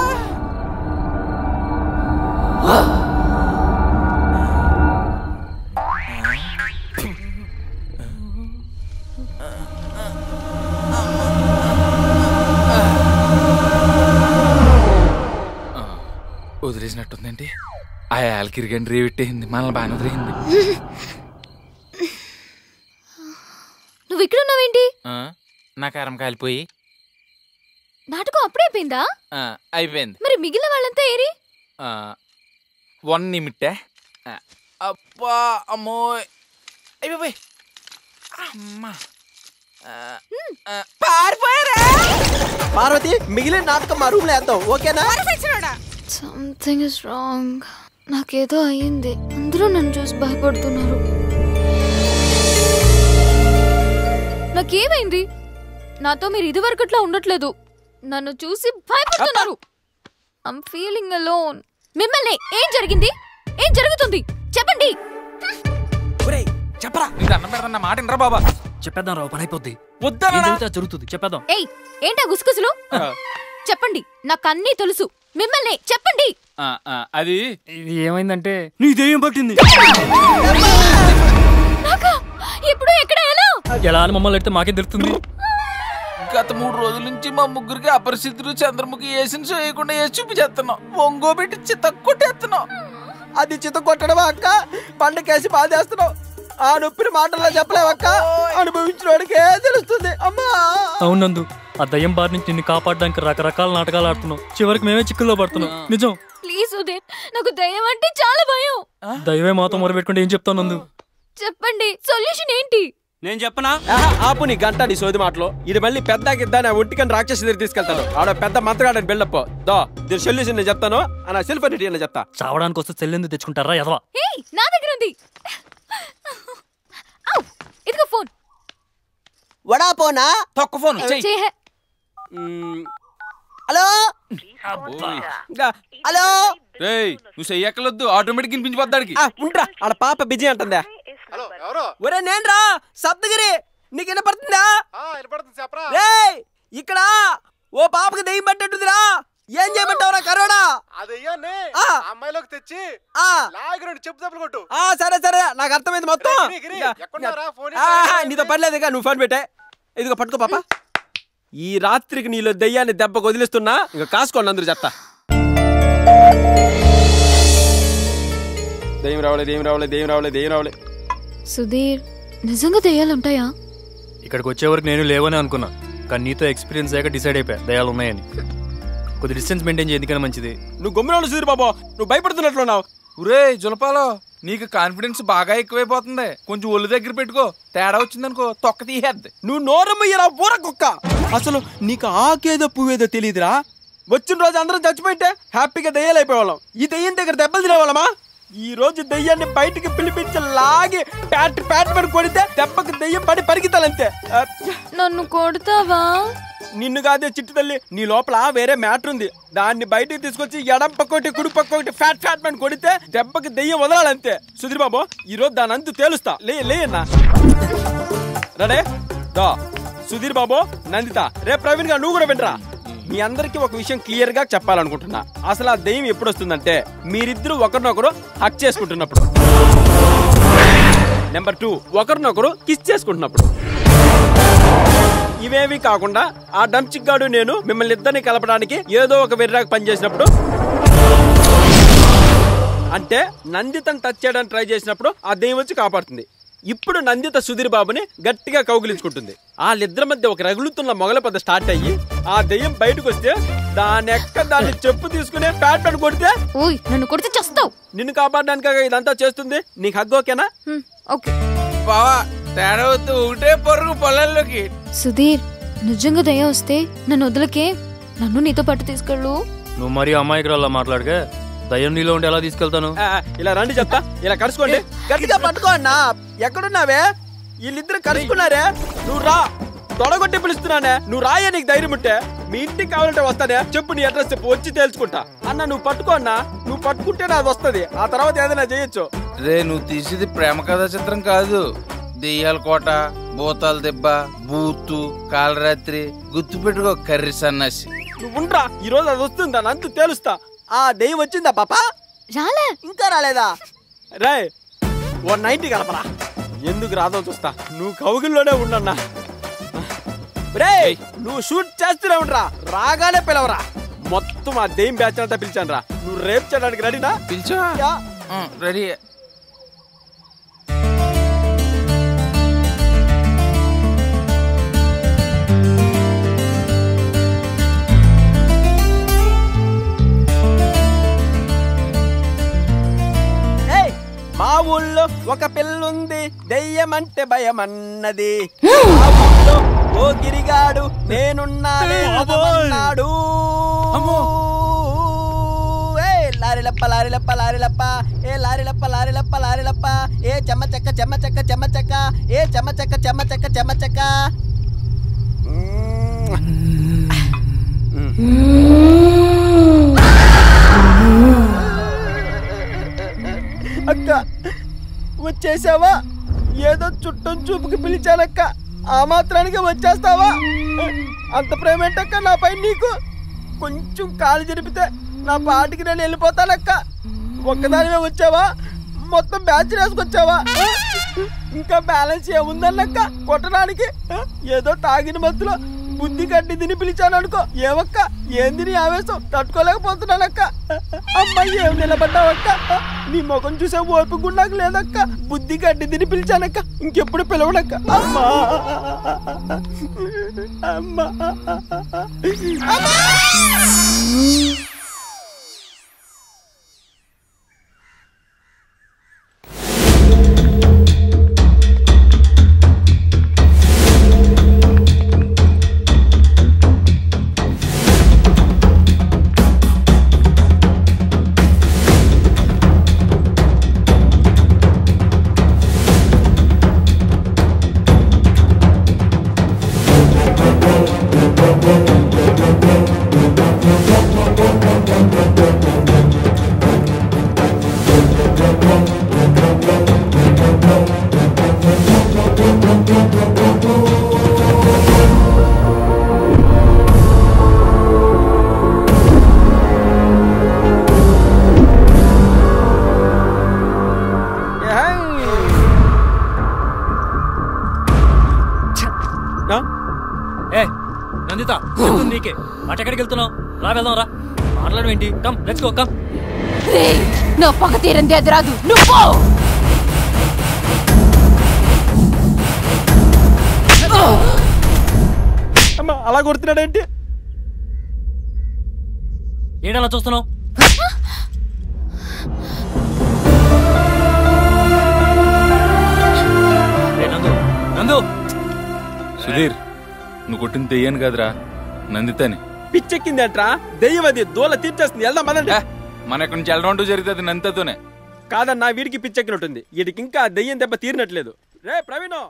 వదిలేసినట్టుందండి ఆ యాలకిరిగండి రేవిట్టేయింది మనల్ని బాగానే వదిలేయింది నువ్వు ఇక్కడ ఉన్నావేంటి ఆ, నా కారం కాలిపోయి నాటకం అప్పుడే అయిపోయిందా ఆ, అయిపోయింది మరి మిగిలిన వాళ్ళంతా ఏరి ఆ, వన్ నిమిట్టే ఆ, అబ్బా అమ్మో అయిపోయి అమ్మా ఆ, ఆ, పారిపోయారా పార్వతి మిగిలిన నాటకం మా రూమ్ లో వేద్దాం ఓకేనా సంథింగ్ ఇస్ రాంగ్ నాకేదో అయ్యింది అందరూ నన్ను చూసి భయపడుతున్నారు నాకేమైంది నాతో మీరు ఇదివరకట్లా ఉండట్లేదు నన్ను చూసి భయపడుతున్నారు ఐమ్ ఫీలింగ్ అలోన్ మిమ్మల్ని ఏం జరిగింది ఏం జరుగుతుంది చెప్పండి చెప్పరా నీకు అన్నం పెడతా మాట వినరా బాబా చెప్పేద్దాం రావు పని అయిపోద్ది వద్దా ఏం జరిగితే అది జరుగుతుంది చెప్పేద్దాం ఏయ్ ఏంటా గుసగుసలు చెప్పండి నాకు అన్నీ తెలుసు మిమ్మల్ని చెప్పండి ఆ, ఆ, అది ఇది ఏమైందంటే నీ దెయ్యం పట్టింది నాకా ఎప్పుడు ఎక్కడ ఎలా ఎలా అని మమ్మల్ని ఎడితే మాకేం తెలుస్తుంది గత మూడు రోజుల నుంచి మా ముగ్గురికి అపరిస్థితులు చంద్రముఖి వేసిన చేయకుండా వేసి చూపించేస్తున్నాం ఒంగో పెట్టి చిత్త కొట్టేస్తున్నాం అది చిత్త కొట్టడం అక్క పండకేసి బాధేస్తున్నావు ఆ నొప్పిని మాటల్లో చెప్పలేవక్క అనుభవించిన వాడికే తెలుస్తుంది అమ్మా అవునందు ఆ దయ్యం బారి నుంచి నిన్ను కాపాడడానికి రకరకాల నాటకాలు ఆడుతున్నావు చివరికి మేమే చిక్కుల్లో పడుతున్నాం నిజం ప్లీజ్ ఉదయ్ నాకు దయ్యం అంటే చాలా భయం దైవే మాతో మొరబెట్టుకుంటే ఏం చెప్తాను నందు చెప్పండి సొల్యూషన్ ఏంటి నేను చెప్పనా ఆహా, ఆపు నీ గంట నీ సోది మాటలో ఇది మళ్ళీ పెద్ద గిద్ద నా ఒంటికని రాక్షసి దగ్గర తీసుకెళ్తాను ఆడ పెద్ద మంత్రగాడని బిల్డప్ దో దీని సొల్యూషన్ నేను చెప్తాను నా సెల్ఫ్ రెడీ అని చెప్తా చావడానికి వస్తే చెల్లెందుకు తెచ్చుకుంటారా ఎదవా హే నా దగ్గర ఉంది ఔ, ఇదిగో ఫోన్ వడాపోనా తొక్క ఫోన్ చేహే హలో హలో రేయ్ నువ్వు చెయ్యక్కలొద్దు ఆటోమేటిక్ వినిపించిపోద్దాడికి ఉంట్రా ఆడ పాప బిజీ అంటుందా ఒరే నేనురా సప్తగిరి నీకు వినపడుతుందా రేయ్ ఇక్కడ ఓ పాపకి దెయ్యం పట్టేట్టుదిరా ఏం చేయమంటావురా కరోనా అదయ్యాన్ని ఆ. అమ్మాయిలోకి తెచ్చి ఆ. లాగి రెండు చెప్పు దెబ్బలు కొట్టు ఆ సరే సరే నాకు అర్థమైంది మొత్తం గిరి, గిరి, ఇక- ఎక్కడున్నారా? ఫోన్ ఆ, చేసి నీతో పర్లేదు ఇక నువ్వు ఫోన్ పెట్టే ఇదిగో పట్టుకో పాప ఈ రాత్రికి నీలో దెయ్యాన్ని దెబ్బకు వదిలిస్తున్నా ఇంకా కాసుకోండి అందరూ చెత్త దెయ్యం రావలే దెయ్యం రావలే దెయ్యం రావలే దెయ్యం రావలే సుధీర్ నిజంగా దెయ్యాలు ఉంటాయా ఇక్కడికి వచ్చే వరకు నేను లేవని అనుకున్నా కానీ నీతో ఎక్స్పీరియన్స్ అయ్యాక డిసైడ్ అయిపోయా దయాలు ఉన్నాయని కొద్ది డిస్టెన్స్ మెయింటైన్ చేయ ఎందుకని మంచిది నువ్వు గమ్మున సుధీర్ బాబు నువ్వు భయపడుతున్నట్లున్నావు ఒరే జులపాలో నీకు కాన్ఫిడెన్స్ బాగా ఎక్కువైపోతుంది కొంచెం ఒళ్ళు దగ్గర పెట్టుకో తేడా వచ్చిందనుకో తొక్క తీసేద్ది నువ్వు నోరమ్మయ్యరా బూర కుక్క అసలు నీకు ఆకేదో పువ్వేదో తెలియదురా వచ్చిన రోజు అందరం చచ్చిపోయింటే హ్యాపీగా దెయ్యాలు అయిపోయేవాళ్ళం ఈ దెయ్యం దగ్గర దెబ్బలు తినేవాళ్ళమా ఈ రోజు దెయ్యాన్ని బయటికి పిలిపించి లాగి ప్యాట్ ప్యాట్ పడి కొడితే దెబ్బకి దెయ్యం పడి పరిగెత్తాలంతే ఆ, నన్ను కొడతావా నిన్ను కాదే చిట్టు తల్లి నీ లోపల వేరే మ్యాటర్ ఉంది దాన్ని బయటికి తీసుకొచ్చి ఎడం పక్కోటి కుడి పక్కోటి ఫ్యాట్ ఫ్యాట్ పని కొడితే దెబ్బకి దెయ్యం వదలాలంతే సుధీర్ బాబు ఈ రోజు దాని అంతు తేలుస్తా లే లేయన్నా రెడే దా సుధీర్ బాబు నందిత రే ప్రవీణ్ గా నువ్వు కూడా వినరా మీ అందరికి ఒక విషయం క్లియర్ గా చెప్పాలనుకుంటున్నా అసలు ఆ దెయ్యం ఎప్పుడు వస్తుందంటే మీరిద్దరు ఒకరినొకరు హక్ చేసుకుంటున్నప్పుడు నెంబర్ టూ ఒకరినొకరు కిస్ చేసుకుంటున్నప్పుడు ఇవేవి కాకుండా ఆ డంచిక్ గాడు నేను మిమ్మల్ని ఇద్దరిని కలపడానికి ఏదో ఒక వెర్రాకు పనిచేసినప్పుడు అంటే నందితను టచ్ చేయడానికి ట్రై చేసినప్పుడు ఆ దెయ్యం వచ్చి కాపాడుతుంది ఇప్పుడు నందిత సుధీర్ బాబుని గట్టిగా కౌగిలించుకుంటుంది వాళ్ళిద్దరి మధ్య ఒక రగులుతున్న మొగల పెద్ద స్టార్ట్ అయ్యి ఆ దెయ్యం బయటకు వస్తే దాని ఎక్క దాన్ని చెప్పు తీసుకుని ప్యాట్ పని కొడితే ఓయ్ నన్ను కొడితే చస్తావు నిన్ను కాపాడడానికి ఇదంతా చేస్తుంది నీకు హగ్గు ఓకేనా ఓకే బావా తేడా వద్దు ఒకటే పరుగు పొలాల్లోకి సుధీర్ నిజంగా దయ్యం వస్తే నన్ను వదలకే నన్ను నీతో పాటు తీసుకెళ్ళు నువ్వు మరీ అమాయకురాల్లా మాట్లాడగా దయ్యం నీలో ఉండి ఎలా తీసుకెళ్తాను ఆ, ఇలా రండి చెప్తా ఇలా కలుసుకోండి గట్టిగా పట్టుకో అన్నా ఎక్కడున్నావే వీళ్ళిద్దరు కలుసుకున్నారే నువ్వు రా తొడగొట్టి పిలుస్తున్నానే నువ్వు రాయే నీకు ధైర్యం ఉంటే మీ ఇంటికి కావాలంటే వస్తానే చెప్పు నీ అడ్రస్ చెప్పు వచ్చి తేల్చుకుంటా అన్న నువ్వు పట్టుకో అన్నా నువ్వు పట్టుకుంటే నాది వస్తది ఆ తర్వాత ఏదైనా చేయొచ్చు రే నువ్వు తీసేది ప్రేమ కథా చిత్రం కాదు దెయ్యాల కోట భూతాల దెబ్బ బూతు కాలరాత్రి గుర్తు పెట్టుకో కర్రీ సన్నాసి నువ్వు ఉండరా ఈ రోజు అది వస్తుంది దాని అంతు తేలుస్తా ఆ దెయ్యం వచ్చిందా పాప రాలే ఇంకా రాలేదా రే వన్ నైన్టీ కలపరా ఎందుకు రాదో చూస్తా నువ్వు కౌగిల్లోనే ఉండన్నా రే నువ్వు షూట్ చేస్తూనే ఉండరా రాగానే పిలవరా మొత్తం ఆ దెయ్యం బ్యాచ్ అంతా పిలిచాను రా నువ్వు రేపు చేయడానికి రెడీనా పిలిచా రెడీ ఏయ్, మా ఊళ్ళో ఒక పిల్లుంది దెయ్యం అంటే భయం అన్నది మా ఊళ్ళో ఓ గిరిగాడు నేనున్నానే అదమన్నాడు ఏ లారిలప్ప లారిలప్ప లారిలప్ప ఏ లారిలప్ప లారిలప్ప లారిలప్ప ఏ చెమ్మ చెక్క చెమ్మ చెక్క చెమ్మ చెక్క ఏ చెమ్మ చెక్క చెమ్మ చెక్క చెమ్మ చెక్క అక్క వచ్చేసావా ఏదో చుట్టం చూపుకి పిలిచానక్క ఆ మాత్రానికి వచ్చేస్తావా అంత ప్రేమ ఏంటక్క నాపై నీకు కొంచెం కాలు జరిపితే నా పాటికి నేను వెళ్ళిపోతానక్క ఒక్కదానివే వచ్చావా మొత్తం బ్యాచ్ వేసుకొచ్చావా ఇంకా బ్యాలెన్స్ ఏముందన్నక్క కొట్టడానికి ఏదో తాగిన మత్తులో బుద్ధి కట్టి తిని పిలిచాను అనుకో ఏమక్క ఏం తిని ఆవేశం తట్టుకోలేకపోతున్నానక్క అమ్మాయి ఏం నిలబడ్డావక్క నీ ముఖం చూసే ఓపిక కూడా నాకు లేదక్క బుద్ధి కట్టి తిని పిలిచానక్క ఇంకెప్పుడు పిలవనక్క అమ్మా అమ్మా అమ్మా చెప్తుంది నీకే అటు ఎక్కడికి వెళ్తున్నావు రా వెళ్దాం రా మాట్లాడడం ఏంటి కమ్ లెట్స్ గో కమ్ రేయ్, నా పగ తీరంది అది రాదు నువ్వు పో. అమ్మా అలా కొడుతున్నాడేంటి ఏంటలా చూస్తున్నావు నందు నందు సుధీర్ నువ్వు కొట్టిన తెయ్యాను కదరా నందితని పిచ్చెక్కిందేంట్రా దెయ్యం అది దూల తీర్చేస్తుంది వెళ్దాం పదండి మన ఇక్కడి నుంచి వెళ్ళడం జరుగుతుంది నందితతోనే కాదన్నా వీడికి పిచ్చెక్కినట్టుంది వీడికి ఇంకా దెయ్యం దెబ్బ తీరినట్లేదు రే ప్రవీణ్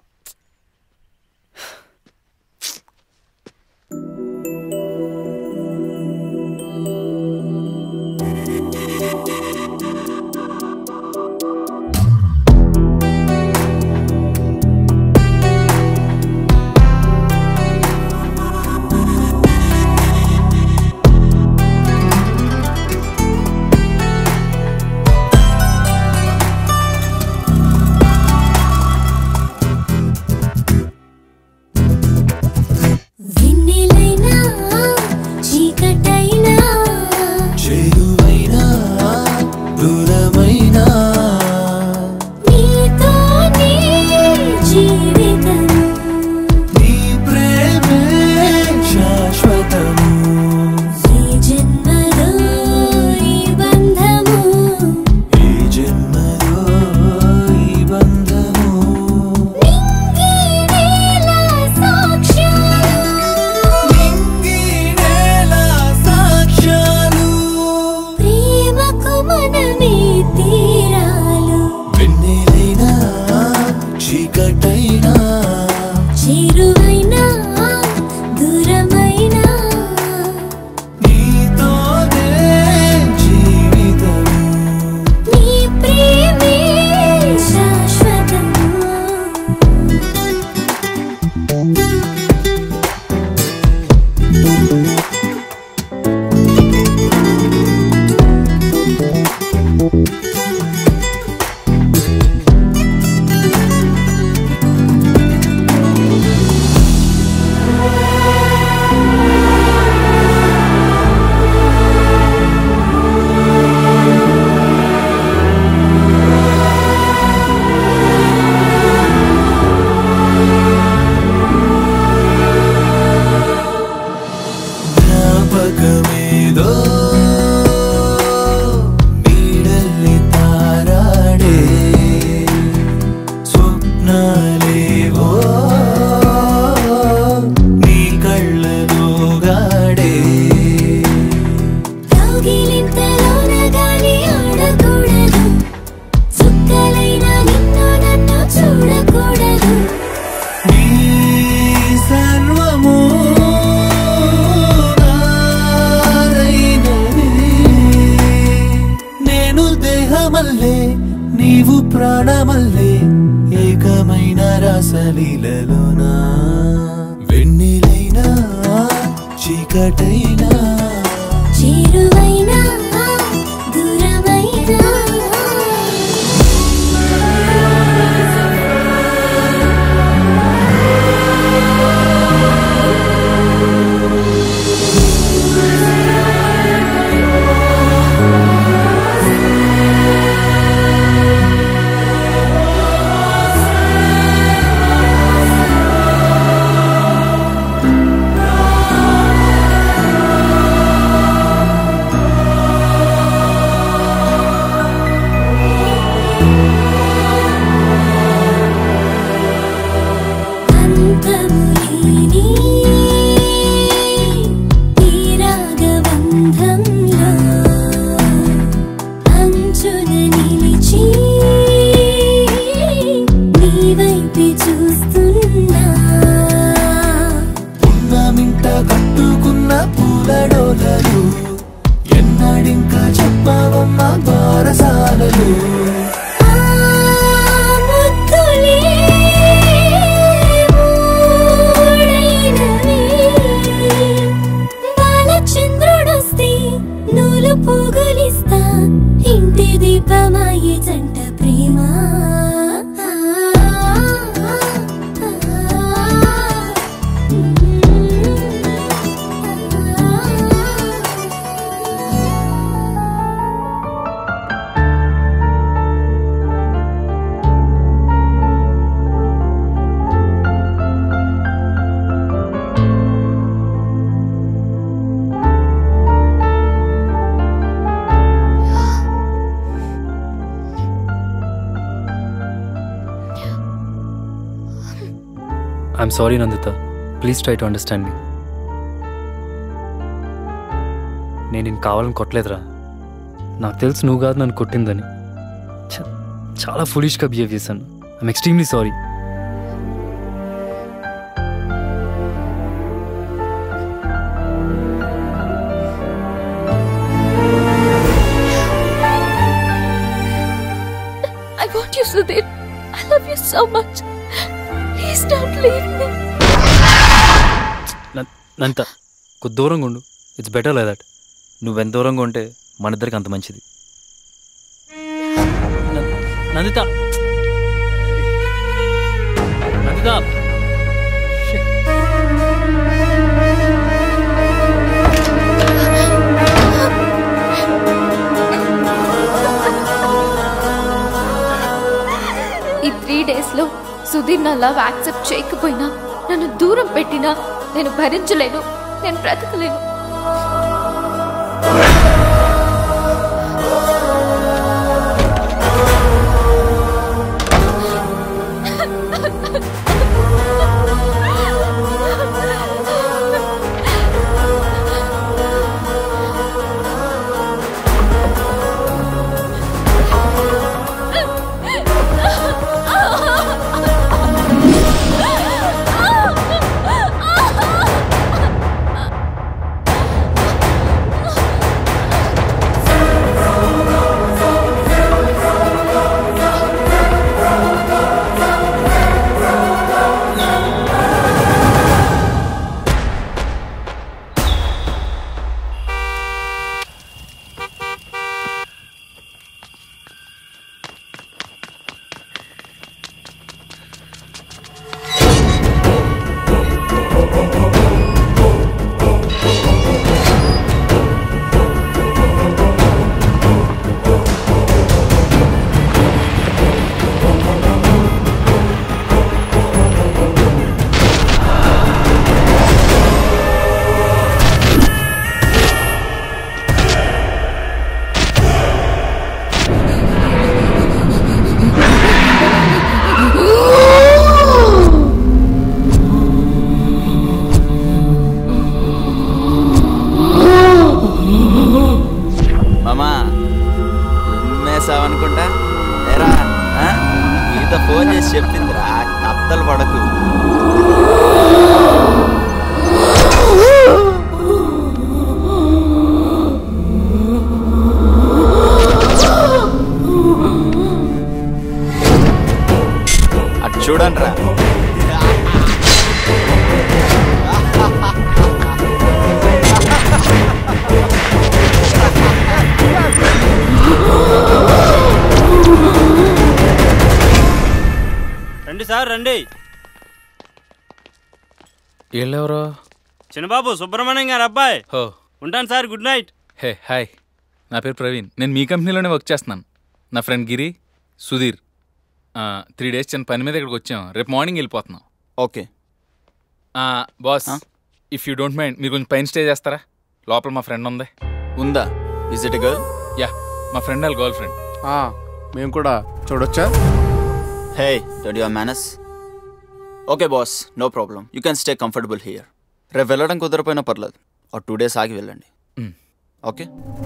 వెన్నెలైనా చీకటైనా చేరువైనా దూరమైనా నీతోనే జీవితం నీ ప్రేమే శాశ్వతము ఈ జన్మలో ఈ బంధము ఈ జన్మలో ఈ బంధము నింగినేల సాక్ష్యాలు నింగినేల సాక్ష్యాలు ప్రేమకు మనమే తీరాలు వెన్నెలైనా చీకటైనా చేరువైనా దూరమైనా నీతోనే జీవితము నీ ప్రేమే శాశ్వతము జ్ఞాపకమేదో నీడల్లి తారాడే స్వప్నాలేవో నీ కళ్ళలో గాడే కౌగిలింతలోన గాలి ఆడకూడదు చుక్కలైన నిన్ను నన్ను చూడకూడదు నీ సర్వము నాదైనది. నేను దేహమల్లే నీవు ప్రాణమల్లే ఏకమైన రసలీలలోనా వెన్నెలైనా చీకటైనా చేరువైనా దూరమైనా అంతములేని ఈ రాగబంధంలో అంచున నిలిచి నీ వైపే చూస్తున్నా ఉన్నమింట కట్టుకున్న పూలడోలలు ఎన్నడింకా చెప్పవమ్మ బారసాలలు ముద్దులే మూడైనవి బాలచంద్రుడొస్తే నూలు పోగులిస్తా ఇంటి దీపమాయే జంట ప్రేమ I'm sorry Nandita please try to understand me నేను నేను కావాలని కొట్టలేదురా నాకు తెలుసు నువ్వు కాదు నన్ను కొట్టిందని ఛ, చాలా ఫులిష్గా బిహేవ్ చేశాను I'm extremely sorry I want you, Sudhir. I love you so much. Please don't leave me. నంత కొద్ది దూరంగా ఉండు ఇట్స్ బెటర్ లైక్ దట్ నువ్వెంత దూరంగా ఉంటే మన ఇద్దరికి అంత మంచిది న- నందిత నందిత ఈ త్రీ డేస్ లో సుధీర్ నా లవ్ యాక్సెప్ట్ చేయకపోయినా నన్ను దూరం పెట్టినా నేను భరించలేను నేను బ్రతకలేను మామా ఉమ్మేసావనుకుంటా ఎరా ఆ? గీత ఫోన్ చేసి చెప్పిందిరా అత్తలు పడకు అటు చూడండి రా రండి సార్ రండి వీళ్ళెవరో చిన్నబాబు సుబ్రహ్మణ్యం గారు అబ్బాయి హో ఉంటాను sir good night hey hi నా పేరు ప్రవీణ్ నేను మీ కంపెనీలోనే వర్క్ చేస్తున్నాను నా friend Giri Sudheer three days చిన్న పని మీద ఇక్కడికి వచ్చాం రేపు మార్నింగ్ వెళ్ళిపోతున్నాం okay boss if you don't mind మీరు కొంచెం పైన స్టే చేస్తారా లోపల మా ఫ్రెండ్ ఉంది ఉందా ఇస్ ఇట్ గర్ల్ యా మా ఫ్రెండ్ వాళ్ళ గర్ల్ ఫ్రెండ్ మేము కూడా చూడొచ్చా hey don't you menace okay boss no problem you can stay comfortable here రేపు వెళ్ళడం కుదరపోయినా పర్లేదు ఒక టూ డేస్ ఆగి వెళ్ళండి Mm. ఓకే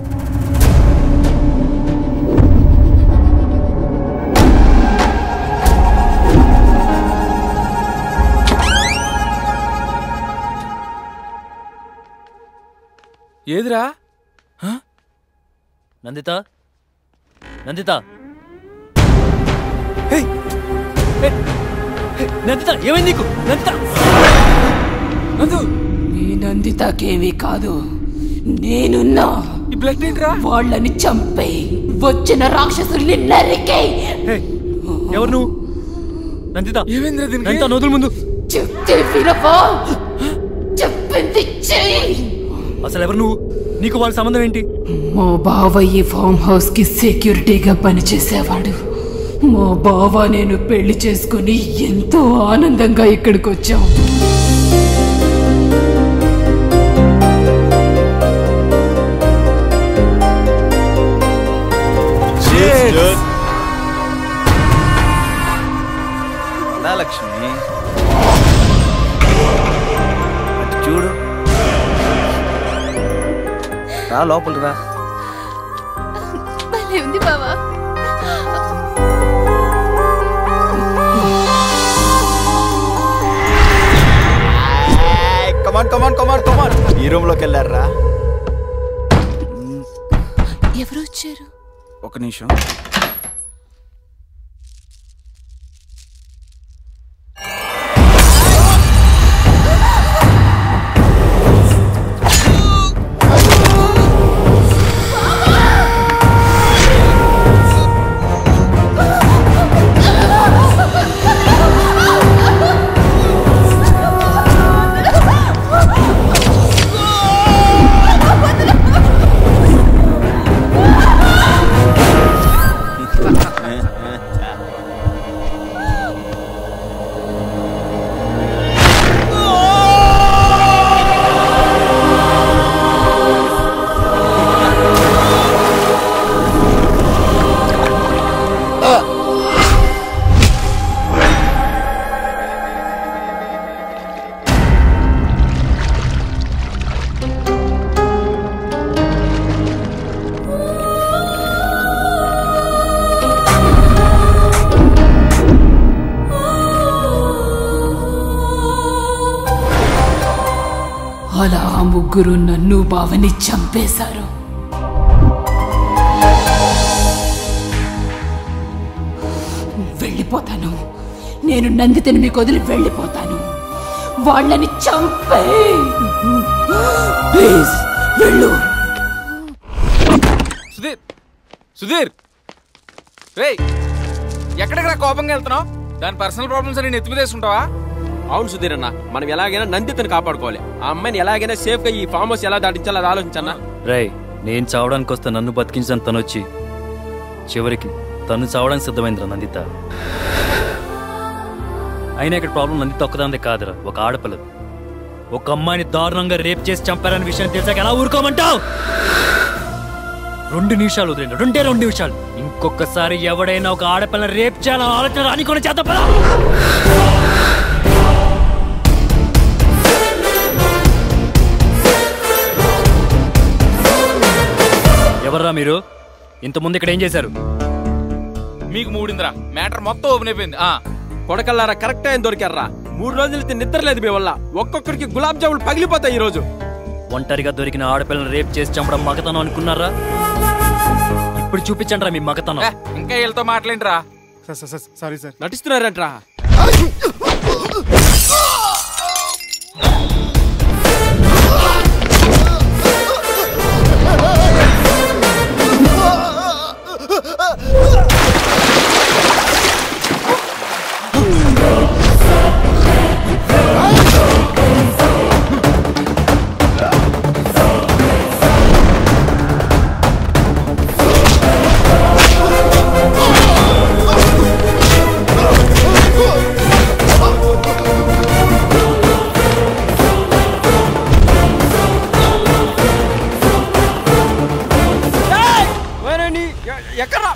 ఏదిరా నందిత నందిత నందిత ఏమైంది నీకు నందిత నందు నీ నందితకేమీ కాదు నేనున్నా ఈ బ్లడ్ ఏంట్రా వాళ్ళని చంపే వచ్చిన రాక్షసుల్ని నరికే ఎవరు నువ్వు నందిత ఏమైందిరా దీనికి నందిత నోదుల ముందు చెప్తే వినవా చెప్పింది చెయ్యి అసలు ఎవరు నువ్వు నీకు వాళ్ళ సంబంధం ఏంటి మా బావ ఈ ఫామ్ హౌస్ కి సెక్యూరిటీగా పనిచేసేవాడు మా బావ నేను పెళ్లి చేసుకుని ఎంతో ఆనందంగా ఇక్కడికి వచ్చాం దా లక్ష్మి రా లోపలికి రా భలే ఉంది బావా కమాన్ కమాన్ కమాన్ కమాన్ ఈ రూమ్ లోకి వెళ్ళారా ఎవరు వచ్చారు ఒక నిమిషం అలా ఆ ముగ్గురు నన్ను బావని చంపేశారు వెళ్ళిపోతాను నేను నందితని మీకు వదిలి వెళ్ళిపోతాను వాళ్ళని చంపే ప్లీజ్ వెళ్ళు సుధీర్ సుధీర్ రేయ్ ఎక్కడికి కోపంగా వెళ్తున్నావు దాని పర్సనల్ ప్రాబ్లమ్స్ అని నెత్తి మీద వేసుకుంటావా అవును సుధీర్ అన్న మనం ఎలాగైనా నందితను కాపాడుకోవాలి ఆ అమ్మాయిని ఎలాగైనా సేఫ్ గా ఈ ఫామ్ హౌస్ ఎలా దాటించాలో అది ఆలోచించన్నా రేయ్ నేను చావడానికి వస్తే నన్ను బతికించిన తను వచ్చి చివరికి తను చావడానికి సిద్ధమైందిరా నందిత అయినా ఇక్కడ ప్రాబ్లం నందిత ఒక్కదాందే కాదురా ఒక ఆడపిల్లది ఒక అమ్మాయిని దారుణంగా రేప్ చేసి చంపారనే విషయం తెలిసాక ఎలా ఊరుకోమంటావు రెండు నిమిషాలు వదిలేండి రెండే రెండు నిమిషాలు ఇంకొకసారి ఎవడైనా ఒక ఆడపిల్లని రేప్ చేయాలని ఆలోచన రానికొని చేత పద. ఎవర్రా మీరు ఇంతకుముందు ఇక్కడ ఏం చేశారు మీకు మూడిందిరా మ్యాటర్ మొత్తం ఓపెన్ అయిపోయింది ఆ కొడకల్లారా కరెక్ట్ అయిన దొరికారా మూడు రోజులు నిద్ర లేదు మీ వల్ల ఒక్కొక్కడికి గులాబ్ జాములు పగిలిపోతాయి ఈ రోజు ఒంటరిగా దొరికిన ఆడపిల్లని రేప్ చేసి చంపడం మగతనం అనుకున్నారా ఇప్పుడు చూపించండి మీ మగతనం ఏ, ఇంకా వీళ్ళతో మాట్లాడిరా సారీ సార్ నటిస్తున్నారంట్రా ఎక్కడా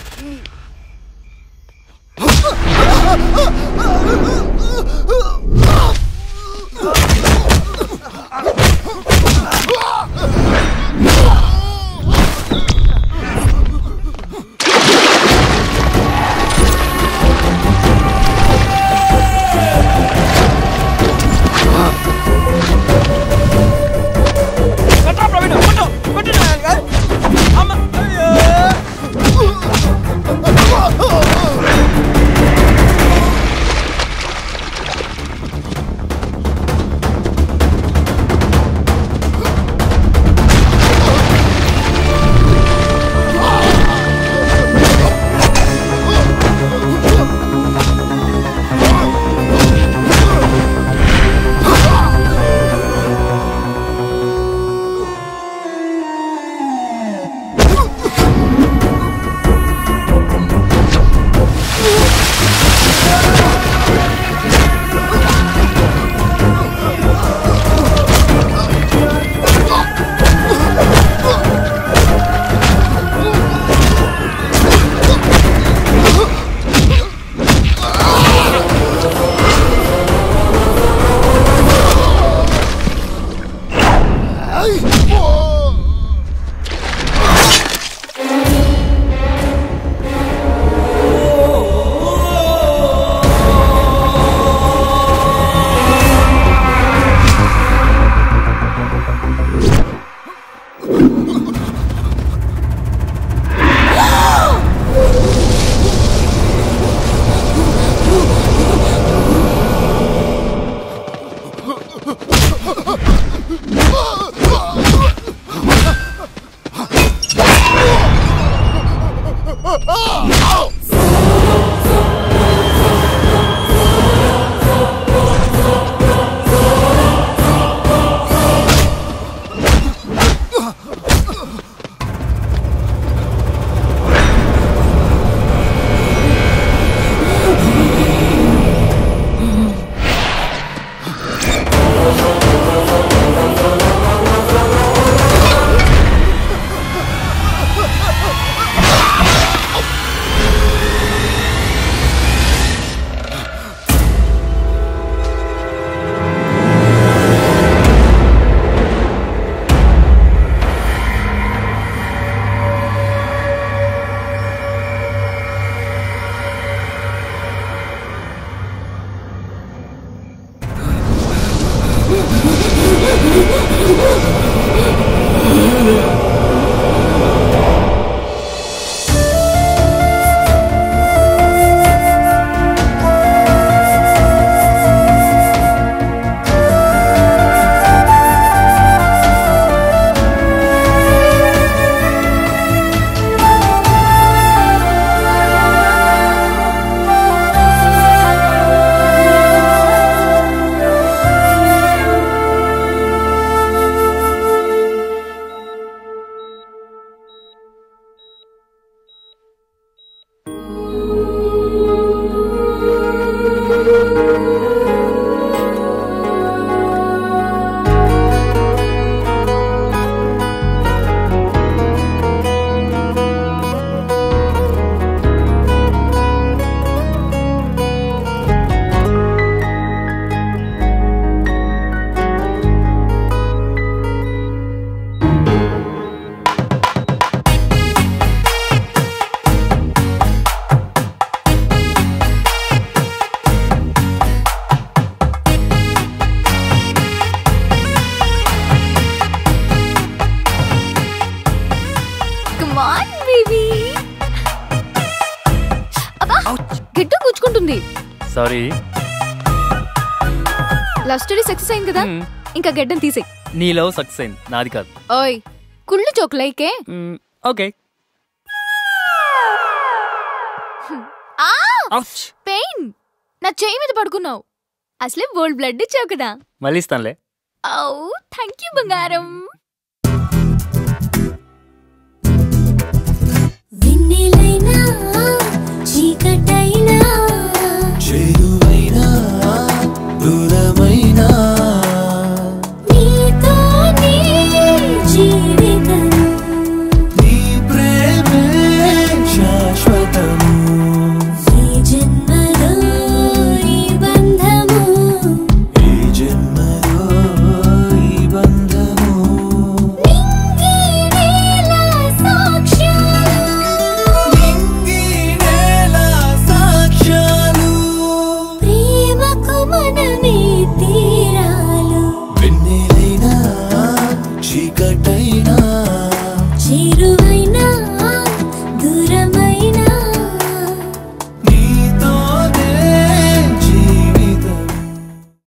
సారీ లవ్ స్టోరీ సక్సెస్ అయింది కదా ఇంకా గడ్డం తీసేయ్ నీ లవ్ సక్సెస్ అయింది నాది కాదు ఓయ్ కుళ్ళు జోక్ లైకే ఓకే ఆ పెయిన్ నా చేయి మీద పడుకున్నావు అసలే బోల్డ్ బ్లడ్ ఇచ్చావు కదా మళ్ళీ ఇస్తానులే ఓ థ్యాంక్ యూ బంగారం వెన్నెలైనా చీకటై